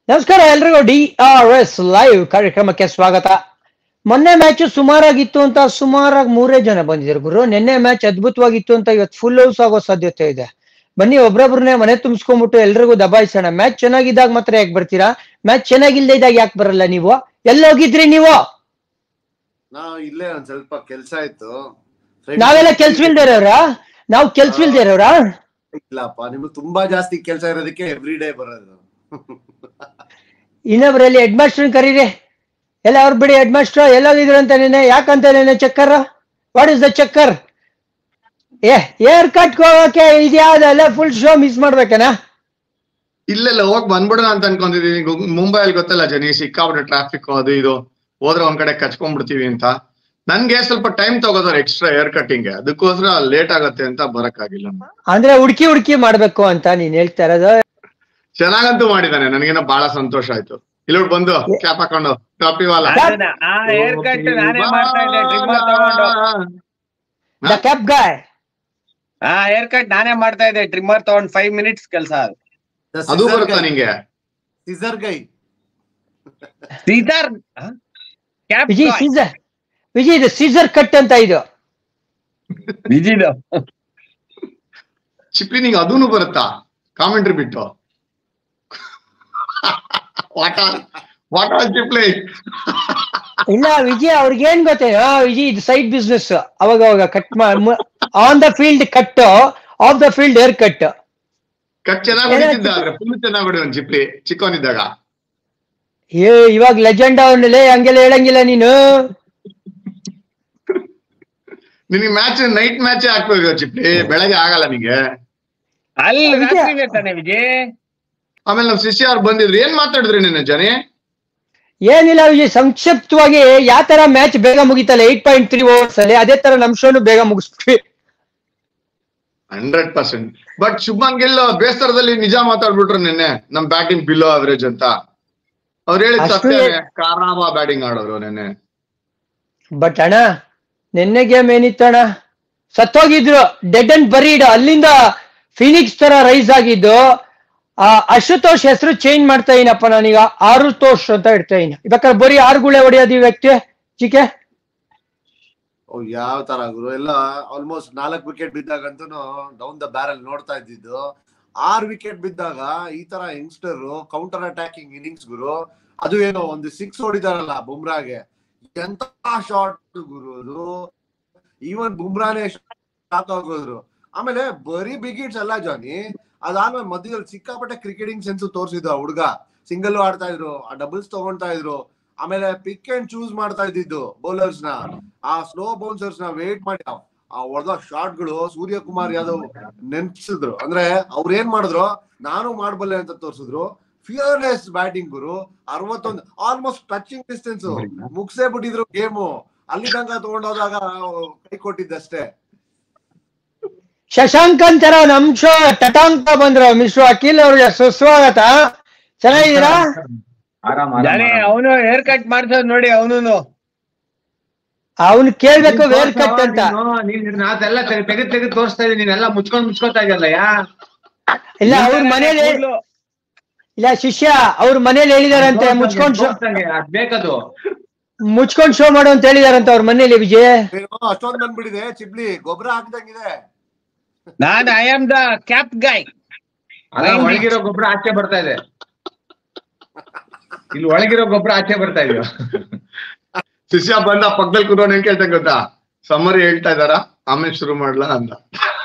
ನಮಸ್ಕಾರ ಎಲ್ರಿಗೂ D R S live ಕಾರ್ಯಕ್ರಮಕ್ಕೆ ಸ್ವಾಗತ ಮೊನ್ನೆ ಮ್ಯಾಚ್ ಸುಮಾರಾಗಿತ್ತು ಅಂತ ಸುಮಾರಾಗಿ ಮೂರೇ ಜನ ಬಂದಿದ್ರು ಗುರು ನಿನ್ನೆ ಮ್ಯಾಚ್ ಅದ್ಭುತವಾಗಿತ್ತು ಅಂತ ಇವತ್ತು ಫುಲ್ ಹೌಸ್ ಆಗೋ ಸಾಧ್ಯತೆ ಇದೆ ಬನ್ನಿ ಒಬ್ರೊಬ್ರನ್ನೇ ಮನೆ ತುಂಬಿಸ್ಕೊಂಡ್ಬಿಟ್ಟು ಎಲ್ರಿಗೂ ದಬಾಯಿಸೋಣ ಮ್ಯಾಚ್ ಚೆನ್ನಾಗಿದ್ದಾಗ ಮಾತ್ರ ಯಾಕೆ ಬರ್ತೀರಾ ಮ್ಯಾಚ್ ಚೆನ್ನಾಗಿಲ್ದೇ ಇದ್ದಾಗ ಯಾಕೆ ಬರಲ್ಲ ನೀವು ಎಲ್ಲೋಗಿದ್ರಿ ನೀವು ನಾವು ಇಲ್ಲೇ ಒಂದ್ ಸ್ವಲ್ಪ ಕೆಲ್ಸ ಇತ್ತು ನಾವೆಲ್ಲ ಕೆಲ್ಸವಿಲ್ದೇ ಇರೋರಾ ನಾವು ಕೆಲ್ಸವಿಲ್ದೇ ಇರೋರಾ ಇಲ್ಲಪ್ಪ ನಿಮ್ಗೆ ತುಂಬಾ ಜಾಸ್ತಿ ಕೆಲ್ಸ ಇರೋದಕ್ಕೆ ಎವ್ರಿ ಡೇ ಬರೋದು ಇನ್ನೊಬ್ರಲ್ಲಿ ಹೆಡ್ ಮಾಸ್ಟರ್ ಕರೀರಿ ಎಲ್ಲ ಅವ್ರು ಬಿಡಿ ಹೆಡ್ ಮಾಸ್ಟರ್ ಎಲ್ಲೋಗಿದ್ರು ಅಂತ ನೆನೆ ಯಾಕಂತ ನೆನೆ ಚಕ್ಕರ್ what is the chakkar a air cut ಹೋಗಕ್ಕೆ ಇದ್ಯಾವ್ದಲ್ಲ ಫುಲ್ ಶೋ ಮಿಸ್ ಮಾಡ್ಬೇಕನಾ ಇಲ್ಲೆಲ್ಲ ಹೋಗ್ ಬಂದ್ಬಿಡೋಣ ಅಂತ ಅನ್ಕೊಂಡಿದೀನಿ ಗು- ಮುಂಬೈಯಲ್ಲಿ ಗೊತ್ತಲ್ಲ ಜನಿ ಸಿಕ್ಕಾಬಿಟ್ಟೆ ಟ್ರಾಫಿಕ್ ಅದು ಇದು ಹೋದ್ರೆ ಒಂದ್ ಕಡೆ ಕಚ್ಕೊಂಡ್ಬಿಡ್ತೀವಿ ಅಂತ ನನ್ಗೆ ಸ್ವಲ್ಪ ಟೈಮ್ ತಗೋದಾರೆ ಎಕ್ಸ್ಟ್ರಾ ಏರ್ ಕಟ್ಟಿಂಗ್ ಅದಕ್ಕೋಸ್ಕರ ಲೇಟ್ ಆಗತ್ತೆ ಅಂತ ಬರಕ್ಕಾಗಿಲ್ಲ ಅಂದ್ರೆ ಹುಡುಕಿ ಹುಡುಕಿ ಮಾಡ್ಬೇಕು ಅಂತ ನೀನ್ ಹೇಳ್ತಾ ಇರೋದು ಚೆನ್ನಾಗಂತೂ ಮಾಡಿದಾನೆ ನನಗೇನೋ ಬಹಳ ಸಂತೋಷ ಆಯ್ತು ಇಲ್ಲಿ ಬಂದು ಕ್ಯಾಪ್ ಹಾಕೊಂಡು ಟಾಪಿ ವಾಲ ಅದನ್ನ ಆ ಹೇರ್ ಕಟ್ ನಾನೇ ಮಾಡ್ತಾ ಇದ್ದೆ ಟ್ರಿಮ್ಮರ್ ತಗೊಂಡು ದ ಕ್ಯಾಪ್ ಗಾಯ್ ಆ ಹೇರ್ ಕಟ್ ನಾನೇ ಮಾಡ್ತಾ ಇದ್ದೆ ಟ್ರಿಮ್ಮರ್ ತಗೊಂಡ್ ಫೈವ್ ಮಿನಿಟ್ಸ್ ಕೆಲಸ ಅದು ಅದು ಬರುತ್ತಾ ನಿಂಗೆ ಸಿಸರ್ ಗೈ ಸೀತಾರ್ ಕ್ಯಾಪ್ ವಿಜಯ್ ಸೀಸರ್ ವಿಜಯ್ ಇದು ಸೀಸರ್ ಕಟ್ ಅಂತ ಇದು ಬಿಜಿದು ಚಿಪ್ಲಿ ನಿಂಗೆ ಅದೂನು ಬರುತ್ತಾ ಕಾಮೆಂಟ್ರಿ ಬಿಟ್ಟು ವಾಟ ವಾಟ ಚಿಪ್ಲಿ ಇಲ್ಲ ವಿಜಯ್ ಅವ್ರಿಗೆ ಏನ್ ಗೊತ್ತೇ ಹಾ ವಿಜಯ್ ಇದು ಸೈಡ್ ಬಿಸ್ನೆಸ್ ಅವಾಗ ಅವಾಗ cut on the field cut off the field air cut cut ಚೆನ್ನಾಗಿ ಹೊಡಿತಿದ್ದ ಆದ್ರೆ ಫುಲ್ ಚೆನ್ನಾಗಿ ಹೊಡಿಯೋನ್ ಚಿಪ್ಲಿ ಚಿಕ್ಕವನಿದ್ದಾಗ ಏ ಇವಾಗ ಲೆಜೆಂಡ್ ಅವನಲ್ಲೇ ಹಂಗೆಲ್ಲ ಹೇಳಂಗಿಲ್ಲ ನೀನು ನಿನಗೆ ಮ್ಯಾಚ್ ನೈಟ್ ಮ್ಯಾಚೇ ಹಾಕ್ಬೇಕು ಚಿಪ್ಲಿ ಬೆಳಗ್ಗೆ ಆಗಲ್ಲ ನಿಂಗೆ ಅಲ್ಲಿ ವಿಜಯ. ರಾತ್ರಿಗೆ ತಾನೆ ವಿಜಯ್ ಆಮೇಲೆ ನಮ್ ಶಿಷ್ಯ ಅವ್ರು ಬಂದಿದ್ರು ಏನ್ ಮಾತಾಡಿದ್ರಿ ನಿನ್ನ ಜನಿ ಏನಿಲ್ಲ ವಿಜಯ್ ಸಂಕ್ಷಿಪ್ತವಾಗಿ ಯಾವ ತರ ಮ್ಯಾಚ್ ಬೇಗ ಮುಗಿತಲ್ಲ ಏಟ್ ಪಾಯಿಂಟ್ ತ್ರೀ ಓವರ್ಸ್ ಅಲ್ಲಿ ಅದೇ ತರ ನಮ್ ಶೋನು ಬೇಗ ಮುಗಿಸ್ಬಿಟ್ವಿ hundred percent but Shubman Gill ಬೇಸರದಲ್ಲಿ ನಿಜ ಮಾತಾಡ್ಬಿಟ್ರು ನಿನ್ನೆ ನಮ್ ಬ್ಯಾಟಿಂಗ್ ಬಿಲೋ ಅವರೇಜ್ ಅಂತ ಅವ್ರು ಹೇಳಿದ್ ಅಷ್ಟು ಸತ್ಯ ಕಾರಾಮ ಬ್ಯಾಟಿಂಗ್ ಆಡೋರು ನಿನ್ನೆ ಬಟ್ ಅಣ್ಣ ನಿನ್ನೆ ಗೇಮ್ ಏನಿತ್ತು ಅಣ್ಣ ಸತ್ತೋಗಿದ್ರು ಡೆಡ್ ಅಂಡ್ ಬರೀಡ್ ಅಲ್ಲಿಂದ ಫಿನಿಕ್ಸ್ ತರ ರೈಸ್ ಆಗಿದ್ದು ಆ ಅಶುತೋಷ್ ಹೆಸರು ಚೇಂಜ್ ಮಾಡ್ತಾ ಇದೀನಪ್ಪ ನಾನೀಗ ಆರುತೋಷ್ ಅಂತ ಇಡ್ತಾ ಇದೀನಿ ಬೇಕಾದ್ರೆ ಬರೀ ಆರು ಗುಳೆ ಹೊಡೆಯೋದು ಈ ವ್ಯಕ್ತಿ ಚಿಕೆ ಯಾವ ತರ ಗುರು ಎಲ್ಲ ಆಲ್ಮೋಸ್ಟ್ ನಾಲ್ಕು ವಿಕೆಟ್ ಬಿದ್ದಾಗಂತೂ ಡೌನ್ ದ ಬ್ಯಾರಲ್ ನೋಡ್ತಾ ಇದ್ದಿದ್ದು ಆರ್ ವಿಕೆಟ್ ಬಿದ್ದಾಗ ಈ ತರ ಯಂಗ್ಸ್ಟರ್ ಕೌಂಟರ್ ಅಟ್ಯಾಕಿಂಗ್ ಇನ್ನಿಂಗ್ಸ್ ಗುರು ಅದು ಏನೋ ಒಂದು ಸಿಕ್ಸ್ ಹೊಡಿದಾರಲ್ಲ ಬುಮ್ರಾಗೆ ಎಂತ ಶಾಟ್ ಗುರು ಅದು ಈವನ್ ಬುಮ್ರಾನೇ ಶಾಕ್ ಆಗೋದ್ರು ಆಮೇಲೆ ಬರೀ ಬಿಗ್ ಹಿಟ್ಸ್ ಅಲ್ಲ ಜಾನಿ ಅದಾದ್ಮೇಲೆ ಮಧ್ಯದಲ್ಲಿ ಸಿಕ್ಕಾಪಟ್ಟೆ ಕ್ರಿಕೆಟಿಂಗ್ ಸೆನ್ಸ್ ತೋರಿಸಿದ್ರು ಆ ಹುಡುಗ ಸಿಂಗಲ್ ಆಡ್ತಾ ಇದ್ರು ಆ ಡಬಲ್ಸ್ ತಗೊಂತಾ ಇದ್ರು ಆಮೇಲೆ ಪಿಕ್ ಅಂಡ್ ಚೂಸ್ ಮಾಡ್ತಾ ಇದ್ದಿದ್ದು ಬೌಲರ್ಸ್ ನ ಆ ಸ್ಲೋ ಬೌನ್ಸರ್ಸ್ ನ ವೇಟ್ ಮಾಡಿ ಆ- ಆ ಹೊಡೆದ ಶಾಟ್ ಗಳು ಸೂರ್ಯಕುಮಾರ್ ಯಾದವ್ ನೆನ್ಪಿಸಿದ್ರು ಅಂದ್ರೆ ಅವ್ರ ಏನ್ ಮಾಡಿದ್ರು ನಾನು ಮಾಡಬಲ್ಲೆ ಅಂತ ತೋರಿಸಿದ್ರು ಫಿಯರ್ಲೆಸ್ ಬ್ಯಾಟಿಂಗ್ ಗುರು ಅರವತ್ತೊಂದು ಆಲ್ಮೋಸ್ಟ್ ಟಚಿಂಗ್ ಡಿಸ್ಟೆನ್ಸ್ ಮುಗ್ಸೇ ಬಿಟ್ಟಿದ್ರು ಗೇಮು ಅಲ್ಲಿ ತನಕ ತಗೊಂಡೋದಾಗ ಕೈ ಕೊಟ್ಟಿದ್ದಷ್ಟೇ ಶಶಾಂಕ್ ಅಂತಾರ ನಮ್ ಶೋ ಟಟಾಂಕ ಬಂದ್ರು ಮಿಸ್ಟರ್ ಅಖಿಲ್ ಅವ್ರಿಗೆ ಸುಸ್ವಾಗತ ಚೆನ್ನಾಗಿದ್ದೀರಾ ಜಾನಿ ಅವನು ಹೇರ್ ಕಟ್ ಮಾಡ್ಸೋದ್ ನೋಡಿ ಅವನು ಅವ್ನು ಕೇಳ್ಬೇಕು ವೇರ್ ಕಟ್ ಅಂತ ನಾವೆಲ್ಲ ತೆಗೆದು ತೆಗೆದು ತೋರಿಸ್ತಾ ಇದೀನಿ ನೀನೆಲ್ಲ ಮುಚ್ಕೊಂಡ್ ಮುಚ್ಕೋತಾ ಇದೆಯಲ್ಲ ಯಾ ಇಲ್ಲ ಅವ್ರ ಮನೇಲಿ ಇಲ್ಲ ಶಿಷ್ಯ ಅವ್ರ ಮನೇಲಿ ಹೇಳಿದಾರಂತೆ ಮುಚ್ಕೊಂಡ್ ಶೋ ತೋರ್ಸಂಗೆ, ಅದ್ ಬೇಕದು ಮುಚ್ಕೊಂಡ್ ಶೋ ಮಾಡು ಅಂತ ಹೇಳಿದಾರಂತ ಅವ್ರ ಮನೇಲಿ ವಿಜಯ್ ಏನೋ ಅಷ್ಟೊಂದ್ ಬಂದ್ಬಿಟ್ಟಿದೆ ಚಿಬ್ಲಿ ಗೊಬ್ಬರ ಹಾಕ್ದಂಗಿದೆ ನಾನು I am the cap guy ಅಲ್ಲ ಒಳಗಿರೋ ಗೊಬ್ಬರ ಆಚೆ ಬರ್ತಾ ಇದೆ ಇಲ್ಲಿ ಒಳಗಿರೋ ಗೊಬ್ಬರ ಆಚೆ ಬರ್ತಾ ಇದೆಯೋ ಶಿಷ್ಯ ಬಂದ ಪಕ್ಕದಲ್ಲಿ ಕೂತ್ಕೊಂಡು ಏನ್ ಕೇಳ್ತಂಗ ಗೊತ್ತಾ ಸಮ್ಮರಿ ಹೇಳ್ತಾ ಇದಾರ ಆಮೇಲೆ ಶುರು ಮಾಡ್ಲಾ ಅಂತ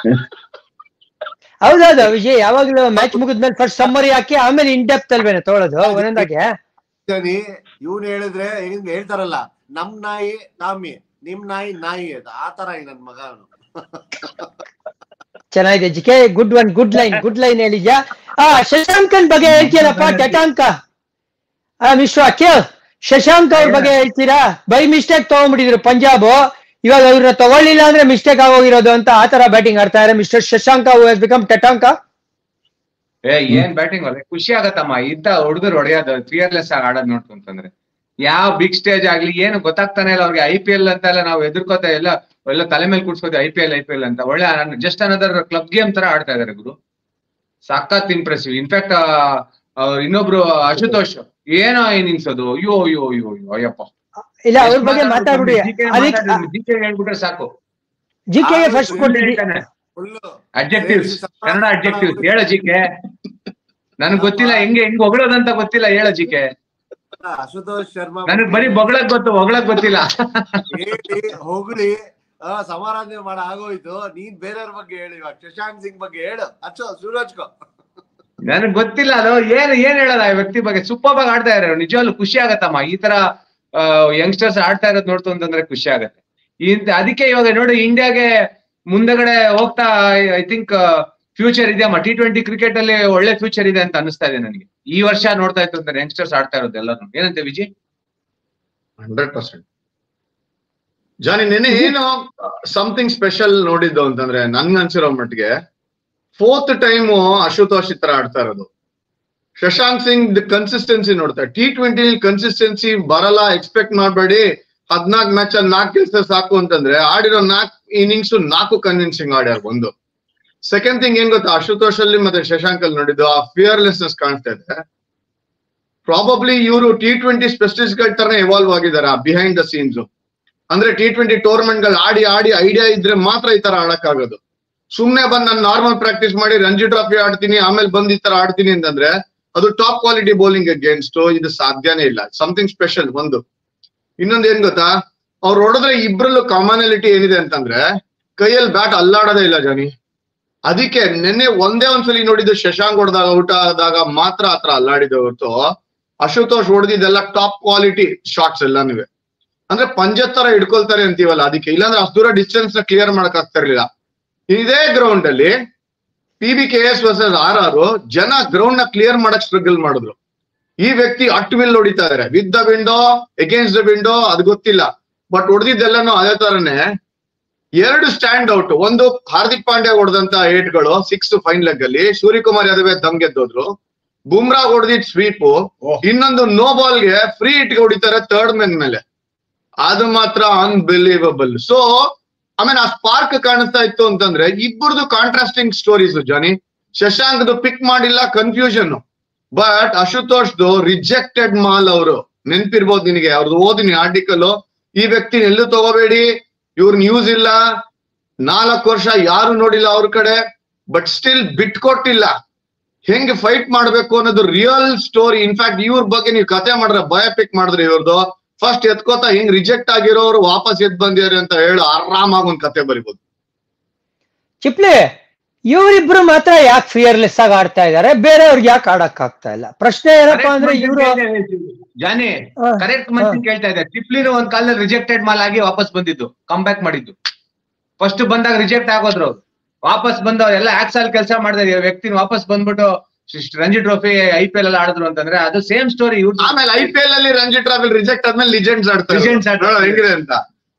ಹೌದೌದು ವಿಜಯ್ ಯಾವಾಗ್ಲೂ ಮ್ಯಾಚ್ ಮುಗಿದ್ಮೇಲೆ ಫಸ್ಟ್ ಸಮ್ಮರಿ ಹಾಕಿ ಆಮೇಲೆ ಇನ್ ಡೆಪ್ತ್ ಅಲ್ವೇನೆ ತೊಗೊಳೋದು ಒಂದೊಂದಾಗೆ ಜಾನಿ ಇವ್ನು ಹೇಳಿದ್ರೆ ಹಿಂಗ್ ಹೇಳ್ತಾರಲ್ಲ ನಮ್ ನಾಯಿ ಟಾಮಿ ನಿಮ್ ನಾಯಿ ನಾಯಿ ಅಂತ ಆ ತರ ಈ ನನ್ ಮಗ ಅವನು ಚೆನ್ನಾಗಿದೆ GK good one good line good line ಹೇಳಿದ್ಯಾ ಆ ಶಶಾಂಕನ್ ಬಗ್ಗೆ ಹೇಳ್ತೀರಪ್ಪ ಟಟಾಂಕ ಆ ಮಿಸ್ಟರ್ ಅಖಿಲ್ ಶಶಾಂಕ್ ಅವ್ರ ಬಗ್ಗೆ ಹೇಳ್ತೀರಾ ಬೈ ಮಿಸ್ಟೇಕ್ ತಗೊಂಡ್ಬಿಟ್ಟಿದ್ರು ಪಂಜಾಬ್ ಇವಾಗ ಅವ್ರನ್ನ ತಗೊಳ್ಳಿಲ್ಲ ಅಂದ್ರೆ ಮಿಸ್ಟೇಕ್ ಆಗೋಗಿರೋದು ಅಂತ ಆ ತರ ಬ್ಯಾಟಿಂಗ್ ಆಡ್ತಾ ಇದ್ದಾರೆ ಮಿಸ್ಟರ್ ಶಶಾಂಕ ಬಿಕಮ್ ಟಟಾಂಕ ಏ ಏನ್ ಬ್ಯಾಟಿಂಗ್ ಅಲ್ಲ ಖುಷಿ ಆಗತ್ತಮ್ಮ ಇದ್ದ ಹುಡುಗರು ಹೊಡೆಯೋದು ಫಿಯರ್ಲೆಸ್ ಆಗಿ ಆಡೋದ್ ನೋಡ್ಕೊಂತಂದ್ರೆ ಯಾವ ಬಿಗ್ ಸ್ಟೇಜ್ ಆಗ್ಲಿ ಏನು ಗೊತ್ತಾಗ್ತಾನೆ ಇಲ್ಲ ಅವ್ರಿಗೆ ಐ ಪಿ ಎಲ್ ಅಂತೆಲ್ಲ ನಾವು ಎದುರ್ಕೋತಾ ಎಲ್ಲ ಎಲ್ಲ ತಲೆ ಮೇಲೆ ಕೂಡ್ಸ್ಕೋತೀವಿ I P L I P L ಅಂತ ಒಳ್ಳೆ ಜಸ್ಟ್ ಅನದರ್ ಕ್ಲಬ್ ಗೇಮ್ ತರ ಆಡ್ತಾ ಇದಾರೆ ಗುರು ಸಖತ್ ಇಂಪ್ರೆಸಿವ್ ಇನ್ಫ್ಯಾಕ್ಟ್ ಅವ್ರು ಇನ್ನೊಬ್ರು ಅಶುತೋಷ್ ಏನೋ ಇನ್ನಿಂಗ್ಸ್ ಅದು ಅಯ್ಯೋ ಅಯ್ಯೋ ಅಯ್ಯೋ ಅಯ್ಯೋ ಅಯ್ಯಪ್ಪ ಇಲ್ಲ ಅವ್ರ ಬಗ್ಗೆ ಮಾತಾಡ್ಬಿಡಿ ಅದಕ್ಕೆ ಜಿಕೆ ಹೇಳ್ಬಿಟ್ರೆ ಸಾಕು ಜಿ ಕೆ ಫಸ್ಟ್ ಕೊಟ್ಟಿದ್ರಿ ಫುಲ್ಲು ಅಬ್ಜೆಕ್ಟಿವ್ಸ್ ಕನ್ನಡ ಅಬ್ಜೆಕ್ಟಿವ್ಸ್ ಹೇಳೋ ಜಿಕೆ ನನ್ಗೆ ಗೊತ್ತಿಲ್ಲ ಹೆಂಗೆ ಹೆಂಗ್ ಹೊಗಳೋದಂತ ಗೊತ್ತಿಲ್ಲ ಹೇಳೋ ಜಿಕೆ ಅಶುತೋಷ್ ಶರ್ಮಾ ನನಗ್ ಬರೀ ಬೊಗಳಕ್ ಗೊತ್ತು ಹೊಗಳಕ್ ಗೊತ್ತಿಲ್ಲ ಹೇಳಿ ಹೊಗಳಿ ಆ, ಸಮಾರಾಧನೆ ಮಾಡ ಆಗೋಯ್ತು ನೀನ್ ಬೇರೆಯವ್ರ ಬಗ್ಗೆ ಹೇಳಿ ಇವಾಗ ಶಶಾಂಕ್ ಸಿಂಗ್ ಬಗ್ಗೆ ಹೇಳು ಅಚ್ಚೋ ಸೂರಜ್ಕೋ ನನಗ್ ಗೊತ್ತಿಲ್ಲ ಅದು ಏನ್ ಏನ್ ಹೇಳೋದ ಆ ವ್ಯಕ್ತಿ ಬಗ್ಗೆ ಸೂಪರ್ ಆಗಿ ಆಡ್ತಾ ಇರೋ ನಿಜವಾಗ್ಲೂ ಖುಷಿ ಆಗತ್ತಮ್ಮ ಈ ತರ ಯಂಗ್ಸ್ಟರ್ಸ್ ಆಡ್ತಾ ಇರೋದ್ ನೋಡ್ತು ಅಂತಂದ್ರೆ ಖುಷಿ ಆಗತ್ತೆ ಇಂತ ಅದಕ್ಕೆ ಇವಾಗ ನೋಡಿ ಇಂಡಿಯಾಗೆ ಮುಂದಗಡೆ ಹೋಗ್ತಾ ಐ ಥಿಂಕ್ ಫ್ಯೂಚರ್ ಇದೆಯಮ್ಮ ಟಿ ಟ್ವೆಂಟಿ ಕ್ರಿಕೆಟ್ ಅಲ್ಲಿ ಒಳ್ಳೆ ಫ್ಯೂಚರ್ ಇದೆ ಅಂತ ಅನಿಸ್ತಾ ಇದೆ ನನಗೆ ಈ ವರ್ಷ ನೋಡ್ತಾ ಇತ್ತು ಅಂದ್ರೆ ಯಂಗ್ಸ್ಟರ್ಸ್ ಆಡ್ತಾ ಇರೋದು ಎಲ್ಲಾನು ಏನಂತೆ ವಿಜಯ್ ಹಂಡ್ರೆಡ್ ಪರ್ಸೆಂಟ್ ಜಾನಿ ನೆನೆ ಏನು ಸಮಥಿಂಗ್ ಸ್ಪೆಷಲ್ ನೋಡಿದ್ದು ಅಂತಂದ್ರೆ ನನ್ಗೆ ಅನ್ಸಿರೋ ಮಟ್ಟಿಗೆ ಫೋರ್ತ್ ಟೈಮ್ ಅಶುತೋಷ್ ಈ ತರ ಆಡ್ತಾ ಇರೋದು ಶಶಾಂಕ್ ಸಿಂಗ್ ಕನ್ಸಿಸ್ಟೆನ್ಸಿ ನೋಡ್ತಾ ಟಿ ಟ್ವೆಂಟಿ ಕನ್ಸಿಸ್ಟೆನ್ಸಿ ಬರಲ್ಲ ಎಕ್ಸ್ಪೆಕ್ಟ್ ಮಾಡಬೇಡಿ ಹದ್ನಾಲ್ಕು ಮ್ಯಾಚ್ ಅಲ್ಲಿ ನಾಲ್ಕು ಕೆಲಸ ಸಾಕು ಅಂತಂದ್ರೆ ಆಡಿರೋ ನಾಲ್ಕು ಇನ್ನಿಂಗ್ಸ್ ನಾಲ್ಕು ಕನ್ವಿನ್ಸಿಂಗ್ ಆಡ್ಯಾರ ಒಂದು ಸೆಕೆಂಡ್ ಥಿಂಗ್ ಏನ್ ಗೊತ್ತಾ ಅಶುತೋಷ್ ಅಲ್ಲಿ ಮತ್ತೆ ಶಶಾಂಕ್ ಅಲ್ಲಿ ನೋಡಿದ್ದು ಆ ಫಿಯರ್ಲೆಸ್ನೆಸ್ ಕಾಣಿಸ್ತಾ ಇದೆ ಪ್ರಾಬಬ್ಲಿ ಇವರು ಟಿ ಟ್ವೆಂಟಿ ಸ್ಪೆಷಲಿಸ್ಟ್ ಗಳ ತರನೇ ಇವಾಲ್ವ್ ಆಗಿದ್ದಾರೆ ಬಿಹೈಂಡ್ ದ ಸೀನ್ಸ್ ಅಂದ್ರೆ ಟಿ ಟ್ವೆಂಟಿ ಟೂರ್ನಮೆಂಟ್ ಗಳು ಆಡಿ ಆಡಿ ಐಡಿಯಾ ಇದ್ರೆ ಮಾತ್ರ ಈ ತರ ಆಡಕ್ಕಾಗೋದು ಸುಮ್ನೆ ಬಂದ್ ನಾನು ನಾರ್ಮಲ್ ಪ್ರಾಕ್ಟೀಸ್ ಮಾಡಿ ರಂಜಿ ಟ್ರಾಫಿ ಆಡ್ತೀನಿ ಆಮೇಲೆ ಬಂದ್ ಈ ತರ ಆಡ್ತೀನಿ ಅಂತಂದ್ರೆ ಅದು ಟಾಪ್ ಕ್ವಾಲಿಟಿ ಬೌಲಿಂಗ್ ಅಗೇನ್ಸ್ಟ್ ಇದು ಸಾಧ್ಯನೇ ಇಲ್ಲ ಸಮಥಿಂಗ್ ಸ್ಪೆಷಲ್ ಒಂದು ಇನ್ನೊಂದ್ ಏನ್ ಗೊತ್ತಾ ಅವ್ರು ಹೊಡೆದ್ರೆ ಇಬ್ರಲ್ಲೂ ಕಾಮನಾಲಿಟಿ ಏನಿದೆ ಅಂತಂದ್ರೆ ಕೈಯಲ್ಲಿ ಬ್ಯಾಟ್ ಅಲ್ಲಾಡೋದೇ ಇಲ್ಲ ಜಾನಿ ಅದಕ್ಕೆ ನಿನ್ನೆ ಒಂದೇ ಒಂದ್ಸಲಿ ನೋಡಿದ್ದು ಶಶಾಂಕ್ ಹೊಡೆದಾಗ ಔಟ್ ಆದಾಗ ಮಾತ್ರ ಆತರ ಅಲ್ಲಾಡಿದ ಹೊರತು ಅಶುತೋಷ್ ಹೊಡೆದಿದ್ದೆಲ್ಲ ಟಾಪ್ ಕ್ವಾಲಿಟಿ ಶಾಟ್ಸ್ ಎಲ್ಲಾನು ಅಂದ್ರೆ ಪಂಜತ್ ತರ ಹಿಡ್ಕೊಳ್ತಾರೆ ಅಂತೀವಲ್ಲ ಅದಕ್ಕೆ ಇಲ್ಲಾಂದ್ರೆ ಅಷ್ಟು ದೂರ ಡಿಸ್ಟೆನ್ಸ್ ನ ಕ್ಲಿಯರ್ ಮಾಡಕ್ ಆಗ್ತಾ ಇರ್ಲಿಲ್ಲ ಇದೇ ಗ್ರೌಂಡ್ ಅಲ್ಲಿ P B K S versus R R ಜನ ಗ್ರೌಂಡ್ ನ ಕ್ಲಿಯರ್ ಮಾಡಕ್ ಸ್ಟ್ರಗಲ್ ಮಾಡಿದ್ರು ಈ ವ್ಯಕ್ತಿ ಅಟ್ ವಿಲ್ ಹೊಡಿತಾ ಇದಾರೆ with the window against the window ಅದು ಗೊತ್ತಿಲ್ಲ ಬಟ್ ಹೊಡೆದಿದ್ದೆಲ್ಲನೂ ಅದೇ ತರನೇ ಎರಡು ಸ್ಟ್ಯಾಂಡ್ ಔಟ್ ಒಂದು ಹಾರ್ದಿಕ್ ಪಾಂಡ್ಯ ಹೊಡೆದಂತ ಏಟ್ಗಳು ಸಿಕ್ಸ್ ಫೈನ್ ಲೆಗ್ ಅಲ್ಲಿ ಸೂರ್ಯಕುಮಾರ್ ಯಾದವ್ ದಮ್ ಗೆದ್ದೋದ್ರು ಬುಮ್ರಾ ಹೊಡೆದಿದ್ ಸ್ವೀಪ್ ಇನ್ನೊಂದು ನೋ ಬಾಲ್ಗೆ ಫ್ರೀ ಇಟ್ಗೆ ಹೊಡಿತಾರೆ ಥರ್ಡ್ ಮೆನ್ ಮೇಲೆ ಅದು ಮಾತ್ರ ಅನ್ಬಿಲೀವಬಲ್ ಸೊ ಆಮೇಲೆ ಆ ಸ್ಪಾರ್ಕ್ ಕಾಣಿಸ್ತಾ ಇತ್ತು ಅಂತಂದ್ರೆ ಇಬ್ಬರದು ಕಾಂಟ್ರಾಸ್ಟಿಂಗ್ ಸ್ಟೋರೀಸ್ ಜಾನಿ ಶಶಾಂಕ್ದು ಪಿಕ್ ಮಾಡಿಲ್ಲ ಕನ್ಫ್ಯೂಷನ್ ಬಟ್ ಅಶುತೋಷ್ದು ರಿಜೆಕ್ಟೆಡ್ ಮಾಲ್ ಅವರು ನೆನ್ಪಿರ್ಬೋದು ನಿನಗೆ ಅವ್ರದ್ದು ಓದಿನಿ ಆರ್ಟಿಕಲ್ ಈ ವ್ಯಕ್ತಿ ಎಲ್ಲೂ ತಗೋಬೇಡಿ ಇವ್ರ ನ್ಯೂಸ್ ಇಲ್ಲ ನಾಲ್ಕು ವರ್ಷ ಯಾರು ನೋಡಿಲ್ಲ ಅವ್ರ ಕಡೆ ಬಟ್ ಸ್ಟಿಲ್ ಬಿಟ್ಕೊಟ್ಟಿಲ್ಲ ಹೆಂಗ್ ಫೈಟ್ ಮಾಡ್ಬೇಕು ಅನ್ನೋದು ರಿಯಲ್ ಸ್ಟೋರಿ ಇನ್ಫ್ಯಾಕ್ಟ್ ಇವ್ರ ಬಗ್ಗೆ ನೀವು ಕತೆ ಮಾಡಿದ್ರೆ ಬಯೋಪಿಕ್ ಮಾಡಿದ್ರೆ ಇವ್ರದ್ದು ಫಸ್ಟ್ ಎತ್ಕೋತಾ ಹಿಂಗ್ ರಿಜೆಕ್ಟ್ ಆಗಿರೋರು ವಾಪಸ್ ಎದ್ ಬಂದಿದ್ದಾರೆ ಅಂತ ಹೇಳಿ ಆರಾಮಾಗಿ ಒಂದ್ ಕತೆ ಬರಿಬೋದು ಚಿಪ್ಲಿ ಇವರಿಬ್ರು ಮಾತ್ರ ಯಾಕೆ ಫಿಯರ್ಲೆಸ್ ಆಗಿ ಆಡ್ತಾ ಇದಾರೆ ಬೇರೆಯವ್ರಿಗೆ ಯಾಕೆ ಆಡಕ್ ಆಗ್ತಾ ಇಲ್ಲ ಪ್ರಶ್ನೆ ಏನಪ್ಪಾ ಅಂದ್ರೆ ಇವರು ಜಾನಿ ಹಾ, ಕರೆಕ್ಟ್ ಮಂತ್ ಕೇಳ್ತಾ ಇದೆ ಟಿಪ್ಲಿನ ಒಂದ್ ಕಾಲದಲ್ಲಿ ರಿಜೆಕ್ಟೆಡ್ ಮಾಲ್ ಆಗಿ ವಾಪಸ್ ಬಂದಿದ್ದು ಕಮ್ ಬ್ಯಾಕ್ ಮಾಡಿದ್ದು ಫಸ್ಟ್ ಬಂದಾಗ ರಿಜೆಕ್ಟ್ ಆಗೋದ್ರು ಅವ್ರು ವಾಪಸ್ ಬಂದು ಎಲ್ಲ ಆಕ್ಸಲ್ ಕೆಲಸ ಮಾಡಿದ ವ್ಯಕ್ತಿನ ವಾಪಸ್ ಬಂದ್ಬಿಟ್ಟು ಶ್ರೀ- Ranji trophy I P L ಅಲ್ಲಿ ಆಡಿದ್ರು ಅಂತಂದ್ರೆ ಅದು ಸೇಮ್ ಸ್ಟೋರಿ ಇವ್ರು ಆಮೇಲೆ ಐ ಪಿ ಎಲ್ ಅಲ್ಲಿ ರಂಜಿ ಟ್ರಾಫಿಲ್ ರಿಜೆಕ್ಟ್ ಆದ್ಮೇಲೆ ಲಿಜೆಂಡ್ಸ್ ಆಡ್ತಾರೆ Legends ಆಡ್ತಾರೆ. ನೋಡೋ ಹೆಂಗಿದೆ ಅಂತ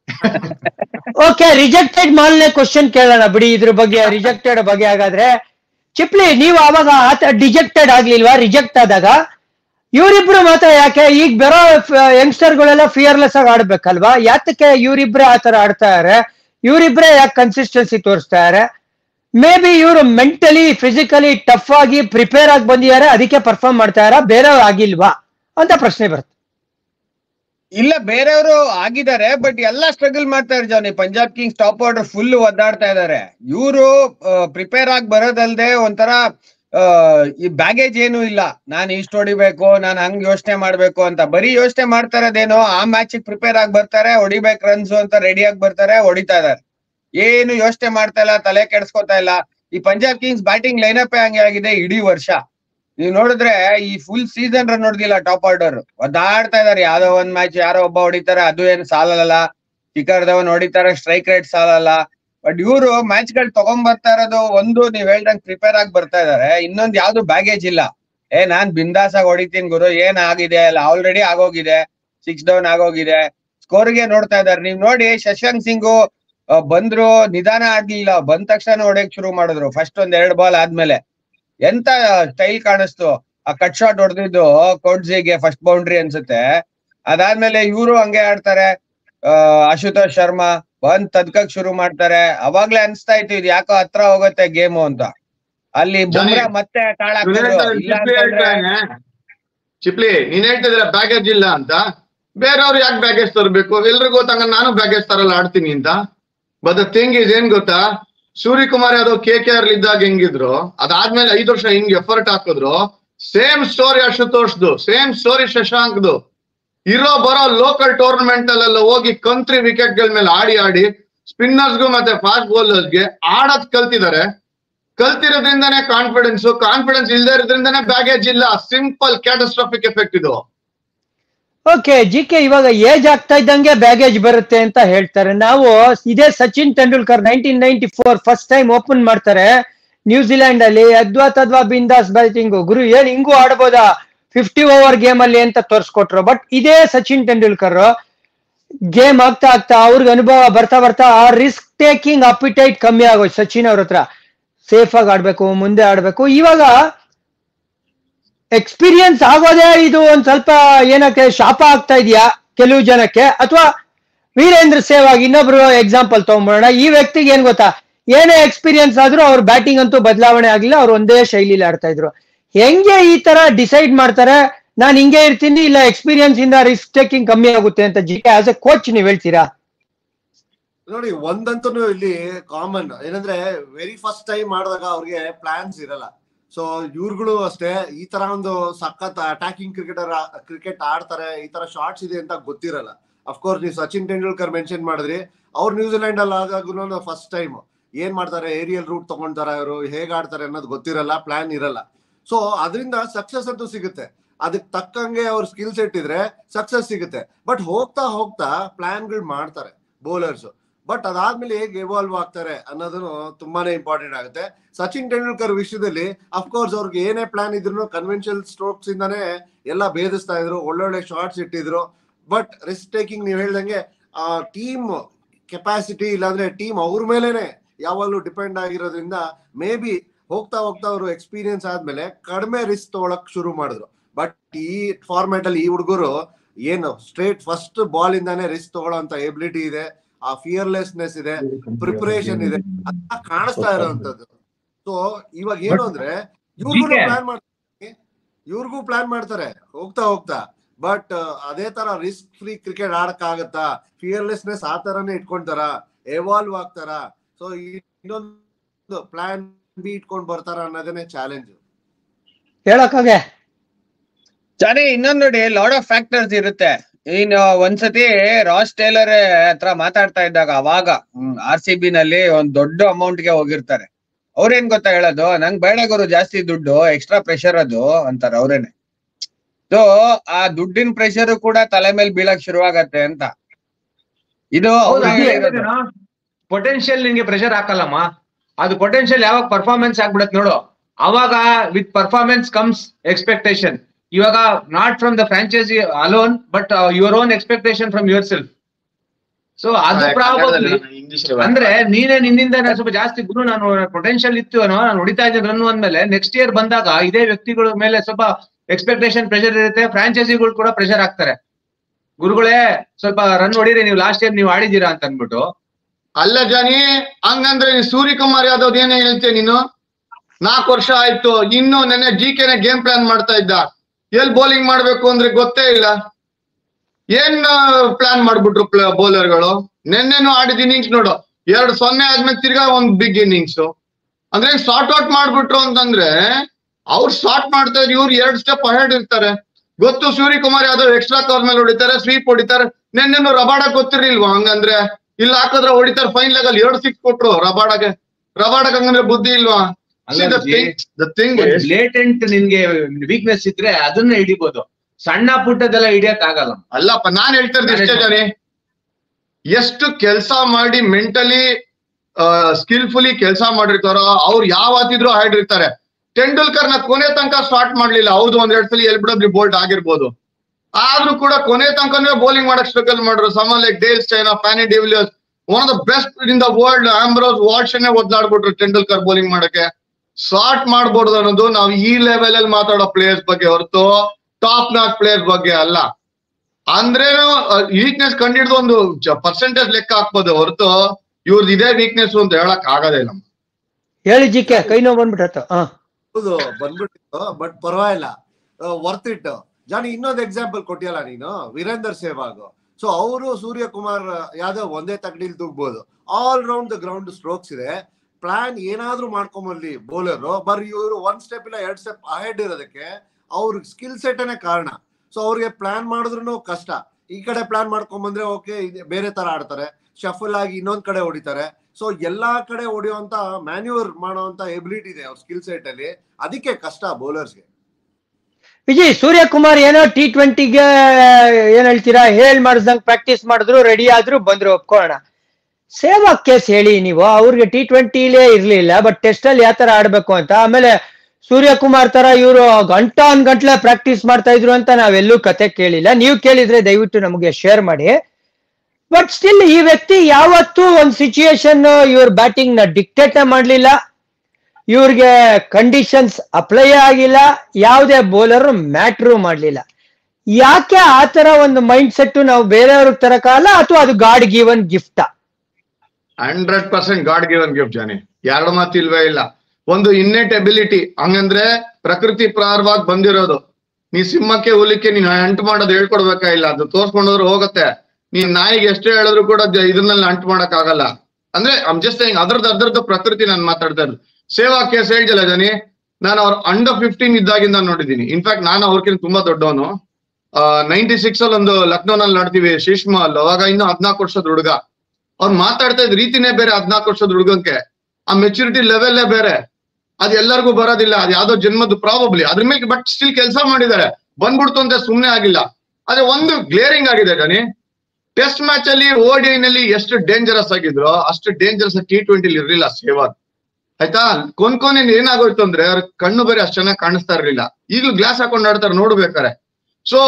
ಓಕೆ ರಿಜೆಕ್ಟೆಡ್ ಮಾಲ್ನೆ ಕ್ವಶನ್ ಕೇಳೋಣ ಬಿಡಿ ಇದ್ರ ಬಗ್ಗೆ ರಿಜೆಕ್ಟೆಡ್ ಬಗ್ಗೆ ಹಾಗಾದ್ರೆ ಚಿಪ್ಲಿ ನೀವು ಅವಾಗ ಆತ ಡಿಜೆಕ್ಟೆಡ್ ಆಗ್ಲಿಲ್ವಾ ರಿಜೆಕ್ಟ್ ಆದಾಗ ಇವರಿಬ್ರು ಮಾತ್ರ ಯಾಕೆ ಈಗ ಬರೋ ಯಂಗ್ಸ್ಟರ್ ಗಳೆಲ್ಲ ಫಿಯರ್ಲೆಸ್ ಆಗಿ ಆಡ್ಬೇಕಲ್ವಾ ಯಾತಕ್ಕೆ ಇವರಿಬ್ರೆ ಆತರ ಆಡ್ತಾ ಇದಾರೆ ಇವರಿಬ್ರೆ ಯಾಕೆ ಕನ್ಸಿಸ್ಟೆನ್ಸಿ ತೋರಿಸ್ತಾ ಇದಾರೆ ಮೇ ಬಿ ಇವರು ಮೆಂಟಲಿ ಫಿಸಿಕಲಿ ಟಫ್ ಆಗಿ ಪ್ರಿಪೇರ್ ಆಗಿ ಬಂದಿದ್ದಾರೆ ಅದಕ್ಕೆ ಪರ್ಫಾರ್ಮ್ ಮಾಡ್ತಾ ಇದಾರ ಬೇರೆಯವ್ರು ಆಗಿಲ್ವಾ ಅಂತ ಪ್ರಶ್ನೆ ಬರುತ್ತೆ ಇಲ್ಲ ಬೇರೆಯವರು ಆಗಿದ್ದಾರೆ ಬಟ್ ಎಲ್ಲ ಸ್ಟ್ರಗಲ್ ಮಾಡ್ತಾರೆ ಜಾನಿ Punjab kings top order full ಒದ್ದಾಡ್ತಾ ಇದಾರೆ ಇವರು ಪ್ರಿಪೇರ್ ಆಗಿ ಬರೋದಲ್ದೆ ಒಂಥರ ಆ, ಈ ಬ್ಯಾಗೇಜ್ ಏನು ಇಲ್ಲ ನಾನು ಇಷ್ಟು ಹೊಡಿಬೇಕು ನಾನು ಹಂಗ್ ಯೋಚನೆ ಮಾಡ್ಬೇಕು ಅಂತ ಬರೀ ಯೋಚನೆ ಮಾಡ್ತಾ ಇರೋದೇನೋ ಆ ಮ್ಯಾಚ್ ಪ್ರಿಪೇರ್ ಆಗಿ ಬರ್ತಾರೆ ಹೊಡಿಬೇಕು ರನ್ಸ್ ಅಂತ ರೆಡಿ ಆಗಿ ಬರ್ತಾರೆ ಹೊಡಿತಾ ಇದಾರೆ ಏನು ಯೋಚನೆ ಮಾಡ್ತಾ ಇಲ್ಲ ತಲೆ ಕೆಡ್ಸ್ಕೊತಾ ಇಲ್ಲ ಈ ಪಂಜಾಬ್ ಕಿಂಗ್ಸ್ ಬ್ಯಾಟಿಂಗ್ ಲೈನಪ್ ಹಂಗೆ ಆಗಿದೆ ಇಡೀ ವರ್ಷ ನೀವು ನೋಡಿದ್ರೆ ಈ ಫುಲ್ ಸೀಸನ್ ರನ್ ನೋಡಿದಿಲ್ಲ ಟಾಪ್ ಆರ್ಡರ್ ಒದ್ದಾಡ್ತಾ ಇದಾರೆ ಯಾವ್ದೋ ಒಂದ್ ಮ್ಯಾಚ್ ಯಾರೋ ಒಬ್ಬ ಹೊಡಿತಾರೆ ಅದು ಏನು ಸಾಲಲ್ಲ ಶಿಖರ್ ಧವನ್ ಹೊಡಿತಾರೆ ಸ್ಟ್ರೈಕ್ ರೇಟ್ ಸಾಲಲ್ಲ ಬಟ್ ಇವರು ಮ್ಯಾಚ್ ಗಳು ತಗೊಂಡ್ ಬರ್ತಾ ಇರೋದು ಒಂದು ನೀವ್ ಹೇಳ್ದಂಗ್ ಪ್ರಿಪೇರ್ ಆಗಿ ಬರ್ತಾ ಇದಾರೆ ಇನ್ನೊಂದ್ ಯಾವ್ದು ಬ್ಯಾಗೇಜ್ ಇಲ್ಲ ಏ ನಾನ್ ಬಿಂದಾಸ್ ಆಗಿ ಹೊಡಿತೀನಿ ಗುರು ಏನ್ ಆಗಿದೆ ಅಲ್ಲ ಆಲ್ರೆಡಿ ಆಗೋಗಿದೆ ಸಿಕ್ಸ್ ಡೌನ್ ಆಗೋಗಿದೆ ಸ್ಕೋರ್ಗೆ ನೋಡ್ತಾ ಇದಾರೆ ನೀವ್ ನೋಡಿ ಶಶಾಂಕ್ ಸಿಂಗು ಆ, ಬಂದ್ರು ನಿಧಾನ ಆಡ್ಲಿಲ್ಲ ಬಂದ ತಕ್ಷಣ ಹೊಡೆಯಕ್ ಶುರು ಮಾಡಿದ್ರು ಫಸ್ಟ್ ಒಂದ್ ಎರಡ್ ಬಾಲ್ ಆದ್ಮೇಲೆ ಎಂತ ಸ್ಟೈಲ್ ಕಾಣಿಸ್ತು ಆ ಕಟ್ ಶಾಟ್ ಹೊಡೆದಿದ್ದು ಕೋಡ್ಜಿಗೆ ಫಸ್ಟ್ ಬೌಂಡ್ರಿ ಅನ್ಸುತ್ತೆ ಅದಾದ್ಮೇಲೆ ಇವರು ಹಂಗೆ ಆಡ್ತಾರೆ ಆ ಅಶುತೋಷ್ ಶರ್ಮಾ ಬಂದ್ ತದ್ಕಕ್ ಶುರು ಮಾಡ್ತಾರೆ ಅವಾಗ್ಲೇ ಅನ್ಸ್ತಾ ಇತ್ತು ಇದು ಯಾಕೋ ಹತ್ರ ಹೋಗುತ್ತೆ ಗೇಮು ಅಂತ ಅಲ್ಲಿ ಜಾನಿ, ಬುಮ್ರಾ ಮತ್ತೆ ತಾಳ ಇವ್ನು ಹೇಳ್ತಾನೆ, ಇಲ್ಲ ಚಿಪ್ಲಿ ಅಂತಂದ್ರೆ ಹೇಳ್ತಾನೆ, ಚಿಪ್ಲಿ ನೀನ್ ಹೇಳ್ತಿದ್ರ ಬ್ಯಾಗೇಜ್ ಇಲ್ಲ ಅಂತ ಬೇರೆಯವ್ರು ಯಾಕೆ ಬ್ಯಾಗೇಜ್ ತರಬೇಕು ಎಲ್ರಿಗೂ ಗೊತ್ತಂಗ ನಾನು ಬ್ಯಾಗೇಜ್ ತರಲ್ಲ ಆಡ್ತೀನಿ ಅಂತ ಬಟ್ ಥಿಂಗ್ ಇಸ್ ಏನ್ ಗೊತ್ತಾ Suryakumar Yadav K K R ಇದ್ದಾಗ ಹೆಂಗಿದ್ರು ಅದಾದ್ಮೇಲೆ ಐದು ವರ್ಷ ಹಿಂಗ್ ಎಫರ್ಟ್ ಹಾಕಿದ್ರು ಸೇಮ್ ಸ್ಟೋರಿ ಅಶುತೋಷ್ದು ಸೇಮ್ ಸ್ಟೋರಿ ಶಶಾಂಕ್ದು ಇರೋ ಬರೋ ಲೋಕಲ್ ಟೂರ್ನಮೆಂಟ್ ಅಲ್ಲೆಲ್ಲ ಹೋಗಿ ಕಂಟ್ರಿ ವಿಕೆಟ್ ಗಳ ಮೇಲೆ ಆಡಿ ಆಡಿ ಸ್ಪಿನ್ನರ್ಸ್ಗೂ ಮತ್ತೆ ಫಾಸ್ಟ್ ಬೌಲರ್ಸ್ಗೆ ಆಡೋದ್ ಕಲ್ತಿದ್ದಾರೆ ಕಲ್ತಿರೋದ್ರಿಂದಾನೇ ಕಾನ್ಫಿಡೆನ್ಸ್ ಕಾನ್ಫಿಡೆನ್ಸ್ ಇಲ್ದೇ ಇರೋದ್ರಿಂದಾನೇ ಬ್ಯಾಗೇಜ್ ಇಲ್ಲ ಸಿಂಪಲ್ ಕ್ಯಾಟಸ್ಟ್ರಾಫಿಕ್ ಎಫೆಕ್ಟ್ ಇದು ಓಕೆ ಜಿ ಕೆ ಇವಾಗ ಏಜ್ ಆಗ್ತಾ ಇದ್ದಂಗೆ ಬ್ಯಾಗೇಜ್ ಬರುತ್ತೆ ಅಂತ ಹೇಳ್ತಾರೆ ನಾವು ಇದೇ Sachin Tendulkar nineteen ninety four first time open ಮಾಡ್ತಾರೆ ನ್ಯೂಜಿಲೆಂಡ್ ಅಲ್ಲಿ ಅದ್ವಾ ತದ್ವಾ ಬಿಂದಾಸ್ ಬ್ಯಾಟಿಂಗ್ ಗುರು ಏನ್ ಹಿಂಗೂ ಆಡ್ಬೋದಾ ಫಿಫ್ಟಿ ಓವರ್ ಗೇಮ್ ಅಲ್ಲಿ ಅಂತ ತೋರ್ಸ್ಕೊಟ್ರು ಬಟ್ ಇದೇ ಸಚಿನ್ ತೆಂಡೂಲ್ಕರ್ ಗೇಮ್ ಆಗ್ತಾ ಆಗ್ತಾ ಅವ್ರಿಗೆ ಅನುಭವ ಬರ್ತಾ ಬರ್ತಾ ಆ ರಿಸ್ಕ್ ಟೇಕಿಂಗ್ ಅಪಿಟೈಟ್ ಕಮ್ಮಿ ಆಗೋಯ್ತು ಸಚಿನ್ ಅವ್ರ ಹತ್ರ ಸೇಫ್ ಆಗಿ ಆಡ್ಬೇಕು ಮುಂದೆ ಆಡ್ಬೇಕು ಇವಾಗ ಎಕ್ಸ್ಪೀರಿಯನ್ಸ್ ಆಗೋದೇ ಇದು ಒಂದ್ ಸ್ವಲ್ಪ ಏನಕ್ಕೆ ಶಾಪ ಆಗ್ತಾ ಇದೆಯಾ ಕೆಲವು ಜನಕ್ಕೆ ಅಥವಾ ವೀರೇಂದ್ರ ಸೇವಾಗ್ ಇನ್ನೊಬ್ರು ಎಕ್ಸಾಂಪಲ್ ತಗೊಂಡ್ಬಿಡೋಣ ಈ ವ್ಯಕ್ತಿಗೆ ಏನ್ ಗೊತ್ತಾ ಏನೇ ಎಕ್ಸ್ಪೀರಿಯನ್ಸ್ ಆದ್ರೂ ಅವ್ರ ಬ್ಯಾಟಿಂಗ್ ಅಂತೂ ಬದಲಾವಣೆ ಆಗಿಲ್ಲ ಅವ್ರು ಒಂದೇ ಶೈಲಿಲಿ ಆಡ್ತಾ ಇದ್ರು ಹೆಂಗೆ ಈ ತರ ಡಿಸೈಡ್ ಮಾಡ್ತಾರೆ ನಾನ್ ಹಿಂಗೆ ಇರ್ತೀನಿ ಇಲ್ಲ ಎಕ್ಸ್ಪೀರಿಯನ್ಸ್ ಇಂದ ರಿಸ್ಕ್ ಟೇಕಿಂಗ್ ಕಮ್ಮಿ ಆಗುತ್ತೆ ಅಂತ G K as a coach ನೀವ್ ಹೇಳ್ತೀರಾ ನೋಡಿ ಒಂದಂತೂ ಇಲ್ಲಿ ಕಾಮನ್ ಏನಂದ್ರೆ ವೆರಿ ಫಸ್ಟ್ ಟೈಮ್ ಮಾಡಿದಾಗ ಅವ್ರಿಗೆ ಪ್ಲಾನ್ಸ್ ಇರಲ್ಲ ಸೊ ಇವ್ರುಗಳು ಅಷ್ಟೇ ಈ ತರ ಒಂದು ಸಖತ್ ಅಟ್ಯಾಕಿಂಗ್ ಕ್ರಿಕೆಟರ್ ಕ್ರಿಕೆಟ್ ಆಡ್ತಾರೆ ಈ ತರ ಶಾರ್ಟ್ಸ್ ಇದೆ ಅಂತ ಗೊತ್ತಿರಲ್ಲ ಅಫ್ಕೋರ್ಸ್ ನೀವು ಸಚಿನ್ ತೆಂಡೂಲ್ಕರ್ ಮೆನ್ಷನ್ ಮಾಡಿದ್ರಿ ಅವ್ರು ನ್ಯೂಜಿಲೆಂಡ್ ಅಲ್ಲಿ ಆದಾಗೂ ಫಸ್ಟ್ ಟೈಮ್ ಏನ್ ಮಾಡ್ತಾರೆ ಏರಿಯಲ್ ರೂಟ್ ತಗೊಂತಾರೆ ಅವರು ಹೇಗ್ ಆಡ್ತಾರೆ ಅನ್ನೋದು ಗೊತ್ತಿರಲ್ಲ ಪ್ಲಾನ್ ಇರಲ್ಲ ಸೊ ಅದರಿಂದ ಸಕ್ಸಸ್ ಅಂತೂ ಸಿಗುತ್ತೆ ಅದಕ್ಕೆ ತಕ್ಕಂಗೆ ಅವ್ರ ಸ್ಕಿಲ್ ಸೆಟ್ ಇದ್ರೆ ಸಕ್ಸಸ್ ಸಿಗುತ್ತೆ ಬಟ್ ಹೋಗ್ತಾ ಹೋಗ್ತಾ ಪ್ಲಾನ್ಗಳು ಮಾಡ್ತಾರೆ ಬೌಲರ್ಸ್ ಬಟ್ ಅದಾದ್ಮೇಲೆ ಹೇಗೆ ಎವಾಲ್ವ್ ಆಗ್ತಾರೆ ಅನ್ನೋದನ್ನು ತುಂಬಾನೇ ಇಂಪಾರ್ಟೆಂಟ್ ಆಗುತ್ತೆ ಸಚಿನ್ ತೆಂಡೂಲ್ಕರ್ ವಿಷಯದಲ್ಲಿ ಅಫ್ಕೋರ್ಸ್ ಅವ್ರಿಗೆ ಏನೇ ಪ್ಲಾನ್ ಇದ್ರು ಕನ್ವೆನ್ಷನಲ್ ಸ್ಟ್ರೋಕ್ಸ್ ಇಂದಾನೇ ಎಲ್ಲ ಭೇದಿಸ್ತಾ ಇದ್ರು ಒಳ್ಳೊಳ್ಳೆ ಶಾರ್ಟ್ಸ್ ಇಟ್ಟಿದ್ರು ಬಟ್ ರಿಸ್ಕ್ ಟೇಕಿಂಗ್ ನೀವು ಹೇಳ್ದಂಗೆ ಆ ಟೀಮ್ ಕೆಪಾಸಿಟಿ ಇಲ್ಲಾಂದ್ರೆ ಟೀಮ್ ಅವ್ರ ಮೇಲೆನೆ ಯಾವಾಗಲೂ ಡಿಪೆಂಡ್ ಆಗಿರೋದ್ರಿಂದ ಮೇ ಬಿ ಹೋಗ್ತಾ ಹೋಗ್ತಾ ಅವರು ಎಕ್ಸ್ಪೀರಿಯನ್ಸ್ ಆದ್ಮೇಲೆ ಕಡಿಮೆ ರಿಸ್ಕ್ ತಗೊಳಕ್ ಶುರು ಮಾಡಿದ್ರು ಬಟ್ ಈ ಫಾರ್ಮ್ಯಾಟ್ ಅಲ್ಲಿ ಈ ಹುಡುಗರು ಏನು ಸ್ಟ್ರೇಟ್ ಫಸ್ಟ್ ಬಾಲ್ ಇಂದಾನೆ ರಿಸ್ಕ್ ತಗೊಳ್ಳೋಂತ ಎಬಿಲಿಟಿ ಇದೆ ಆ ಫಿಯರ್ಲೆಸ್ನೆಸ್ ಇದೆ ಪ್ರಿಪರೇಷನ್ ಇದೆ ಅದನ್ನ ಕಾಣಿಸ್ತಾ ಇರೋಂಥದ್ದು ಸೊ ಇವಾಗ ಏನು ಅಂದ್ರೆ ಇವ್ರಿಗೂ ಹೀಗೆ. ಪ್ಲಾನ್ ಮಾಡ್ತಾರೆ ಇವ್ರಿಗೂ ಪ್ಲಾನ್ ಮಾಡ್ತಾರೆ ಹೋಗ್ತಾ ಹೋಗ್ತಾ ಬಟ್ ಅದೇ ತರ ರಿಸ್ಕ್ ಫ್ರೀ ಕ್ರಿಕೆಟ್ ಆಡಕ್ ಆಗತ್ತಾ ಫಿಯರ್ಲೆಸ್ನೆಸ್ ಆ ತರನೇ ಇಟ್ಕೊಂತಾರ ಎವಾಲ್ವ್ ಆಗ್ತಾರ ಸೊ ಇನ್ನೊಂದು ಪ್ಲಾನ್ ಬಿ ಇಟ್ಕೊಂಡ್ ಬರ್ತಾರ ಅನ್ನೋದನ್ನೇ ಚಾಲೆಂಜ್ ಹೇಳಕ್ಕಾಗೆ ಜಾನಿ ಇನ್ನೊಂದ್ ನೋಡಿ ಲಾಡ್ ಆಫ್ ಫ್ಯಾಕ್ಟರ್ಸ್ ಇರುತ್ತೆ ಇನ್ ಒಂದ್ಸತಿ ರಾಸ್ ಟೇಲರ್ ಹತ್ರ ಮಾತಾಡ್ತಾ ಇದ್ದಾಗ ಅವಾಗ ಆರ್ ಸಿ ಬಿ ನಲ್ಲಿ ಒಂದ್ ದೊಡ್ಡ ಅಮೌಂಟ್ ಗೆ ಹೋಗಿರ್ತಾರೆ ಅವ್ರೇನ್ ಗೊತ್ತಾ ಹೇಳೋದು ನಂಗ್ ಬೇಡ ಗುರು ಜಾಸ್ತಿ ದುಡ್ಡು ಎಕ್ಸ್ಟ್ರಾ ಪ್ರೆಷರ್ ಅದು ಅಂತಾರೆ ಅವ್ರೇನೆ ಸೊ ಆ ದುಡ್ಡಿನ ಪ್ರೆಷರ್ ಕೂಡ ತಲೆ ಮೇಲೆ ಬೀಳಕ್ ಶುರುವಾಗತ್ತೆ ಅಂತ ಇದು ಅವ್ರೇ ಹೇಳಿರೋದು. ಪೊಟೆನ್ಶಿಯಲ್ ನಿನ್ಗೆ ಪ್ರೆಷರ್ ಹಾಕಲ್ಲಮ್ಮ ಅದು ಪೊಟೆನ್ಶಿಯಲ್ ಯಾವಾಗ ಪರ್ಫಾರ್ಮೆನ್ಸ್ ಆಗ್ಬಿಡತ್ ನೋಡು ಅವಾಗ ವಿತ್ ಪರ್ಫಾರ್ಮೆನ್ಸ್ ಕಮ್ಸ್ ಎಕ್ಸ್ಪೆಕ್ಟೇಷನ್ ಇವಾಗ not from the franchise alone but your own expectation from yourself so ಅದು ಪ್ರಾಬಬ್ಲಿ ಅಂದ್ರೆ ನೀನೇ ನಿನ್ನಿಂದ ನಾನು ಸ್ವಲ್ಪ ಜಾಸ್ತಿ ಗುರು ನಾನು ಪೊಟೆನ್ಶಿಯಲ್ ಇತ್ತು ಏನೋ ನಾನು ಹೊಡಿತಾ ಇದ್ದೀನಿ ರನ್ ಅಂದ್ಮೇಲೆ ನೆಕ್ಸ್ಟ್ ಇಯರ್ ಬಂದಾಗ ಇದೇ ವ್ಯಕ್ತಿಗಳ ಮೇಲೆ ಸ್ವಲ್ಪ ಎಕ್ಸ್ಪೆಕ್ಟೇಷನ್ ಪ್ರೆಷರ್ ಇರುತ್ತೆ ಫ್ರಾಂಚೈಸಿಗಳು ಕೂಡ ಪ್ರೆಷರ್ ಹಾಕ್ತಾರೆ ಗುರುಗಳೇ ಸ್ವಲ್ಪ ರನ್ ಹೊಡೀರಿ ನೀವು ಲಾಸ್ಟ್ ಇಯರ್ ನೀವು ಆಡಿದೀರಾ ಅಂತ ಅನ್ಬಿಟ್ಟು ಅಲ್ಲ ಜಾನಿ ಹಂಗಂದ್ರೆ ನೀನ್ ಸೂರ್ಯಕುಮಾರ್ ಯಾದವ್ ಏನೇ ಹೇಳ್ತೀಯ ನೀನು ನಾಲ್ಕು ವರ್ಷ ಆಯ್ತು ಇನ್ನು ನೆನ್ನೆ ಜಿ ಕೆನೆ ಗೇಮ್ ಪ್ಲಾನ್ ಮಾಡ್ತಾ ಇದ್ದ ಎಲ್ ಬೌಲಿಂಗ್ ಮಾಡ್ಬೇಕು ಅಂದ್ರೆ ಗೊತ್ತೇ ಇಲ್ಲ ಏನ್ ಪ್ಲಾನ್ ಮಾಡ್ಬಿಟ್ರು ಬೌಲರ್ಗಳು ನೆನ್ನೆನು ಆಡಿದ ಇನ್ನಿಂಗ್ಸ್ ನೋಡು ಎರಡು ಸೊನ್ನೆ ಆದ್ಮೇಲೆ ತಿರ್ಗಾ ಒಂದ್ ಬಿಗ್ ಇನ್ನಿಂಗ್ಸ್ ಅಂದ್ರೆ ಸಾರ್ಟ್ ಔಟ್ ಮಾಡ್ಬಿಟ್ರು ಅಂತಂದ್ರೆ ಅವ್ರು ಸಾರ್ಟ್ ಮಾಡ್ತಾ ಇದ್ರು ಇವ್ರು ಎರಡ್ ಸ್ಟೆಪ್ ಅಹೆಡ್ ಇರ್ತಾರೆ ಗೊತ್ತು ಸೂರ್ಯಕುಮಾರ್ ಯಾದವ್ ಎಕ್ಸ್ಟ್ರಾ ಕವರ್ ಮೇಲೆ ಹೊಡಿತಾರೆ ಸ್ವೀಪ್ ಹೊಡಿತಾರೆ ನೆನ್ನೆನು ರಬಾಡ ಗೊತ್ತಿರ್ಲಿಲ್ವಾ ಹಂಗಂದ್ರೆ ಇಲ್ಲ ಹಾಕಿದ್ರೆ ಹೊಡಿತಾರೆ ಫೈನ್ ಲೆಗಲ್ ಎರಡು ಸಿಕ್ಸ್ ಕೊಟ್ರು ರಬಾಡಗೆ ರಬಾಡಕ್ ಹಂಗಂದ್ರೆ ಬುದ್ಧಿ ಇಲ್ವಾ ಅಲ್ಲ ಅಜ್ಜಿ, ದ ಥಿಂಗ್ ಲೇಟೆಂಟ್ ನಿನ್ಗೆ ವೀಕ್ನೆಸ್ ಇದ್ರೆ ಅದನ್ನ ಹಿಡಿಬೋದು ಸಣ್ಣ ಪುಟ್ಟದೆಲ್ಲ ಹಿಡಿಯಕ್ ಆಗಲ್ಲ ಅಲ್ಲಪ್ಪ ನಾನ್ ಹೇಳ್ತಾ ಇರೋದು ಇಷ್ಟೇ ಜಾನಿ ಎಷ್ಟು ಕೆಲಸ ಮಾಡಿ ಮೆಂಟಲಿ ಸ್ಕಿಲ್ಫುಲಿ ಕೆಲಸ ಮಾಡಿರ್ತಾರೋ ಅವ್ರು ಯಾವ ಆತಿದ್ರು ಇರ್ತಾರೆ ಟೆಂಡೂಲ್ಕರ್ ನ ಕೊನೆ ತನಕ ಸ್ಟಾರ್ಟ್ ಮಾಡ್ಲಿಲ್ಲ ಹೌದು ಒಂದ್ ಎರಡ್ ಸಲ ಎಲ್ ಬಿ ಡಬ್ಲ್ಯೂ ಬೋಲ್ಟ್ ಆಗಿರ್ಬೋದು ಆದ್ರೂ ಕೂಡ ಕೊನೆ ತನಕನೇ ಬೌಲಿಂಗ್ ಮಾಡಕ್ ಸ್ಟ್ರಗಲ್ ಮಾಡ್ರು ಸಮ like Dale Steyn Fanie de Villiers one of the best in the world Ambrose ವಾಟ್ಸನ್ನೇ ಒದ್ದಾಡ್ಬಿಟ್ರು ಟೆಂಡೂಲ್ಕರ್ ಬೌಲಿಂಗ್ ಮಾಡಕ್ಕೆ ಶಾರ್ಟ್ ಮಾಡ್ಬೋದು ಅನ್ನೋದು ನಾವು ಈ ಲೆವೆಲ್ ಅಲ್ಲಿ ಮಾತಾಡೋ ಪ್ಲೇಯರ್ಸ್ ಬಗ್ಗೆ ಹೊರತು ಟಾಪ್ ನಾಟ್ ಪ್ಲೇಯರ್ಸ್ ಬಗ್ಗೆ ಅಲ್ಲ ಅಂದ್ರೇನು ವೀಕ್ನೆಸ್ ಕಂಡಿಡ್ದು ಒಂದು ಪರ್ಸೆಂಟೇಜ್ ಲೆಕ್ಕ ಹಾಕ್ಬೋದು ಹೊರತು ಇವ್ರದ್ದು ಇದೇ ವೀಕ್ನೆಸ್ ಅಂತ ಹೇಳಕ್ ಆಗೋದೇ ಇಲ್ಲ ಹೇಳಿ ಜಿಕೆ ಕೈ ನೋವು ಬಂದ್ಬಿಟ್ಟ ಹಾ ಹೌದು ಬಂದ್ಬಿಟ್ಟಿತ್ತು ಬಟ್ ಪರವಾಗಿಲ್ಲ ವರ್ತ್ ಇಟ್ ಜಾನಿ ಇನ್ನೊಂದು ಎಕ್ಸಾಂಪಲ್ ಕೊಟ್ಟಿಯಲ್ಲ ನೀನು ವೀರೇಂದರ್ ಸೇವಾಗ್ ಸೊ ಅವರು ಸೂರ್ಯಕುಮಾರ್ ಯಾದವ್ ಒಂದೇ ತಗಡಿಲ್ ತೂಗ್ಬೋದು all round the ground strokes ಇದೆ ಪ್ಲಾನ್ ಏನಾದ್ರೂ ಮಾಡ್ಕೊಂಬರ್ಲಿ ಬೌಲರ್ ಬರ್ ಇವರು ಒಂದ್ ಸ್ಟೆಪ್ ಇಲ್ಲ ಎರಡ್ ಸ್ಟೆಪ್ ಅಹೆಡ್ ಇರೋದಕ್ಕೆ ಅವ್ರ ಸ್ಕಿಲ್ ಸೆಟ್ನೇ ಕಾರಣ ಸೊ ಅವ್ರಿಗೆ ಪ್ಲಾನ್ ಮಾಡಿದ್ರು ಕಷ್ಟ ಈ ಕಡೆ ಪ್ಲಾನ್ ಮಾಡ್ಕೊಂಡ್ ಬಂದ್ರೆ ಓಕೆ ಬೇರೆ ತರ ಆಡ್ತಾರೆ ಶಫಲ್ ಆಗಿ ಇನ್ನೊಂದ್ ಕಡೆ ಹೊಡಿತಾರೆ ಸೊ ಎಲ್ಲಾ ಕಡೆ ಹೊಡೆಯುವಂತ ಮ್ಯಾನ್ಯೂರ್ ಮಾಡುವಂತ ಎಬಿಲಿಟಿ ಇದೆ ಅವ್ರ ಸ್ಕಿಲ್ ಸೆಟ್ ಅಲ್ಲಿ ಅದಕ್ಕೆ ಕಷ್ಟ ಬೌಲರ್ಸ್ಗೆ ವಿಜಯ್ ಸೂರ್ಯಕುಮಾರ್ ಏನೋ ಟಿ ಟ್ವೆಂಟಿಗೆ ಏನ್ ಹೇಳ್ತೀರಾ ಹೇಳ್ ಮಾಡಿಸ್ದಂಗ್ ಪ್ರಾಕ್ಟೀಸ್ ಮಾಡಿದ್ರು ರೆಡಿ ಆದ್ರು ಬಂದ್ರು ಒಪ್ಕೊಳ್ಳೋಣ ಸೇವಾ ಕೇಸ್ ಹೇಳಿ ನೀವು ಅವ್ರಿಗೆ ಟಿ ಟ್ವೆಂಟಿಲೇ ಇರ್ಲಿಲ್ಲ ಬಟ್ ಟೆಸ್ಟ್ ಅಲ್ಲಿ ಯಾವ ತರ ಆಡ್ಬೇಕು ಅಂತ ಆಮೇಲೆ ಸೂರ್ಯಕುಮಾರ್ ತರ ಇವರು ಗಂಟಾನ್ ಗಂಟ್ಲೆ ಪ್ರಾಕ್ಟೀಸ್ ಮಾಡ್ತಾ ಇದ್ರು ಅಂತ ನಾವೆಲ್ಲೂ ಕತೆ ಕೇಳಿಲ್ಲ ನೀವು ಕೇಳಿದ್ರೆ ದಯವಿಟ್ಟು ನಮಗೆ ಶೇರ್ ಮಾಡಿ ಬಟ್ ಸ್ಟಿಲ್ ಈ ವ್ಯಕ್ತಿ ಯಾವತ್ತೂ ಒಂದ್ ಸಿಚುಯೇಷನ್ ಇವ್ರ ಬ್ಯಾಟಿಂಗ್ ನ ಡಿಕ್ಟೇಟ್ ಮಾಡ್ಲಿಲ್ಲ ಇವ್ರಿಗೆ ಕಂಡೀಷನ್ಸ್ ಅಪ್ಲೈ ಆಗಿಲ್ಲ ಯಾವುದೇ ಬೌಲರ್ ಮ್ಯಾಟ್ರು ಮಾಡ್ಲಿಲ್ಲ ಯಾಕೆ ಆ ತರ ಒಂದು ಮೈಂಡ್ ಸೆಟ್ ನಾವು ಬೇರೆಯವ್ರಿಗೆ ತರಕಾಲ ಅಥವಾ ಅದು God given gift hundred percent God given gift ಜಾನಿ ಎರಡು ಮಾತು ಇಲ್ವೇ ಇಲ್ಲ ಒಂದು ಇನ್ನೇಟ್ ಎಬಿಲಿಟಿ ಹಂಗಂದ್ರೆ ಪ್ರಕೃತಿ ಪ್ರಾರವಾಗಿ ಬಂದಿರೋದು ನೀ ಸಿಂಹಕ್ಕೆ ಹುಲಿಕ್ಕೆ ನೀನ್ ಅಂಟು ಮಾಡೋದು ಹೇಳ್ಕೊಡ್ಬೇಕಾ ಇಲ್ಲ ಅದು ತೋರ್ಸ್ಕೊಂಡೋದ್ರು ಹೋಗುತ್ತೆ ನೀನ್ ನಾಯಿಗೆ ಎಷ್ಟೇ ಹೇಳಿದ್ರು ಕೂಡ ಜ- ಇದನ್ನೆಲ್ಲ ಅಂಟು ಮಾಡಕ್ ಆಗಲ್ಲ ಅಂದ್ರೆ ಐಮ್ ಜಸ್ಟ್ ಅದ್ರದ್ದು ಅದ್ರದ್ದು ಪ್ರಕೃತಿ ನಾನು ಮಾತಾಡ್ತಾ ಇರೋದು ಸೇವಾ ಕೇಸ್ ಹೇಳ್ತಿಲ್ಲ ಜನಿ ನಾನು ಅವ್ರ ಅಂಡರ್ ಫಿಫ್ಟೀನ್ ಇದ್ದಾಗಿಂದ ನೋಡಿದ್ದೀನಿ ಇನ್ಫ್ಯಾಕ್ಟ್ ನಾನು ಅವ್ರಕ್ಕಿಂತ ತುಂಬಾ ದೊಡ್ಡವನು ನೈನ್ಟಿ ಸಿಕ್ಸ್ ಅಲ್ಲಿ ಒಂದು ಲಕ್ನೋನಲ್ಲಿ ನೋಡ್ತೀವಿ ಶೀಶ್ಮಾ ಅಲ್ಲಿ ಅವಾಗ ಇನ್ನು ಹದ್ನಾಲ್ಕು ವರ್ಷದ ಹುಡುಗ ಅವ್ರು ಮಾತಾಡ್ತಾ ಇದ್ ರೀತಿನೇ ಬೇರೆ ಹದ್ನಾಲ್ಕು ವರ್ಷದ ಹುಡುಗಂಗೆ ಆ ಮೆಚುರಿಟಿ ಲೆವೆಲ್ಲೇ ಬೇರೆ ಅದ್ ಎಲ್ಲರಿಗೂ ಬರೋದಿಲ್ಲ ಅದ್ ಯಾವ್ದೋ ಜನ್ಮದ್ದು ಪ್ರಾಬಬ್ಲಿ ಅದ್ರ ಮೇಲೆ ಬಟ್ ಸ್ಟಿಲ್ ಕೆಲಸ ಮಾಡಿದ್ದಾರೆ ಬಂದ್ಬಿಡ್ತು ಅಂತ ಸುಮ್ನೆ ಆಗಿಲ್ಲ ಆದ್ರೆ ಒಂದು ಗ್ಲೇರಿಂಗ್ ಆಗಿದೆ ಜನಿ ಟೆಸ್ಟ್ ಮ್ಯಾಚ್ ಅಲ್ಲಿ ODI ನಲ್ಲಿ ಎಷ್ಟು ಡೇಂಜರಸ್ ಆಗಿದ್ರು ಅಷ್ಟು ಡೇಂಜರಸ್ ಟಿ ಟ್ವೆಂಟಿಲಿ ಇರ್ಲಿಲ್ಲ ಸೇವಾಗ್ ಆಯ್ತಾ ಕೊನ್ ಕೊನೆ ಏನಾಗೋಯ್ತು ಅಂದ್ರೆ ಅವ್ರ ಕಣ್ಣು ಬೇರೆ ಅಷ್ಟು ಚೆನ್ನಾಗಿ ಕಾಣಿಸ್ತಾ ಇರ್ಲಿಲ್ಲ ಈಗಲೂ ಗ್ಲಾಸ್ ಹಾಕೊಂಡು ಆಡ್ತಾರೆ ನೋಡ್ಬೇಕಾರೆ ಸೊ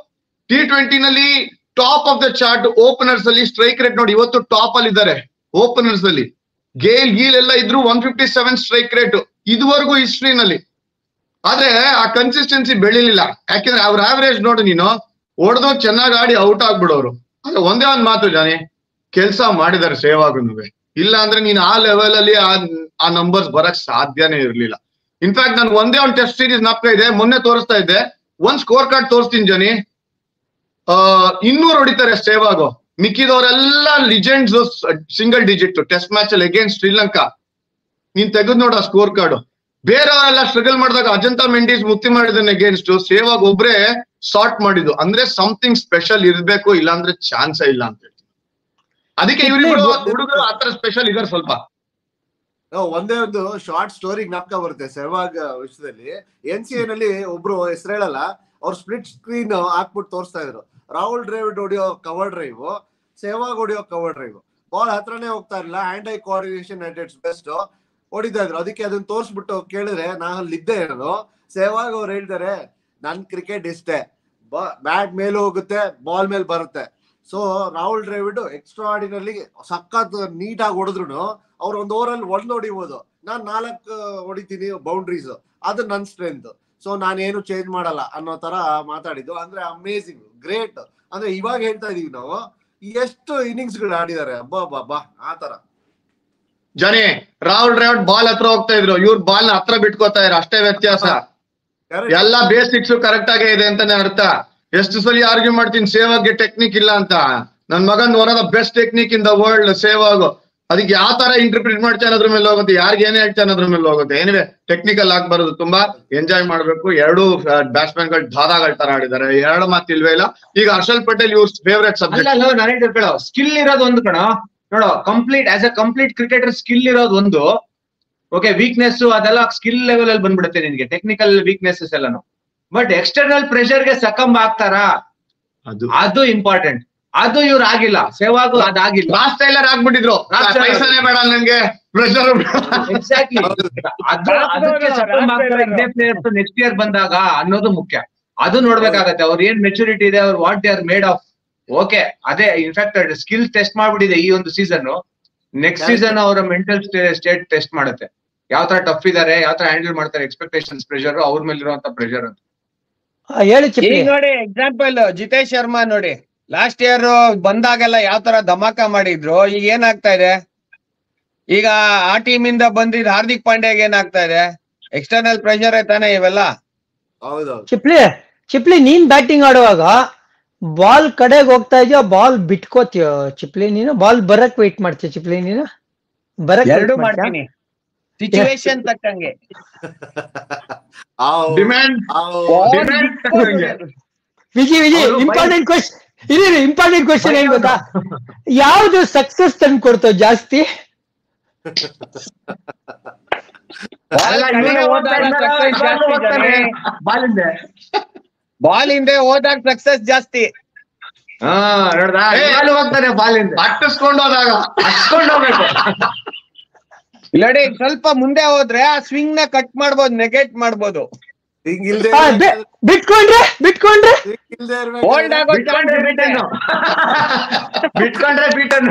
ಟಿ ಟ್ವೆಂಟಿನಲ್ಲಿ top of the chart openers ಅಲ್ಲಿ ಸ್ಟ್ರೈಕ್ ರೇಟ್ ನೋಡಿ ಇವತ್ತು ಟಾಪ್ ಅಲ್ಲಿ ಇದ್ದಾರೆ ಓಪನರ್ಸ್ ಅಲ್ಲಿ ಗೇಲ್ ಗೀಲ್ ಎಲ್ಲ ಇದ್ರು one fifty seven strike rate ಇದುವರೆಗೂ ಹಿಸ್ಟ್ರಿನಲ್ಲಿ ಆದ್ರೆ ಆ ಕನ್ಸಿಸ್ಟೆನ್ಸಿ ಬೆಳಿಲಿಲ್ಲ ಯಾಕೆಂದ್ರೆ ಅವ್ರ ಆವರೇಜ್ ನೋಡು ನೀನು ಹೊಡೆದು ಚೆನ್ನಾಗಿ ಆಡಿ ಔಟ್ ಆಗ್ಬಿಡೋರು ಆದ್ರೆ ಒಂದೇ ಒಂದ್ ಮಾತು ಜಾನಿ ಕೆಲಸ ಮಾಡಿದ್ದಾರೆ ಸೇವಾಗುನುವೆ ಇಲ್ಲ ಅಂದ್ರೆ ನೀನ್ ಆ ಲೆವೆಲ್ ಅಲ್ಲಿ ಆ ಆ ನಂಬರ್ಸ್ ಬರಕ್ ಸಾಧ್ಯನೇ ಇರ್ಲಿಲ್ಲ ಇನ್ಫ್ಯಾಕ್ಟ್ ನನ್ಗೆ ಒಂದೇ ಒಂದು ಟೆಸ್ಟ್ ಸೀರೀಸ್ ನಾಪ್ಕ ಇದೆ ಮೊನ್ನೆ ತೋರಿಸ್ತಾ ಇದ್ದೆ ಒಂದ್ ಸ್ಕೋರ್ ಕಾರ್ಡ್ ತೋರಿಸ್ತೀನಿ ಜನಿ ಆ ಇನ್ನೂರು ಹೊಡಿತಾರೆ ಸೇವಾಗು ಮಿಕ್ಕಿದವರೆಲ್ಲ legends single digit test match ಅಲ್ಲಿ ಅಗೇನ್ಸ್ಟ್ ಶ್ರೀಲಂಕಾ ನೀನ್ ತೆಗೆದ್ ನೋಡ ಸ್ಕೋರ್ ಕಾರ್ಡ್ ಬೇರೆಯವರೆಲ್ಲ ಸ್ಟ್ರಗಲ್ ಮಾಡಿದಾಗ ಅಜಂತಾ ಮೆಂಡೀಸ್ ಮುಕ್ತಿ ಮಾಡಿದನ್ ಅಗೇನ್ಸ್ಟ್ ಸೇವಾಗ್ ಒಬ್ರೆ ಸಾರ್ಟ್ ಮಾಡಿದ್ದು ಅಂದ್ರೆ ಸಮಥಿಂಗ್ ಸ್ಪೆಷಲ್ ಇರ್ಬೇಕು ಇಲ್ಲಾಂದ್ರೆ ಚಾನ್ಸ್ ಇಲ್ಲ ಅಂತ ಹೇಳ್ತೀನಿ ಅದಕ್ಕೆ ಇವ್ರಿಬ್ರು ಹುಡುಗರು ಆತರ ಸ್ಪೆಷಲ್ ಇದಾರೆ ಸ್ವಲ್ಪ ನಾವು ಒಂದೇ ಒಂದು ಶಾರ್ಟ್ ಸ್ಟೋರಿ ಜ್ಞಾಪಕ ಬರುತ್ತೆ ಸೆಹ್ವಾಗ್ ವಿಷಯದಲ್ಲಿ ಎನ್ ಸಿ ನಲ್ಲಿ ಒಬ್ರು ಹೆಸರು ಹೇಳಲ್ಲ ಅವ್ರು ಸ್ಪ್ಲಿಟ್ ಸ್ಕ್ರೀನ್ ಹಾಕ್ಬಿಟ್ಟು ತೋರಿಸ್ತಾ ಇದ್ರು ರಾಹುಲ್ ಡ್ರೈವ್ ಹೊಡಿಯೋ ಕವರ್ ಡ್ರೈವ್ ಸೆಹ್ವಾಗ್ ಹೊಡಿಯೋ ಕವರ್ ಡ್ರೈವ್ ಬಾಲ್ ಹತ್ರನೇ ಹೋಗ್ತಾ ಇರಲಿಲ್ಲ hand eye coordination at its best ಹೊಡಿತಾ ಇದ್ರು ಅದಕ್ಕೆ ಅದನ್ನ ತೋರಿಸ್ಬಿಟ್ಟು ಕೇಳಿದ್ರೆ ನಾನು ಅಲ್ಲಿದ್ದೆ ನಾನು ಸೆಹ್ವಾಗ್ ಅವ್ರು ಹೇಳ್ತಾರೆ ನನ್ ಕ್ರಿಕೆಟ್ ಇಷ್ಟೇ ಬ್ಯಾಟ್ ಮೇಲೆ ಹೋಗುತ್ತೆ ಬಾಲ್ ಮೇಲೆ ಬರುತ್ತೆ ಸೊ ರಾಹುಲ್ ದ್ರಾವಿಡ್ ಎಕ್ಸ್ಟ್ರಾ ಆರ್ಡಿನಲ್ಲಿ ಸಖತ್ ನೀಟಾಗಿ ಹೊಡೆದ್ರು ಅವ್ರು ಒಂದು ಓವರ್ ಅಲ್ಲಿ ಒಂದ್ ಹೊಡಿಬೋದು ನಾನ್ ನಾಲ್ಕು ಹೊಡಿತೀನಿ ಬೌಂಡ್ರೀಸ್ ಅದು ನನ್ ಸ್ಟ್ರೆಂತ್ ಸೊ ನಾನೇನು ಚೇಂಜ್ ಮಾಡಲ್ಲ ಅನ್ನೋ ತರ ಮಾತಾಡಿದ್ದು ಅಂದ್ರೆ ಅಮೇಸಿಂಗ್ ಗ್ರೇಟ್ ಅಂದ್ರೆ ಇವಾಗ ಹೇಳ್ತಾ ಇದೀವಿ ನಾವು ಎಷ್ಟು ಇನ್ನಿಂಗ್ಸ್ ಗಳು ಆಡಿದ್ದಾರೆ ಅಬ್ಬಾ ಬಾ ಬಾ ಆ ತರ ಜನಿ ರಾಹುಲ್ ಡ್ರೈವರ್ ಬಾಲ್ ಹತ್ರ ಹೋಗ್ತಾ ಇದ್ರು ಇವ್ರ ಬಾಲ್ ನ ಹತ್ರ ಬಿಟ್ಕೋತಾ ಇದ್ರು ಅಷ್ಟೇ ವ್ಯತ್ಯಾಸ Correct. ಎಲ್ಲಾ ಬೇಸಿಕ್ಸ್ ಕರೆಕ್ಟ್ ಆಗೇ ಇದೆ ಅಂತಾನೆ ಅರ್ಥ ಎಷ್ಟು ಸಲ ಆರ್ಗ್ಯೂ ಮಾಡ್ತೀನಿ ಸೇವಾಗ್ಗೆ ಟೆಕ್ನಿಕ್ ಇಲ್ಲ ಅಂತ ನನ್ ಮಗನ್ one of the best technique in the world Sehwag ಅದಕ್ಕೆ ಯಾವ ತರ ಇಂಟರ್ಪ್ರಿಟ್ ಮಾಡ್ತಾನೆ ಅದ್ರ ಮೇಲೆ ಹೋಗುತ್ತೆ ಯಾರಿಗೆ ಏನೇ ಹೇಳ್ತಾನೆ ಅದ್ರ ಮೇಲೆ ಹೋಗುತ್ತೆ ಏನಿವೆ ಟೆಕ್ನಿಕಲ್ ಆಗಿ ಬರೋದು ತುಂಬಾ ಎಂಜಾಯ್ ಮಾಡ್ಬೇಕು ಎರಡು ಬ್ಯಾಟ್ಸ್ಮನ್ ಗಳು ಧಾರಾಗಳ ತರ ಆಡಿದ್ದಾರೆ ಎರಡು ಮಾತು ಇಲ್ವೇ ಇಲ್ಲ ಈಗ ಹರ್ಷಲ್ ಪಟೇಲ್ ಇವ್ರ ಫೇವ್ರೆಟ್ ಅಲ್ಲ ಸಬ್ಜೆಕ್ಟ್ ಅಲ್ಲ ನಾನು ಹೇಳ್ತೀನಿ ಕೇಳೋ ಸ್ಕಿಲ್ ಇರೋದು ಒಂದು ಕಣ ನೋಡೋ complete as a complete cricketer skill ಇರೋದು ಒಂದು ಓಕೆ ವೀಕ್ನೆಸ್ ಅದೆಲ್ಲ ಸ್ಕಿಲ್ ಲೆವೆಲ್ ಅಲ್ಲಿ ಬಂದ್ಬಿಡುತ್ತೆ ನಿನ್ಗೆ ಟೆಕ್ನಿಕಲ್ ವೀಕ್ನೆಸಸ್ ಎಲ್ಲಾನು ಬಟ್ ಎಕ್ಸ್ಟರ್ನಲ್ ಪ್ರೆಷರ್ ಗೆ ಸಕಂಬ್ ಆಗ್ತಾರಾ ಅದು ಅದು ಇಂಪಾರ್ಟೆಂಟ್ ಅದು ಇವ್ರು ಆಗಿಲ್ಲ ಸೇವಾಗು ಅದಾಗಿಲ್ಲ ಲಾಸ್ಟ್ ಟೈಲರ್ ಆಗ್ಬಿಟ್ಟಿದ್ರು Last Taylor. ಪೈಸಾನೇ ಬೇಡ ನಂಗೆ ಪ್ರೆಷರ್ ಎಕ್ಸಾಕ್ಟ್ಲಿ ಅದು ಅದಕ್ಕೆ ಸಕಂಬ್ ಆಗ್ತಾರ ಇದೇ ಪ್ಲೇಯರ್ಸ್ ನೆಕ್ಸ್ಟ್ ಇಯರ್ ಬಂದಾಗ ಅನ್ನೋದು ಮುಖ್ಯ ಅದು ನೋಡ್ಬೇಕಾಗತ್ತೆ ಅವ್ರ ಏನ್ ಮೆಚುರಿಟಿ ಇದೆ ಅವ್ರು what they are made of okay ಅದೇ ಇನ್ಫ್ಯಾಕ್ಟ್ ಸ್ಕಿಲ್ ಟೆಸ್ಟ್ ಮಾಡ್ಬಿಟ್ಟಿದೆ ಈ ಒಂದು ಸೀಸನ್ ನೆಕ್ಸ್ಟ್ ಸೀಸನ್ ಅವರ ಮೆಂಟಲ್ ಸ್ಟೇಟ್ ಟೆಸ್ಟ್ ಮಾಡುತ್ತೆ ಯಾವ ತರ ಟಫ್ ಇದಾರೆ ಯಾವ ತರ ಹ್ಯಾಂಡಲ್ ಮಾಡ್ತಾರೆ ಎಕ್ಸ್ಪೆಕ್ಟೇಷನ್ಸ್ ಪ್ರೆಷರ್ ಅವ್ರ ಮೇಲೆ ಇರುವಂತ ಪ್ರೆಷರ್ ಅಂತ ಆ, ಹೇಳಿ ಚಿಪ್ಪಿ ಈಗ ನೋಡಿ ಎಕ್ಸಾಂಪಲ್ ಜಿತೇಶ್ ಶರ್ಮಾ ನೋಡಿ ಲಾಸ್ಟ್ ಇಯರ್ ಬಂದಾಗೆಲ್ಲ ಯಾವ ತರ ಧಮಾಕ ಮಾಡಿದ್ರು ಈಗ ಏನಾಗ್ತಾ ಇದೆ ಈಗ ಆ ಟೀಮ್ ಇಂದ ಬಂದಿದ್ ಹಾರ್ದಿಕ್ ಪಾಂಡ್ಯಾಗ ಏನಾಗ್ತಾ ಇದೆ ಎಕ್ಸ್ಟರ್ನಲ್ ಪ್ರೆಷರ್ ತಾನೆ ಇವೆಲ್ಲ ಹೌದೌದು ಚಿಪ್ಲಿ ಚಿಪ್ಲಿ ನೀನ್ ಬ್ಯಾಟಿಂಗ್ ಆಡುವಾಗ ಬಾಲ್ ಕಡೆಗೆ ಹೋಗ್ತಾ ಇದೆಯಾ ಬಾಲ್ ಬಿಟ್ಕೋತೀಯ ಚಿಪ್ಲಿ ನೀನು ಬಾಲ್ ಬರಕ್ ವೇಟ್ ಮಾಡ್ತೀಯ ಚಿಪ್ಲಿ ನೀನು ಬರಕ್ wait ಎರಡು ಮಾಡ್ತೀಯಾ? ಮಾಡ್ತೀನಿ ಸಿಚುವೇಶನ್ ತಕ್ಕಂಗೆ ಆವ್, ಡಿಮ್ಯಾಂಡ್ ಆವ್. ವಿಜಿ ವಿಜಿ ಅವ್ರು ಇಂಪಾರ್ಟೆಂಟ್ ಕ್ವಶನ್ ಇರಿ ಇಂಪಾರ್ಟೆಂಟ್ ಕ್ವಶನ್ ಏನ್ ಗೊತ್ತಾ ಯಾವ್ದು ಸಕ್ಸಸ್ ತಂದು ಕೊಡ್ತಾವ ಜಾಸ್ತಿ ಬಾಲ್ ಹಿಂದೆ ಹೋದಾಗ ಸಕ್ಸಸ್ ಜಾಸ್ತಿ ಹಾ ನೋಡ್ದ ಏ, ಇವಾಗ್ಲೂ ಹೋಗ್ತಾನೆ ಬಾಲಿಂದ ಅಟ್ಟಿಸ್ಕೊಂಡು ಹೋದಾಗ ಹಚ್ಕೊಂಡು ಹೋಗ್ಬೇಕು ಇಲ್ಲಡಿ ಸ್ವಲ್ಪ ಮುಂದೆ ಹೋದ್ರೆ ಆ ಸ್ವಿಂಗ್ ನ ಕಟ್ ಮಾಡ್ಬೋದು ನೆಗೆಟ್ ಮಾಡ್ಬೋದು ಹಿಂಗ್ ಇಲ್ದೇ ಆ, ಬಿ- ಬಿಟ್ಕೊಂಡ್ರೆ ಬಿಟ್ಕೊಂಡ್ರೆ ಹಿಂಗ್ ಇಲ್ದೇ Hold ಇರ್ಬೇಕಾದ್ರೆ ಆಗೋ ಬಿಟ್ಕೊಂಡ್ರೆ ಬೀಟನ್ನು ಬಿಟ್ಕೊಂಡ್ರೆ ಬೀಟನ್ನು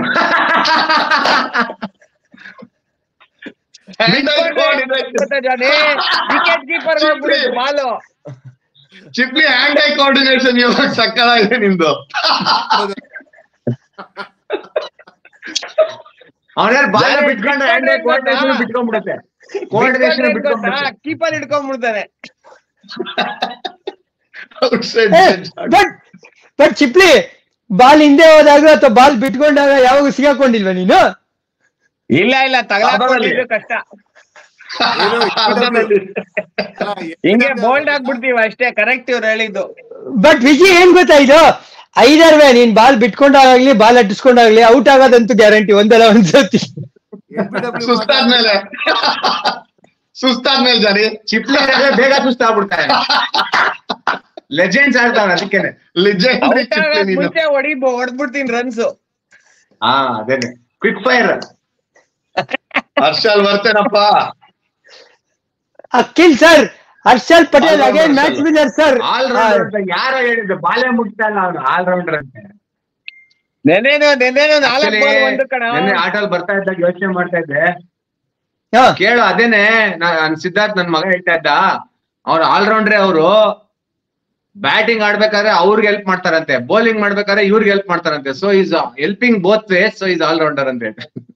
ವಿಕೆಟ್ ಕೀಪರ್ ಹೋಗ್ಬಿಡುತ್ತೆ ಬಾಲು ಚಿಪ್ಲಿ ಹ್ಯಾಂಡ್ ಐ ಕೋಆರ್ಡಿನೇಷನ್ ಇವಾಗ ಸಕ್ಕದಾಗಿದೆ ನಿಮ್ದು ಅವನೇನ್ ಬಾಲ ಜನ ಬಿಟ್ಕೊಂಡ್ರೆ ಹ್ಯಾಂಡ್ ಕೋಆರ್ಡಿನೇಷನ್ ಬಿಟ್ಕೊಂಡ್ಬಿಡುತ್ತೆ ಕೋಆರ್ಡಿನೇಷನ್ ಬಿಟ್ಕೊಂಡ್ಬಿಡುತ್ತೆ ಕೀಪರ್ ಹಿಡ್ಕೊಂಡ್ಬಿಡ್ತಾನೆ ಬಟ್ ಬಟ್ ಚಿಪ್ಲಿ ಬಾಲ್ ಹಿಂದೆ ಹೋದಾಗ ಅಥವಾ ಬಾಲ್ ಬಿಟ್ಕೊಂಡಾಗ ಯಾವಾಗ ಸಿಗಾಕೊಂಡಿಲ್ವಾ ನೀನು ಇಲ್ಲ ಇಲ್ಲ ತಗಲಾಕೊಂಡಿದ್ದು ಕಷ್ಟ ಏನು ಅರ್ಧದಲ್ಲಿ. ಅಲ್ಲ, ಹಿಂಗೆ ಬೋಲ್ಡ್ ಆಗ್ಬಿಡ್ತೀವಿ ಅಷ್ಟೇ ಕರೆಕ್ಟ್ ಇವ್ರು ಹೇಳಿದ್ದು ಬಟ್ ವಿಜಿ ಏನ್ ಗೊತ್ತಾ ಇದು ಐದಾರ್ವೆ ನೀನ್ ಬಾಲ್ ಬಿಟ್ಕೊಂಡಾಗ್ಲಿ ಬಾಲ್ ಅಟ್ಟಿಸ್ಕೊಂಡಾಗ್ಲಿ ಔಟ್ ಆಗೋದಂತೂ ಗ್ಯಾರಂಟಿ ಒಂದಲ್ಲ ಒಂದ್ಸತಿ LBW ಸುಸ್ತಾದ್ಮೇಲೆ ಸುಸ್ತಾದ್ಮೇಲೆ ಜರಿ ಚಿಪ್ಲಿ ಆದ್ರೆ ಬೇಗ ಸುಸ್ತಾಗ್ಬಿಡ್ತಾರೆ ಲೆಜೆಂಡ್ಸ್ ಆಡ್ತಾವ್ರೆ ಅದಕ್ಕೇನೆ ಲೆಜೆಂಡ್ರಿ Out ಚಿಪ್ಲಿ ಆಗಕ್ ನೀನು ಮುಂಚೆ ಹೊಡಿ ಹೊಡ್ಬಿಡ್ತೀನಿ ರನ್ಸ್ ಹಾ ಅದೇನೆ ಕ್ವಿಕ್ ಫೈರ್ ಹರ್ಷಲ್ ಬರ್ತೇನಪ್ಪ Akhil sir Harshal Patel All again rounder, match sir. Winner sir all rounder ಯಾರೋ ಹೇಳಿದ್ದು ಬಾಲೆ ಮುಟ್ತಾ ಇಲ್ಲ ಅವ್ನು ಆಲ್ ರೌಂಡರ್ ಅಂತ ನೆನೇನು ನೆನೇನು ನಾಲ್ಕು Actually, ಬಾಲ್ ಒಂದು ಕಣ ನೆನ್ನೆ ಆಟೋಲ್ ಬರ್ತಾ ಇದ್ದಾಗ ಯೋಚನೆ ಮಾಡ್ತಾ ಇದ್ದೆ ಕೇಳು ಅದೇನೆ ನಾನ್ ಸಿದ್ಧಾರ್ಥ್ ನನ್ ಮಗ ಹೇಳ್ತಾ ಇದ್ದ ಅವ್ರು ಆಲ್ ರೌಂಡ್ರೆ ಅವರು ಬ್ಯಾಟಿಂಗ್ ಆಡ್ಬೇಕಾದ್ರೆ ಅವ್ರಿಗೆ ಹೆಲ್ಪ್ ಮಾಡ್ತಾರಂತೆ ಬೌಲಿಂಗ್ ಮಾಡ್ಬೇಕಾದ್ರೆ ಇವ್ರಿಗೆ ಹೆಲ್ಪ್ ಮಾಡ್ತಾರಂತೆ so is helping both ways so is all rounder ಅಂತ